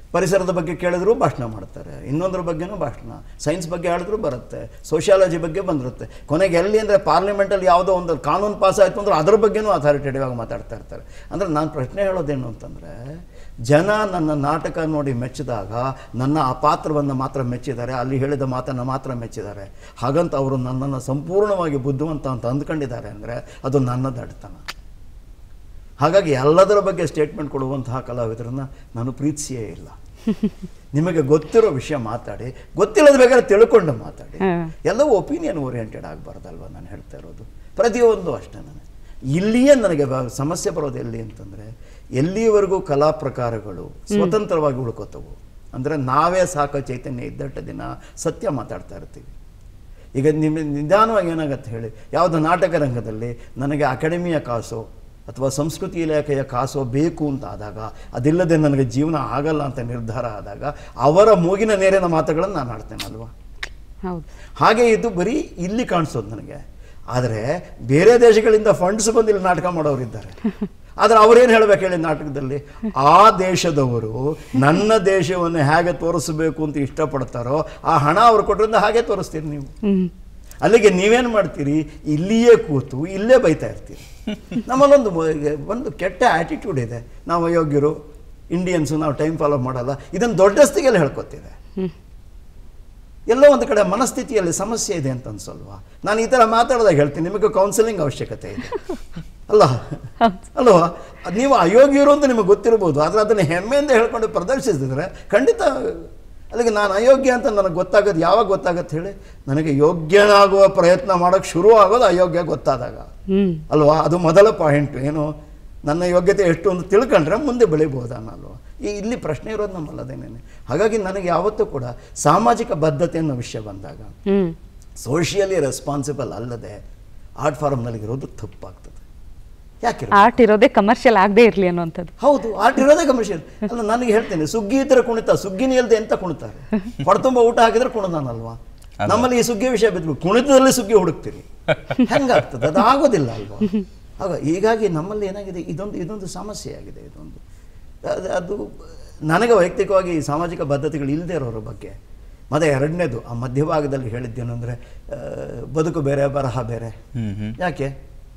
ಪರಿಸರದ ಬಗ್ಗೆ ಕೇಳಿದ್ರು ಭಾಷಣ ಮಾಡ್ತಾರೆ ಇನ್ನೊಂದ್ರ ಬಗ್ಗೆನೂ ಭಾಷಣ ಸೈನ್ಸ್ ಬಗ್ಗೆ ಹೇಳಿದ್ರು ಬರುತ್ತೆ ಸೋಷಿಯಾಲಜಿ ಬಗ್ಗೆ ಬಂದಿರುತ್ತೆ ಕೊನೆಗೆ ಎಲ್ಲಿ ಅಂದರೆ ಪಾರ್ಲಿಮೆಂಟಲ್ಲಿ ಯಾವುದೋ ಒಂದು ಕಾನೂನು ಪಾಸ್ ಆಯಿತು ಅಂದ್ರೆ ಅದ್ರ ಬಗ್ಗೆನೂ ಅಥಾರಿಟೇಟಿವ್ ಆಗಿ ಮಾತಾಡ್ತಾ ಇರ್ತಾರೆ ಅಂದರೆ ನಾನು ಪ್ರಶ್ನೆ ಹೇಳೋದೇನು ಅಂತಂದರೆ ಜನ ನನ್ನ ನಾಟಕ ನೋಡಿ ಮೆಚ್ಚಿದಾಗ ನನ್ನ ಆ ಪಾತ್ರವನ್ನು ಮಾತ್ರ ಮೆಚ್ಚಿದ್ದಾರೆ ಅಲ್ಲಿ ಹೇಳಿದ ಮಾತನ್ನು ಮಾತ್ರ ಮೆಚ್ಚಿದ್ದಾರೆ ಹಾಗಂತ ಅವರು ನನ್ನನ್ನು ಸಂಪೂರ್ಣವಾಗಿ ಬುದ್ಧಿವಂತ ಅಂತ ಅಂದ್ಕೊಂಡಿದ್ದಾರೆ ಅಂದರೆ ಅದು ನನ್ನ ದಡ್ತನ ಹಾಗಾಗಿ ಎಲ್ಲದರ ಬಗ್ಗೆ ಸ್ಟೇಟ್ಮೆಂಟ್ ಕೊಡುವಂತಹ ಕಲಾವಿದರನ್ನ ನಾನು ಪ್ರೀತಿಸಿಯೇ ಇಲ್ಲ ನಿಮಗೆ ಗೊತ್ತಿರೋ ವಿಷಯ ಮಾತಾಡಿ ಗೊತ್ತಿಲ್ಲದ ಬೇಕಾದ್ರೆ ತಿಳ್ಕೊಂಡು ಮಾತಾಡಿ ಹ್ಮ್. ಎಲ್ಲವೂ ಒಪಿನಿಯನ್ ಓರಿಯೆಂಟೆಡ್ ಆಗಬಾರ್ದಲ್ವ ನಾನು ಹೇಳ್ತಾ ಇರೋದು ಪ್ರತಿಯೊಂದು ಅಷ್ಟೇ ನಾನು ಇಲ್ಲಿಯೇ ನನಗೆ ಬ- ಸಮಸ್ಯೆ ಬರೋದು ಎಲ್ಲಿ ಅಂತಂದರೆ ಎಲ್ಲಿವರೆಗೂ ಕಲಾ ಪ್ರಕಾರಗಳು ಸ್ವತಂತ್ರವಾಗಿ ಉಳ್ಕೋತವು ಅಂದರೆ ನಾವೇ ಸಾಕೋ ಚೈತನ್ಯ ಇದ್ದಟ್ಟ ದಿನ ಸತ್ಯ ಮಾತಾಡ್ತಾ ಇರ್ತೀವಿ ಈಗ ನಿಮ್ಮ ನಿಧಾನವಾಗಿ ಏನಾಗತ್ತೆ ಹೇಳಿ ಯಾವುದೋ ನಾಟಕ ರಂಗದಲ್ಲಿ ನನಗೆ ಅಕಾಡೆಮಿಯ ಕಾಸು ಅಥವಾ ಸಂಸ್ಕೃತಿ ಇಲಾಖೆಯ ಕಾಸು ಬೇಕು ಅಂತ ಆದಾಗ ಅದಿಲ್ಲದೆ ನನಗೆ ಜೀವನ ಆಗಲ್ಲ ಅಂತ ನಿರ್ಧಾರ ಆದಾಗ ಅವರ ಮೂಗಿನ ನೇರಿನ ಮಾತುಗಳನ್ನು ನಾನು ಆಡ್ತೇನಲ್ವಾ ಹೌದು ಹಾಗೆ ಇದು ಬರೀ ಇಲ್ಲಿ ಕಾಣಿಸೋದು ನನಗೆ ಆದರೆ ಬೇರೆ ದೇಶಗಳಿಂದ ಫಂಡ್ಸ್ ಬಂದು ಇಲ್ಲಿ ನಾಟಕ ಮಾಡೋರಿದ್ದಾರೆ ಆದರೆ ಅವರೇನು ಹೇಳ್ಬೇಕು ಹೇಳಿ ನಾಟಕದಲ್ಲಿ ಆ ದೇಶದವರು ನನ್ನ ದೇಶವನ್ನು ಹೇಗೆ ತೋರಿಸಬೇಕು ಅಂತ ಇಷ್ಟಪಡ್ತಾರೋ ಆ ಹಣ ಅವ್ರು ಕೊಟ್ಟರಿಂದ ಹಾಗೆ ತೋರಿಸ್ತೀರಿ ನೀವು ಹ್ಮ್ ಅಲ್ಲಿಗೆ ನೀವೇನು ಮಾಡ್ತೀರಿ ಇಲ್ಲಿಯೇ ಕೂತು ಇಲ್ಲೇ ಬೈತಾ ಇರ್ತೀರಿ ನಮ್ಮಲ್ಲೊಂದು ಮ- ಒಂದು ಕೆಟ್ಟ ಆ್ಯಟಿಟ್ಯೂಡ್ ಇದೆ ನಾವು ಅಯೋಗ್ಯರು ಇಂಡಿಯನ್ಸು ನಾವು ಟೈಮ್ ಫಾಲೋ ಮಾಡಲ್ಲ ಇದನ್ನು ದೊಡ್ಡಸ್ತಿಗೆಲ್ಲ ಹೇಳ್ಕೊತೀವಿ ಎಲ್ಲೋ ಒಂದು ಕಡೆ ಮನಸ್ಥಿತಿಯಲ್ಲಿ ಸಮಸ್ಯೆ ಇದೆ ಅಂತ ಅನ್ಸಲ್ವಾ ನಾನು ಈ ಥರ ಮಾತಾಡಿದಾಗ ಹೇಳ್ತೀನಿ ನಿಮಗೆ ಕೌನ್ಸಿಲಿಂಗ್ ಅವಶ್ಯಕತೆ ಇದೆ ಅಲ್ಲ ಅಲ್ವಾ ಅದ್ ನೀವು ಅಯೋಗ್ಯರು ಅಂತ ನಿಮಗೆ ಗೊತ್ತಿರ್ಬೋದು ಆದರೆ ಅದನ್ನು ಹೆಮ್ಮೆಯಿಂದ ಹೇಳ್ಕೊಂಡು ಪ್ರದರ್ಶಿಸಿದ್ರೆ ಖಂಡಿತ ಅಲ್ಲಿಗೆ ನಾನು ಅಯೋಗ್ಯ ಅಂತ ನನಗೆ ಗೊತ್ತಾಗೋದು ಯಾವಾಗ ಗೊತ್ತಾಗತ್ತೆ ಹೇಳಿ ನನಗೆ ಯೋಗ್ಯನಾಗುವ ಪ್ರಯತ್ನ ಮಾಡೋಕ್ಕೆ ಶುರು ಆಗೋದು ಅಯೋಗ್ಯ ಗೊತ್ತಾದಾಗ ಹ್ಮ್ ಅಲ್ವಾ ಅದು ಮೊದಲ ಪಾಯಿಂಟ್ ಏನು ನನ್ನ ಯೋಗ್ಯತೆ ಎಷ್ಟು ಅಂತ ತಿಳ್ಕೊಂಡ್ರೆ ಮುಂದೆ ಬೆಳಿಬೋದನ್ನಲ್ವ ಈ ಇಲ್ಲಿ ಪ್ರಶ್ನೆ ಇರೋದು ನಮ್ಮಲ್ಲದೇನೇನೆ ಹಾಗಾಗಿ ನನಗೆ ಯಾವತ್ತೂ ಕೂಡ ಸಾಮಾಜಿಕ ಬದ್ಧತೆ ಅನ್ನೋ ವಿಷಯ ಬಂದಾಗ ಹ್ಮ್ ಸೋಷಿಯಲಿ ರೆಸ್ಪಾನ್ಸಿಬಲ್ ಅಲ್ಲದೆ ಆರ್ಟ್ ಫಾರಮ್ನಲ್ಲಿ ಇರೋದು ತಪ್ಪಾಗ್ತದೆ ಯಾಕೆ ಆರ್ಟ್ ಇರೋದೇ ಕಮರ್ಷಿಯಲ್ ಆಗದೆ ಇರಲಿ ಅನ್ನೋಂಥದ್ದು ಹೌದು ಆರ್ಟ್ ಇರೋದೇ ಕಮರ್ಷಿಯಲ್ ಅಲ್ಲ ನನಗೆ ಹೇಳ್ತೇನೆ ಸುಗ್ಗಿ ಇದ್ರೆ ಕುಣಿತ ಸುಗ್ಗಿನಿ ಇಲ್ಲದೆ ಎಂತ ಕುಣಿತಾರೆ ಹೊಡ್ತುಂಬ ಊಟ ಹಾಕಿದ್ರೆ ಕುಣಿದಾನಲ್ವಾ ನಮ್ಮಲ್ಲಿ ಈ ಸುಗ್ಗಿ ವಿಷಯ ಬಿದ್ದು ಕುಣಿತದಲ್ಲಿ ಸುಗ್ಗಿ ಹುಡುಕ್ತೀರಿ ಹೆಂಗಾಗ್ತದೆ ಅದು ಆಗೋದಿಲ್ಲ ಅಲ್ವಾ ಆಗ ಹೀಗಾಗಿ ನಮ್ಮಲ್ಲಿ ಏನಾಗಿದೆ ಇದೊಂದು ಇದೊಂದು ಸಮಸ್ಯೆ ಆಗಿದೆ ಇದೊಂದು ಅದು- ಅದು ನನಗೆ ವೈಯಕ್ತಿಕವಾಗಿ ಈ ಸಾಮಾಜಿಕ ಬದ್ಧತೆಗಳು ಇಲ್ಲದೆ ಇರೋರ ಬಗ್ಗೆ ಮತ್ತೆ ಎರಡನೇದು ಆ ಮಧ್ಯಭಾಗದಲ್ಲಿ ಹೇಳಿದ್ದೇನು ಅಂದರೆ ಬದುಕು ಬೇರೆ ಬರಹ ಬೇರೆ ಹ್ಮ್ ಹ್ಮ್ ಯಾಕೆ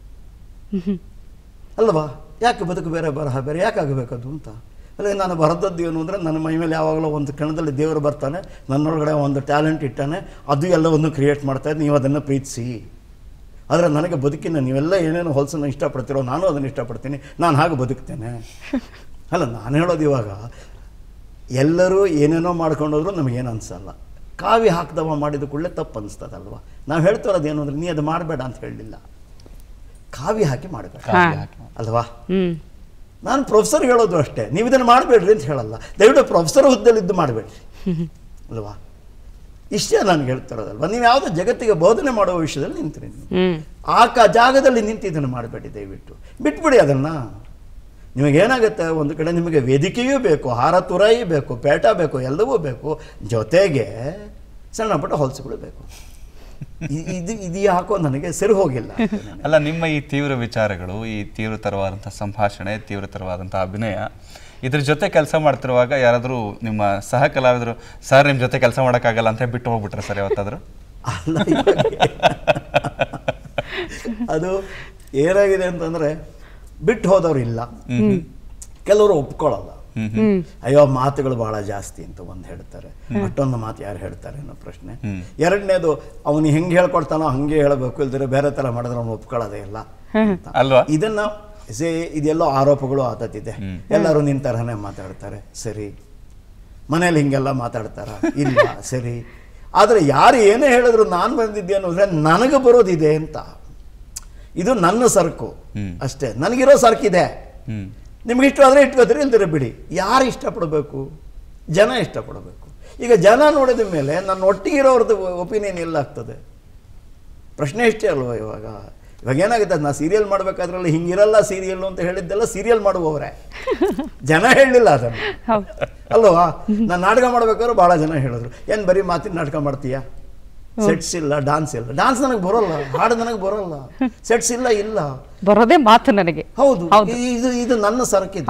ಅಲ್ವಾ ಯಾಕೆ ಬದುಕು ಬೇರೆ ಬರಹ ಬೇರೆ ಯಾಕೆ ಆಗಬೇಕದು ಅಂತ ಅಲ್ಲ ನಾನು ಬರೆದದ್ದು ಏನು ಅಂದರೆ ನನ್ನ ಮೈ ಮೇಲೆ ಯಾವಾಗಲೂ ಒಂದು ಕ್ಷಣದಲ್ಲಿ ದೇವರು ಬರ್ತಾನೆ ನನ್ನೊಳಗಡೆ ಒಂದು ಟ್ಯಾಲೆಂಟ್ ಇಟ್ಟಾನೆ ಅದು ಎಲ್ಲವನ್ನು ಕ್ರಿಯೇಟ್ ಮಾಡ್ತಾ ನೀವು ಅದನ್ನು ಪ್ರೀತಿಸಿ ಆದರೆ ನನಗೆ ಬದುಕಿನ ನೀವೆಲ್ಲ ಏನೇನು ಹೊಲಸನ್ನು ಇಷ್ಟಪಡ್ತೀರೋ ನಾನು ಅದನ್ನು ಇಷ್ಟಪಡ್ತೀನಿ ನಾನು ಹಾಗೆ ಬದುಕ್ತೇನೆ ಅಲ್ಲ ನಾನು ಹೇಳೋದು ಇವಾಗ ಎಲ್ಲರೂ ಏನೇನೋ ಮಾಡ್ಕೊಂಡೋದ್ರು ನಮಗೇನು ಅನಿಸಲ್ಲ ಕಾವಿ ಹಾಕ್ದವ ಮಾಡಿದ ಕೂಡಲೇ ತಪ್ಪು ಅನಿಸ್ತದಲ್ವ ನಾವು ಹೇಳ್ತಾ ಇರೋದು ಏನು ಅಂದರೆ ನೀ ಅದು ಮಾಡಬೇಡ ಅಂತ ಹೇಳಲಿಲ್ಲ ಕಾವಿ ಹಾಕಿ ಮಾಡಬೇಡ ಹಾ ಅಲ್ವಾ ಹ್ಮ್ ನಾನು ಪ್ರೊಫೆಸರ್ ಹೇಳೋದು ಅಷ್ಟೇ ನೀವು ಇದನ್ನು ಮಾಡಬೇಡ್ರಿ ಅಂತ ಹೇಳಲ್ಲ ದಯವಿಟ್ಟು ಪ್ರೊಫೆಸರ್ ಹುದ್ದೆಲಿದ್ದು ಮಾಡಬೇಡ್ರಿ ಅಲ್ವಾ ಇಷ್ಟೇ ನಾನು ಹೇಳ್ತಿರೋದಲ್ವಾ ನೀವು ಯಾವುದೋ ಜಗತ್ತಿಗೆ ಬೋಧನೆ ಮಾಡುವ ವಿಷಯದಲ್ಲಿ ನಿಂತಿರಿ ನೀವು ಹ್ಮ್ ಆ ಕ ಜಾಗದಲ್ಲಿ ನಿಂತು ಇದನ್ನು ಮಾಡಬೇಡಿ ದಯವಿಟ್ಟು ಬಿಟ್ಬಿಡಿ ಅದನ್ನು ನಿಮಗೇನಾಗುತ್ತೆ ಒಂದು ಕಡೆ ನಿಮಗೆ ವೇದಿಕೆಯೂ ಬೇಕು ಹಾರ ತುರಾಯಿ ಬೇಕು ಪೇಟ ಬೇಕು ಎಲ್ಲವೂ ಬೇಕು ಜೊತೆಗೆ ಸಣ್ಣ ಪುಟ್ಟ ಹೊಲಸುಗಳು ಬೇಕು ಇ- ಇದು ಇದು ಯಾಕೋ ನನಗೆ ಸರಿ ಹೋಗಿಲ್ಲ ಅಲ್ಲ ನಿಮ್ಮ ಈ ತೀವ್ರ ವಿಚಾರಗಳು ಈ ತೀವ್ರತರವಾದಂಥ ಸಂಭಾಷಣೆ ತೀವ್ರತರವಾದಂಥ ಅಭಿನಯ ಇದ್ರ ಜೊತೆ ಕೆಲಸ ಮಾಡ್ತಿರುವಾಗ ಯಾರಾದರೂ ನಿಮ್ಮ ಸಹ ಕಲಾವಿದರು ಸರ್ ನಿಮ್ಮ ಜೊತೆ ಕೆಲಸ ಮಾಡೋಕ್ಕಾಗಲ್ಲ ಅಂತ ಬಿಟ್ಟು ಹೋಗ್ಬಿಟ್ರೆ ಸರ್ ಯಾವತ್ತಾದರೂ ಅಲ್ಲ ಇವಾಗ ಅದು ಏನಾಗಿದೆ ಅಂತಂದ್ರೆ ಬಿಟ್ಟು ಹೋದವ್ರು ಇಲ್ಲ ಕೆಲವರು ಒಪ್ಕೊಳ್ಳಲ್ಲ ಹ್ಮ್ ಅಯ್ಯೋ ಮಾತುಗಳು ಬಹಳ ಜಾಸ್ತಿ ಅಂತ ಒಂದು ಹೇಳ್ತಾರೆ ಮತ್ತೊಂದು ಮಾತು ಯಾರು ಹೇಳ್ತಾರೆ ಅನ್ನೋ ಪ್ರಶ್ನೆ ಎರಡನೇದು ಅವನು ಹೆಂಗೆ ಹೇಳ್ಕೊಡ್ತಾನೋ ಹಂಗೆ ಹೇಳಬೇಕು ಇಲ್ದಿರೆ ಬೇರೆ ಥರ ಮಾಡಿದ್ರೆ ಅವನು ಒಪ್ಕೊಳ್ಳೋದೇ ಇಲ್ಲ ಅಂತ. ಅಲ್ವಾ ಇದನ್ನ ಸೇ ಇದೆಲ್ಲೋ ಆರೋಪಗಳು ಆತತಿದೆ ಎಲ್ಲರೂ ನಿನ್ನ ತರನೇ ಮಾತಾಡ್ತಾರೆ ಸರಿ ಮನೇಲಿ ಹಿಂಗೆಲ್ಲ ಮಾತಾಡ್ತಾರ ಇಲ್ಲ ಸರಿ ಆದರೆ ಯಾರು ಏನೇ ಹೇಳಿದ್ರು ನಾನು ಬಂದಿದ್ದೇನು ಅಂದರೆ ನನಗೆ ಬರೋದಿದೆ ಅಂತ ಇದು ನನ್ನ ಸರಕು ಹ್ಮ್. ಅಷ್ಟೇ ನನಗಿರೋ ಸರಕಿದೆ ಹ್ಮ್ ನಿಮ್ಗೆ ಇಷ್ಟ ಆದರೆ ಇಟ್ಕೋತೀರಿ ಇಲ್ದಿರ ಬಿಡಿ ಯಾರು ಇಷ್ಟಪಡಬೇಕು ಜನ ಇಷ್ಟಪಡಬೇಕು ಈಗ ಜನ ನೋಡಿದ ಮೇಲೆ ನನ್ನ ಒಟ್ಟಿಗೆ ಇರೋರ್ದು ಒಪಿನಿಯನ್ ಎಲ್ಲ ಆಗ್ತದೆ ಪ್ರಶ್ನೆ ಇಷ್ಟೇ ಅಲ್ವಾ ಇವಾಗ ಇವಾಗ ಏನಾಗುತ್ತೆ ನಾ ಸೀರಿಯಲ್ ಮಾಡಬೇಕಾದ್ರಲ್ಲಿ ಹಿಂಗಿರಲ್ಲ ಸೀರಿಯಲ್ ಅಂತ ಹೇಳಿದ್ದೆಲ್ಲ ಸೀರಿಯಲ್ ಮಾಡುವವರೇ ಜನ ಹೇಳಲಿಲ್ಲ ಅದನ್ನು ಹೌದು ಅಲ್ವಾ ನಾನು ನಾಟಕ ಮಾಡ್ಬೇಕಾದ್ರೆ ಭಾಳ ಜನ ಹೇಳಿದ್ರು ಏನು ಬರೀ ಮಾತಿನ ನಾಟಕ ಮಾಡ್ತೀಯಾ ಸೆಟ್ಸ್ ಇಲ್ಲ ಡಾನ್ಸ್ ಇಲ್ಲ ಡಾನ್ಸ್ ನನಗೆ ಬರೋಲ್ಲ ಹಾಡು ನನಗೆ ಬರೋಲ್ಲ ಸೆಟ್ಸ್ ಇಲ್ಲ ಇಲ್ಲ ಬರೋದೇ ಮಾತು ನನಗೆ ಹೌದು ಹೌದು. ಇ- ಇದು ಇದು ನನ್ನ ಸರಕಿದು ಹೌದು.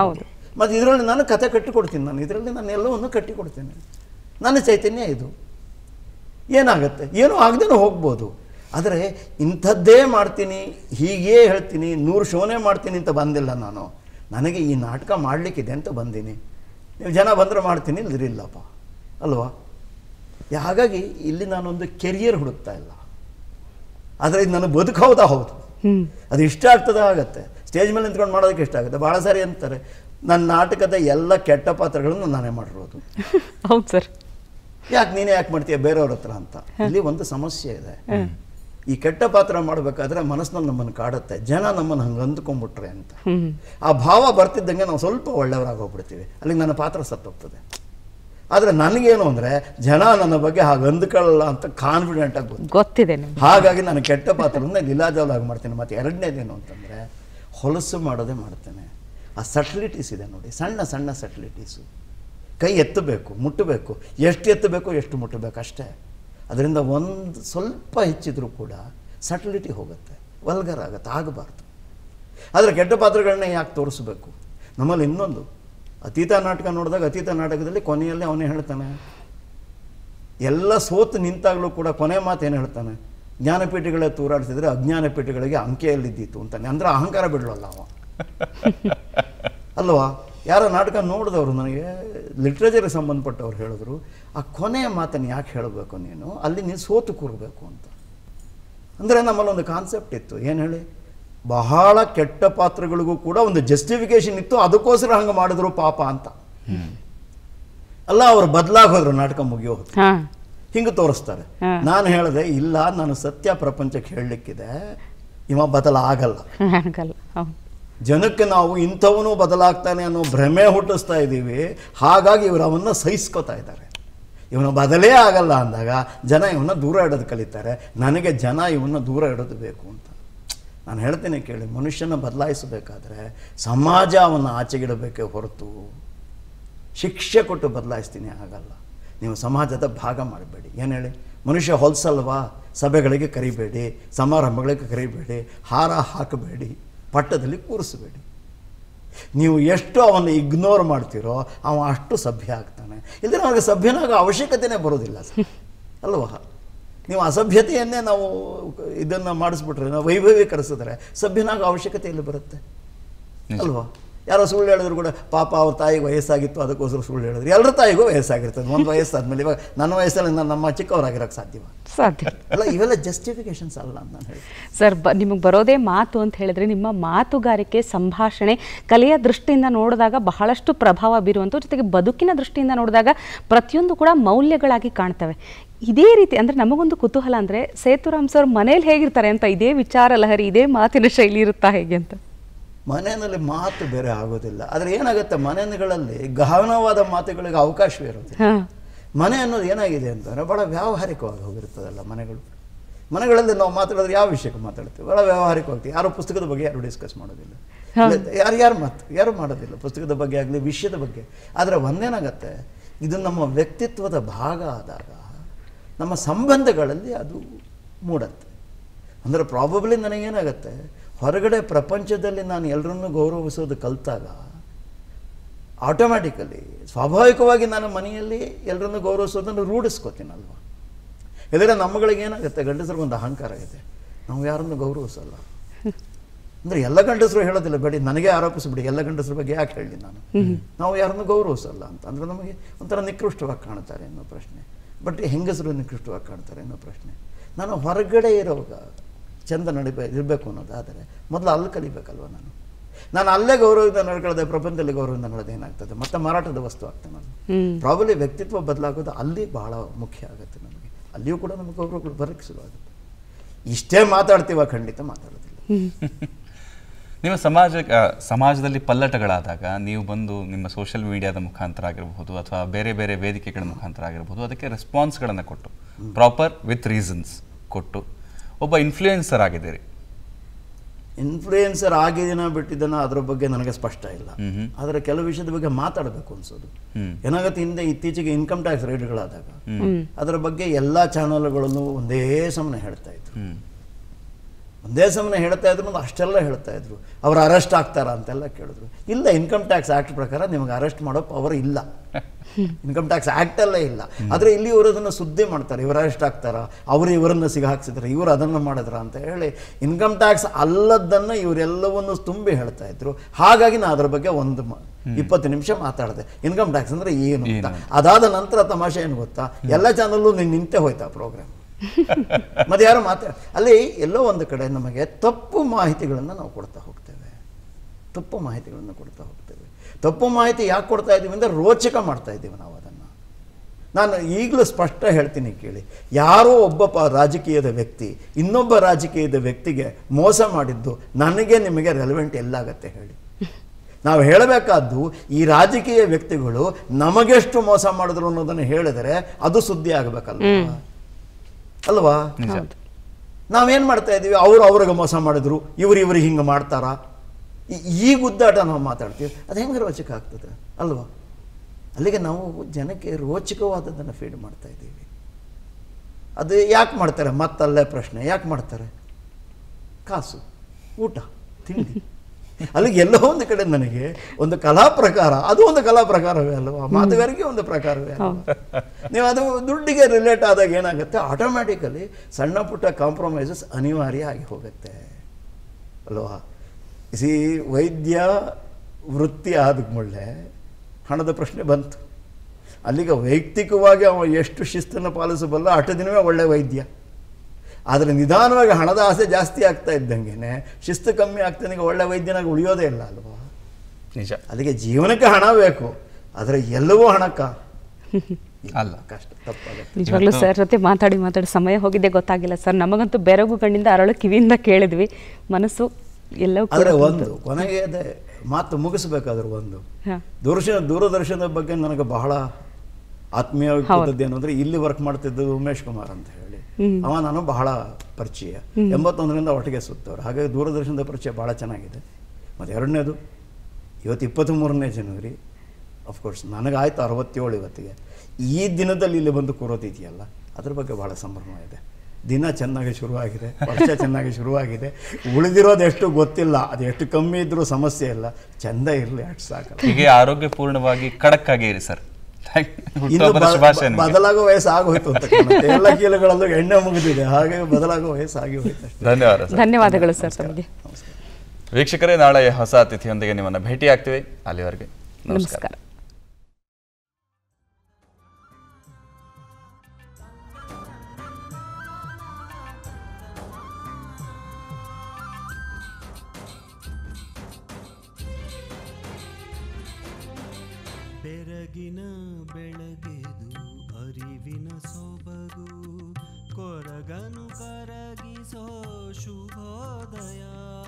ಮತ್ತು ಇದರಲ್ಲಿ ನಾನು ಕತೆ ಕಟ್ಟಿಕೊಡ್ತೀನಿ ನಾನು ಇದರಲ್ಲಿ ನಾನು ಎಲ್ಲವನ್ನು ಕಟ್ಟಿಕೊಡ್ತೇನೆ ನನ್ನ ಚೈತನ್ಯ ಇದು ಏನಾಗುತ್ತೆ ಏನೂ ಆಗದೇನೂ ಹೋಗ್ಬೋದು ಆದರೆ ಇಂಥದ್ದೇ ಮಾಡ್ತೀನಿ ಹೀಗೇ ಹೇಳ್ತೀನಿ ನೂರು ಶೋನೇ ಮಾಡ್ತೀನಿ ಅಂತ ಬಂದಿಲ್ಲ ನಾನು ನನಗೆ ಈ ನಾಟಕ ಮಾಡಲಿಕ್ಕಿದೆ ಅಂತ ಬಂದೀನಿ ನೀವು ಜನ ಬಂದರೆ ಮಾಡ್ತೀನಿ ಇಲ್ದಿರಿ ಇಲ್ಲಪ್ಪ ಅಲ್ವಾ ಹಾಗಾಗಿ ಇಲ್ಲಿ ನಾನೊಂದು ಕೆರಿಯರ್ ಹುಡುಕ್ತಾ ಇಲ್ಲ ಆದರೆ ಇದು ನನಗೆ ಬದುಕೌದಾ ಹೌದು ಹ್ಮ್ ಅದು ಇಷ್ಟ ಆಗ್ತದೆ ಆಗತ್ತೆ ಸ್ಟೇಜ್ ಮೇಲೆ ನಿಂತ್ಕೊಂಡು ಮಾಡೋದಕ್ಕೆ ಇಷ್ಟ ಆಗುತ್ತೆ ಭಾಳ ಸಾರಿ ಅಂತಾರೆ ನನ್ನ ನಾಟಕದ ಎಲ್ಲ ಕೆಟ್ಟ ಪಾತ್ರಗಳನ್ನು ನಾನೇ ಮಾಡಿರೋದು ಹೌದು ಸರ್ ಯಾಕೆ ನೀನೇ ಯಾಕೆ ಮಾಡ್ತೀಯ ಬೇರೆಯವ್ರ ಹತ್ರ ಅಂತ ಇಲ್ಲಿ ಒಂದು ಸಮಸ್ಯೆ ಇದೆ ಈ ಕೆಟ್ಟ ಪಾತ್ರ ಮಾಡಬೇಕಾದ್ರೆ ಮನಸ್ಸಿನಲ್ಲಿ ನಮ್ಮನ್ನು ಕಾಡುತ್ತೆ ಜನ ನಮ್ಮನ್ನು ಹಂಗೆ ಅಂದ್ಕೊಂಡ್ಬಿಟ್ರೆ ಅಂತ ಹ್ಮ್ ಆ ಭಾವ ಬರ್ತಿದ್ದಂಗೆ ನಾವು ಸ್ವಲ್ಪ ಒಳ್ಳೆಯವರಾಗಿ ಹೋಗ್ಬಿಡ್ತೀವಿ ಅಲ್ಲಿಗೆ ನನ್ನ ಪಾತ್ರ ಸತ್ತೋಗ್ತದೆ ಆದರೆ ನನಗೇನು ಅಂದರೆ ಜನ ನನ್ನ ಬಗ್ಗೆ ಹಾಗೆ ಅಂದ್ಕೊಳ್ಳಲ್ಲ ಅಂತ ಕಾನ್ಫಿಡೆಂಟಾಗಿ ಬಂತು ಗೊತ್ತಿದೆ ನಿಮ್ಗೆ ಹಾಗಾಗಿ ನಾನು ಕೆಟ್ಟ ಪಾತ್ರವನ್ನು ಲೀಲಾಜಾಲಾಗಿ ಮಾಡ್ತೇನೆ ಮತ್ತು ಎರಡನೇದೇನು ಅಂತಂದರೆ ಹೊಲಸು ಮಾಡೋದೇ ಮಾಡ್ತೇನೆ ಆ ಸಟ್ಲಿಟೀಸ್ ಇದೆ ನೋಡಿ ಸಣ್ಣ ಸಣ್ಣ ಸಟ್ಲಿಟೀಸು ಕೈ ಎತ್ತಬೇಕು ಮುಟ್ಟಬೇಕು ಎಷ್ಟು ಎತ್ತಬೇಕು ಎಷ್ಟು ಮುಟ್ಟಬೇಕು ಅಷ್ಟೇ ಅದರಿಂದ ಒಂದು ಸ್ವಲ್ಪ ಹೆಚ್ಚಿದ್ರೂ ಕೂಡ ಸಟ್ಲಿಟಿ ಹೋಗುತ್ತೆ ವಲ್ಗರ್ ಆಗುತ್ತೆ ಆಗಬಾರ್ದು ಆದರೆ ಕೆಟ್ಟ ಪಾತ್ರಗಳನ್ನ ಯಾಕೆ ತೋರಿಸ್ಬೇಕು ನಮ್ಮಲ್ಲಿ ಇನ್ನೊಂದು ಅತೀತ ನಾಟಕ ನೋಡಿದಾಗ ಅತೀತ ನಾಟಕದಲ್ಲಿ ಕೊನೆಯಲ್ಲಿ ಅವನೇ ಹೇಳ್ತಾನೆ ಎಲ್ಲ ಸೋತು ನಿಂತಾಗಲೂ ಕೂಡ ಕೊನೆ ಮಾತು ಏನು ಹೇಳ್ತಾನೆ ಜ್ಞಾನಪೀಠಗಳೇ ತೂರಾಡಿಸಿದ್ರೆ ಅಜ್ಞಾನಪೀಠಗಳಿಗೆ ಅಂಕೆಯಲ್ಲಿದ್ದಿತ್ತು ಅಂತಾನೆ ಅಂದ್ರೆ ಅಹಂಕಾರ ಬಿಡಲಲ್ಲ ಅವ ಅಲ್ವಾ ಯಾರೋ ನಾಟಕ ನೋಡಿದವರು ನನಗೆ ಲಿಟ್ರೇಚರ್ಗೆ ಸಂಬಂಧಪಟ್ಟವ್ರು ಹೇಳಿದ್ರು ಆ ಕೊನೆಯ ಮಾತನ್ನು ಯಾಕೆ ಹೇಳಬೇಕು ನೀನು ಅಲ್ಲಿ ನೀನು ಸೋತು ಕೂರಬೇಕು ಅಂತ ಅಂದರೆ ನಮ್ಮಲ್ಲೊಂದು ಕಾನ್ಸೆಪ್ಟ್ ಇತ್ತು ಏನು ಹೇಳಿ ಬಹಳ ಕೆಟ್ಟ ಪಾತ್ರಗಳಿಗೂ ಕೂಡ ಒಂದು ಜಸ್ಟಿಫಿಕೇಶನ್ ಇತ್ತು ಅದಕ್ಕೋಸ್ಕರ ಹಂಗೆ ಮಾಡಿದ್ರು ಪಾಪ ಅಂತ ಅಲ್ಲ ಅವರು ಬದಲಾಗಿ ಹೋದ್ರು ನಾಟಕ ಮುಗಿಯೋ ಹೊತ್ತು ಹಾ ಹಿಂಗೆ ತೋರಿಸ್ತಾರೆ ಹಾ. ನಾನು ಹೇಳಿದೆ ಇಲ್ಲ ನಾನು ಸತ್ಯ ಪ್ರಪಂಚಕ್ಕೆ ಹೇಳಲಿಕ್ಕಿದೆ ಇವ ಬದಲಾಗಲ್ಲ ಆಗಲ್ಲ ಹೌದು ಜನಕ್ಕೆ ನಾವು ಇಂಥವನು ಬದಲಾಗ್ತಾನೆ ಅನ್ನೋ ಭ್ರಮೆ ಹುಟ್ಟಿಸ್ತಾ ಇದ್ದೀವಿ ಹಾಗಾಗಿ ಇವರು ಅವನ್ನ ಸಹಿಸ್ಕೋತಾ ಇದ್ದಾರೆ ಇವನು ಬದಲೇ ಆಗಲ್ಲ ಅಂದಾಗ ಜನ ಇವನ್ನ ದೂರ ಇಡೋದು ಕಲಿತಾರೆ ನನಗೆ ಜನ ಇವನ್ನ ದೂರ ಇಡೋದು ಬೇಕು ಅಂತ ನಾನು ಹೇಳ್ತೀನಿ ಕೇಳಿ ಮನುಷ್ಯನ ಬದಲಾಯಿಸಬೇಕಾದ್ರೆ ಸಮಾಜ ಅವನ್ನ ಆಚೆಗಿಡಬೇಕೇ ಹೊರತು ಶಿಕ್ಷೆ ಕೊಟ್ಟು ಬದಲಾಯಿಸ್ತೀನಿ ಆಗಲ್ಲ ನೀವು ಸಮಾಜದ ಭಾಗ ಮಾಡಬೇಡಿ ಏನು ಹೇಳಿ ಮನುಷ್ಯ ಹೊಲ್ಸಲ್ವಾ ಸಭೆಗಳಿಗೆ ಕರಿಬೇಡಿ ಸಮಾರಂಭಗಳಿಗೆ ಕರಿಬೇಡಿ ಹಾರ ಹಾಕಬೇಡಿ ಪಟ್ಟದಲ್ಲಿ ಕೂರಿಸಬೇಡಿ ನೀವು ಎಷ್ಟು ಅವನ್ನ ಇಗ್ನೋರ್ ಮಾಡ್ತೀರೋ ಅವ ಅಷ್ಟು ಸಭ್ಯ ಆಗ್ತಾನೆ ಇಲ್ಲದ್ರೆ ಅವನಿಗೆ ಸಭ್ಯನಾಗ ಅವಶ್ಯಕತೆನೇ ಬರೋದಿಲ್ಲ ಸರ್ ಅಲ್ವಾ ನೀವು ಅಸಭ್ಯತೆಯನ್ನೇ ನಾವು ಇದನ್ನು ಮಾಡಿಸ್ಬಿಟ್ರೆ ನಾವು ವೈಭವೀಕರಿಸಿದ್ರೆ ಸಭ್ಯನಾಗ ಅವಶ್ಯಕತೆ ಎಲ್ಲಿ ಬರುತ್ತೆ ಅಲ್ವಾ ಯಾರೋ ಸುಳ್ಳು ಹೇಳಿದ್ರು ಕೂಡ ಪಾಪ ಅವ್ರ ತಾಯಿಗೆ ವಯಸ್ಸಾಗಿತ್ತು ಅದಕ್ಕೋಸ್ಕರ ಸುಳ್ಳು ಹೇಳಿದ್ರು ಎಲ್ಲರ ತಾಯಿಗೂ ವಯಸ್ಸಾಗಿರ್ತದೆ ಒಂದು ವಯಸ್ಸಾದ್ಮೇಲೆ ಇವಾಗ ನನ್ನ ವಯಸ್ಸಲ್ಲಿ ನಾನು ನಮ್ಮ ಚಿಕ್ಕವರಾಗಿರೋಕ್ಕೆ ಸಾಧ್ಯವ ಸಾಧ್ಯ ಅಲ್ಲ ಇವೆಲ್ಲ ಜಸ್ಟಿಫಿಕೇಶನ್ಸ್ ಅಲ್ಲ ಅಂತ ನಾನು ಹೇಳ್ತೀನಿ ಸರ್ ಬ ನಿಮಗೆ ಬರೋದೇ ಮಾತು ಅಂತ ಹೇಳಿದ್ರೆ ನಿಮ್ಮ ಮಾತುಗಾರಿಕೆ ಸಂಭಾಷಣೆ ಕಲೆಯ ದೃಷ್ಟಿಯಿಂದ ನೋಡಿದಾಗ ಬಹಳಷ್ಟು ಪ್ರಭಾವ ಬೀರುವಂಥ ಜೊತೆಗೆ ಬದುಕಿನ ದೃಷ್ಟಿಯಿಂದ ನೋಡಿದಾಗ ಪ್ರತಿಯೊಂದು ಕೂಡ ಮೌಲ್ಯಗಳಾಗಿ ಕಾಣ್ತವೆ ಇದೇ ರೀತಿ ಅಂದರೆ ನಮಗೊಂದು ಕುತೂಹಲ ಅಂದರೆ ಸೇತುರಾಮ್ ಸರ್ ಮನೇಲಿ ಹೇಗಿರ್ತಾರೆ ಅಂತ ಇದೇ ವಿಚಾರ ಲಹರಿ ಇದೇ ಮಾತಿನ ಶೈಲಿ ಇರುತ್ತಾ ಹೇಗೆ ಅಂತ ಮನೆಯಲ್ಲಿ ಮಾತು ಬೇರೆ ಆಗೋದಿಲ್ಲ ಆದರೆ ಏನಾಗುತ್ತೆ ಮನೆಗಳಲ್ಲಿ ಗಹನವಾದ ಮಾತುಗಳಿಗೆ ಅವಕಾಶವೇ ಇರೋದಿಲ್ಲ ಹಾಂ ಮನೆ ಅನ್ನೋದು ಏನಾಗಿದೆ ಅಂತಂದರೆ ಭಾಳ ವ್ಯಾವಹಾರಿಕವಾಗಿ ಹೋಗಿರ್ತದಲ್ಲ ಮನೆಗಳು ಮನೆಗಳಲ್ಲಿ ನಾವು ಮಾತಾಡಿದ್ರೆ ಯಾವ ವಿಷಯಕ್ಕೆ ಮಾತಾಡ್ತೀವಿ ಭಾಳ ವ್ಯಾವಹಾರಿಕವಾಗಿ ಯಾರು ಪುಸ್ತಕದ ಬಗ್ಗೆ ಯಾರು ಡಿಸ್ಕಸ್ ಮಾಡೋದಿಲ್ಲ ಯಾರು ಯಾರು ಮಾತು ಯಾರು ಮಾಡೋದಿಲ್ಲ ಪುಸ್ತಕದ ಬಗ್ಗೆ ಆಗಲಿ ವಿಷಯದ ಬಗ್ಗೆ ಆದರೆ ಒಂದೇನಾಗತ್ತೆ ಇದು ನಮ್ಮ ವ್ಯಕ್ತಿತ್ವದ ಭಾಗ ಆದಾಗ ನಮ್ಮ ಸಂಬಂಧಗಳಲ್ಲಿ ಅದು ಮೂಡತ್ತೆ ಅಂದರೆ ಪ್ರಾಬಬ್ಲಿ ನನಗೇನಾಗತ್ತೆ ಹೊರಗಡೆ ಪ್ರಪಂಚದಲ್ಲಿ ನಾನು ಎಲ್ಲರನ್ನೂ ಗೌರವಿಸೋದು ಕಲಿತಾಗ ಆಟೋಮ್ಯಾಟಿಕಲಿ ಸ್ವಾಭಾವಿಕವಾಗಿ ನಾನು ಮನೆಯಲ್ಲಿ ಎಲ್ಲರನ್ನೂ ಗೌರವಿಸೋದನ್ನು ರೂಢಿಸ್ಕೋತೀನಲ್ವ ಇಲ್ಲದ್ರೆ ನಮ್ಮಗಳಿಗೆ ಏನಾಗುತ್ತೆ ಗಂಡಸರಿಗೆ ಒಂದು ಅಹಂಕಾರ ಇದೆ ನಾವು ಯಾರನ್ನು ಗೌರವಿಸಲ್ಲ ಅಂದರೆ ಎಲ್ಲ ಗಂಡಸರು ಹೇಳೋದಿಲ್ಲ ಬೇಡಿ ನನಗೆ ಆರೋಪಿಸ್ಬಿಡಿ ಎಲ್ಲ ಗಂಡಸರ ಬಗ್ಗೆ ಯಾಕೆ ಹೇಳಿ ನಾನು ನಾವು ಯಾರನ್ನು ಗೌರವಿಸಲ್ಲ ಅಂತ ಅಂದರೆ ನಮಗೆ ಒಂಥರ ನಿಕೃಷ್ಟವಾಗಿ ಕಾಣ್ತಾರೆ ಅನ್ನೋ ಪ್ರಶ್ನೆ ಬಟ್ ಹೆಂಗಸರು ನಿಕೃಷ್ಟವಾಗಿ ಕಾಣ್ತಾರೆ ಅನ್ನೋ ಪ್ರಶ್ನೆ ನಾನು ಹೊರಗಡೆ ಇರೋವಾಗ ಚಂದ ನಡಿಬೇ ಇರಬೇಕು ಅನ್ನೋದಾದರೆ ಮೊದಲು ಅಲ್ಲಿ ಕಲಿಬೇಕಲ್ವ ನಾನು ನಾನು ಅಲ್ಲೇ ಗೌರವದಿಂದ ನಡ್ಕೊಳ್ಳೋದೆ ಪ್ರಪಂಚದಲ್ಲಿ ಗೌರವದಿಂದ ನಡೋದು ಏನಾಗ್ತದೆ ಮತ್ತೆ ಮಾರಾಟದ ವಸ್ತು ಆಗ್ತಾನಲ್ಲ ಹ್ಮ್. ಪ್ರಾಬಲಿ ವ್ಯಕ್ತಿತ್ವ ಬದಲಾಗೋದು ಅಲ್ಲಿ ಬಹಳ ಮುಖ್ಯ ಆಗುತ್ತೆ ನಮಗೆ ಅಲ್ಲಿಯೂ ಕೂಡ ನಮಗೆ ಗೌರವಗಳು ಬರೋಕ್ಕೆ ಶುರುವಾಗುತ್ತೆ ಇಷ್ಟೇ ಮಾತಾಡ್ತೀವ ಖಂಡಿತ ಮಾತಾಡೋದಿಲ್ಲ ನಿಮ್ಮ ಸಮಾಜ ಆ, ಸಮಾಜದಲ್ಲಿ ಪಲ್ಲಟಗಳಾದಾಗ ನೀವು ಬಂದು ನಿಮ್ಮ ಸೋಷಿಯಲ್ ಮೀಡಿಯಾದ ಮುಖಾಂತರ ಆಗಿರಬಹುದು ಅಥವಾ ಬೇರೆ ಬೇರೆ ವೇದಿಕೆಗಳ ಮುಖಾಂತರ ಆಗಿರಬಹುದು ಅದಕ್ಕೆ ರೆಸ್ಪಾನ್ಸ್ಗಳನ್ನು ಕೊಟ್ಟು ಪ್ರಾಪರ್ ವಿತ್ ರೀಸನ್ಸ್ ಕೊಟ್ಟು ಒಬ್ಬ ಇನ್ಫ್ಲೂಯೆನ್ಸರ್ ಆಗಿದ್ದೀರಿ ಇನ್ಫ್ಲೂಯೆನ್ಸರ್ ಆಗಿದ್ದೀನ ಬಿಟ್ಟಿದ್ದಾನ ಅದ್ರ ಬಗ್ಗೆ ನನಗೆ ಸ್ಪಷ್ಟ ಇಲ್ಲ ಮ್ಹೂ. ಆದರೆ ಕೆಲವು ವಿಷಯದ ಬಗ್ಗೆ ಮಾತಾಡಬೇಕು ಅನ್ಸೋದು ಹ್ಮ್. ಏನಾಗುತ್ತೆ ಹಿಂದೆ ಇತ್ತೀಚೆಗೆ ಇನ್ಕಮ್ ಟ್ಯಾಕ್ಸ್ ರೇಟ್ಗಳಾದಾಗ ಹ್ಮ್ ಅದರ ಬಗ್ಗೆ ಎಲ್ಲ ಚಾನಲ್ಗಳಲ್ಲೂ ಒಂದೇ ಸಮನೆ ಹೇಳ್ತಾ ಇದ್ರು ಹ್ಮ್ ಒಂದೇ ಸಮನೆ ಹೇಳ್ತಾ ಇದ್ರು ಒಂದು ಅಷ್ಟೆಲ್ಲ ಹೇಳ್ತಾ ಇದ್ರು ಅವ್ರು ಅರೆಸ್ಟ್ ಆಗ್ತಾರಾ ಅಂತೆಲ್ಲ ಕೇಳಿದ್ರು ಇಲ್ಲ ಇನ್ಕಮ್ ಟ್ಯಾಕ್ಸ್ ಆ್ಯಕ್ಟ್ ಪ್ರಕಾರ ನಿಮಗೆ ಅರೆಸ್ಟ್ ಮಾಡೋ ಪವರ್ ಇಲ್ಲ ಇನ್ಕಮ್ ಟ್ಯಾಕ್ಸ್ ಆ್ಯಕ್ಟಲ್ಲೇ ಇಲ್ಲ ಆದರೆ ಇಲ್ಲಿ ಇವರು ಅದನ್ನು ಸುದ್ದಿ ಮಾಡ್ತಾರೆ ಇವರು ಅರೆಸ್ಟ್ ಆಗ್ತಾರಾ ಅವರು ಇವರನ್ನು ಸಿಗಾಕ್ಸಿದ್ರೆ ಇವರು ಅದನ್ನು ಮಾಡಿದ್ರ ಅಂತ ಹೇಳಿ ಇನ್ಕಮ್ ಟ್ಯಾಕ್ಸ್ ಅಲ್ಲದನ್ನು ಇವರೆಲ್ಲವನ್ನು ತುಂಬಿ ಹೇಳ್ತಾ ಇದ್ರು ಹಾಗಾಗಿ ನಾನು ಅದ್ರ ಬಗ್ಗೆ ಒಂದು ಮ- ಇಪ್ಪತ್ತು ನಿಮಿಷ ಮಾತಾಡಿದೆ ಇನ್ಕಮ್ ಟ್ಯಾಕ್ಸ್ ಅಂದರೆ ಏನು ಅಂತ ಅದಾದ ನಂತರ ತಮಾಷೆ ಏನು ಗೊತ್ತಾ ಎಲ್ಲ ಚಾನಲ್ಲು ನೀನು ನಿಂತೆ ಹೋಯ್ತಾ ಪ್ರೋಗ್ರಾಮ್ ಮತ್ತೆ ಯಾರು ಮಾತಾಡ ಅಲ್ಲಿ ಎಲ್ಲೋ ಒಂದು ಕಡೆ ನಮಗೆ ತಪ್ಪು ಮಾಹಿತಿಗಳನ್ನು ನಾವು ಕೊಡ್ತಾ ಹೋಗ್ತೇವೆ ತಪ್ಪು ಮಾಹಿತಿಗಳನ್ನು ಕೊಡ್ತಾ ಹೋಗ್ತೇವೆ ತಪ್ಪು ಮಾಹಿತಿ ಯಾಕೆ ಕೊಡ್ತಾ ಇದ್ದೀವಿ ಅಂದರೆ ರೋಚಕ ಮಾಡ್ತಾ ಇದ್ದೀವಿ ನಾವು ಅದನ್ನು ನಾನು ಈಗಲೂ ಸ್ಪಷ್ಟ ಹೇಳ್ತೀನಿ ಕೇಳಿ ಯಾರೋ ಒಬ್ಬ ಪ ರಾಜಕೀಯದ ವ್ಯಕ್ತಿ ಇನ್ನೊಬ್ಬ ರಾಜಕೀಯದ ವ್ಯಕ್ತಿಗೆ ಮೋಸ ಮಾಡಿದ್ದು ನನಗೆ ನಿಮಗೆ ರೆಲೆವೆಂಟ್ ಎಲ್ಲಾಗತ್ತೆ ಹೇಳಿ ನಾವು ಹೇಳಬೇಕಾದ್ದು ಈ ರಾಜಕೀಯ ವ್ಯಕ್ತಿಗಳು ನಮಗೆಷ್ಟು ಮೋಸ ಮಾಡಿದ್ರು ಅನ್ನೋದನ್ನು ಹೇಳಿದರೆ ಅದು ಸುದ್ದಿ ಆಗಬೇಕಲ್ವ ಅಲ್ವಾ ನಾವೇನು ಮಾಡ್ತಾ ಇದ್ದೀವಿ ಅವರು ಅವ್ರಿಗೆ ಮೋಸ ಮಾಡಿದ್ರು ಇವ್ರು ಇವ್ರಿಗೆ ಹಿಂಗೆ ಮಾಡ್ತಾರಾ ಈ- ಈ ಗುದ್ದಾಟ ನಾವು ಮಾತಾಡ್ತೀವಿ ಅದು ಹೆಂಗೆ ರೋಚಕ ಆಗ್ತದೆ ಅಲ್ವಾ ಅಲ್ಲಿಗೆ ನಾವು ಜನಕ್ಕೆ ರೋಚಕವಾದದ್ದನ್ನು ಫೀಡ್ ಮಾಡ್ತಾ ಇದ್ದೀವಿ ಅದು ಯಾಕೆ ಮಾಡ್ತಾರೆ ಮತ್ತಲ್ಲೇ ಪ್ರಶ್ನೆ ಯಾಕೆ ಮಾಡ್ತಾರೆ ಕಾಸು ಊಟ ತಿಂಡಿ ಅಲ್ಲಿಗೆ ಎಲ್ಲೋ ಒಂದು ಕಡೆ ನನಗೆ ಒಂದು ಕಲಾ ಪ್ರಕಾರ ಅದು ಒಂದು ಕಲಾ ಪ್ರಕಾರವೇ ಅಲ್ವಾ ಮಾತುಗಾರಿಕೆ ಒಂದು ಪ್ರಕಾರವೇ ಅಲ್ವಾ ನೀವು ಅದು ದುಡ್ಡಿಗೆ ರಿಲೇಟ್ ಆದಾಗ ಏನಾಗುತ್ತೆ ಆಟೋಮ್ಯಾಟಿಕಲಿ ಸಣ್ಣ ಪುಟ್ಟ ಕಾಂಪ್ರಮೈಸಸ್ ಅನಿವಾರ್ಯ ಆಗಿ ಹೋಗುತ್ತೆ ಅಲ್ವಾ ಸಿ ವೈದ್ಯ ವೃತ್ತಿ ಆದ ಮುಳ್ಳೆ ಹಣದ ಪ್ರಶ್ನೆ ಬಂತು ಅಲ್ಲಿಗೆ ವೈಯಕ್ತಿಕವಾಗಿ ಅವ ಎಷ್ಟು ಶಿಸ್ತನ್ನು ಪಾಲಿಸಬಲ್ಲ ಅಷ್ಟು ದಿನವೇ ಒಳ್ಳೆ ವೈದ್ಯ ಆದರೆ ನಿಧಾನವಾಗಿ ಹಣದ ಆಸೆ ಜಾಸ್ತಿ ಆಗ್ತಾ ಇದ್ದಂಗೆ ಶಿಸ್ತು ಕಮ್ಮಿ ಆಗ್ತಾನೆ ಒಳ್ಳೆ ವೈದ್ಯನಾಗಿ ಉಳಿಯೋದೇ ಇಲ್ಲ ಅಲ್ವಾ ನಿಜ ಅಲ್ಲಿಗೆ ಜೀವನಕ್ಕೆ ಹಣ ಬೇಕು ಆದರೆ ಎಲ್ಲವೂ ಹಣಕ್ಕ ಅಲ್ಲ. ಕಷ್ಟ ತಪ್ಪಾಗುತ್ತೆ ನಿಜವಾಗ್ಲೂ ಸರ್ ಜೊತೆ ಮಾತಾಡಿ ಮಾತಾಡಿ ಸಮಯ ಹೋಗಿದ್ದೆ ಗೊತ್ತಾಗಿಲ್ಲ ಸರ್ ನಮಗಂತೂ ಬೆರಗು ಕಣ್ಣಿಂದ ಅರಳು ಕಿವಿಯಿಂದ ಕೇಳಿದ್ವಿ ಮನಸ್ಸು ಎಲ್ಲವೂ ಕೂಡ ಆದರೆ ಒಂದು ಕೊನೆಗೆ ಅದೇ ಮಾತು ಮುಗಿಸ್ಬೇಕಾದ್ರೆ ಒಂದು ಹಾ. ದೂರದರ್ಶನ ದೂರದರ್ಶನದ ಬಗ್ಗೆ ನನಗೆ ಬಹಳ ಆತ್ಮೀಯವಾಗಿ ಕೂತದ್ದು ಅಂದರೆ ಇಲ್ಲಿ ವರ್ಕ್ ಮಾಡ್ತಿದ್ದು ಉಮೇಶ್ ಕುಮಾರ್ ಅಂತ ಹೇಳಿ ಅವ ನಾನು ಬಹಳ ಪರಿಚಯ ಎಂಬತ್ತೊಂದರಿಂದ ಒಟ್ಟಿಗೆ ಸುತ್ತವ್ರು ಹಾಗಾಗಿ ದೂರದರ್ಶನದ ಪರಿಚಯ ಭಾಳ ಚೆನ್ನಾಗಿದೆ ಮತ್ತು ಎರಡನೇದು ಇವತ್ತು ಇಪ್ಪತ್ತ್ ಮೂರನೇ ಜನವರಿ ಅಫ್ಕೋರ್ಸ್ ನನಗಾಯ್ತು ಅರವತ್ತೇಳು ಇವತ್ತಿಗೆ ಈ ದಿನದಲ್ಲಿ ಇಲ್ಲಿ ಬಂದು ಕೂರೋದಿದೆಯಲ್ಲ ಅದ್ರ ಬಗ್ಗೆ ಭಾಳ ಸಂಭ್ರಮ ಇದೆ ದಿನ ಚೆನ್ನಾಗಿ ಶುರುವಾಗಿದೆ ವರ್ಷ ಚೆನ್ನಾಗಿ ಶುರುವಾಗಿದೆ ಉಳಿದಿರೋದು ಎಷ್ಟು ಗೊತ್ತಿಲ್ಲ ಅದು ಎಷ್ಟು ಕಮ್ಮಿ ಇದ್ರೂ ಸಮಸ್ಯೆ ಇಲ್ಲ ಚಂದ ಇರಲಿ ಅಷ್ಟು ಸಾಕಲ್ಲ ಹೀಗೆ ಆರೋಗ್ಯಪೂರ್ಣವಾಗಿ ಖಡಕ್ ಆಗಿ ಇರಿ ಸರ್ ಇನ್ನು ಹುಟ್ಟುಹಬ್ಬದ ಬ- ಶುಭಾಶಯ ನಿಮ್ಗೆ. ಬದಲಾಗೋ ವಯಸ್ಸು ಆಗೋಯ್ತು ಅಂತ ಕಾಣುತ್ತೆ. ಎಲ್ಲ ಕೀಲುಗಳಲ್ಲೂ ಎಣ್ಣೆ ಮುಗಿದಿದೆ ಹಾಗೆ ಬದಲಾಗೋ ವಯಸ್ಸು ಆಗಿ ಹೋಯ್ತು ಅಷ್ಟೇ ಧನ್ಯವಾದ ಸರ್ ಧನ್ಯವಾದಗಳು ಸರ್ ತಮಗೆ ವೀಕ್ಷಕರೇ ನಾಳೆ ಹೊಸ ಅತಿಥಿಯೊಂದಿಗೆ ನಿಮ್ಮನ್ನು ಭೇಟಿ ಆಗ್ತೀವಿ ಅಲ್ಲಿವರೆಗೆ ನಮಸ್ಕಾರ ನಮಸ್ಕಾರ ಬೆರಗಿನ ಬೆಳಗೆದು ಅರಿವಿನ ಸೊಬಗು ಕೊರಗನು ಕರಗಿಸೋ ಶುಭೋದಯ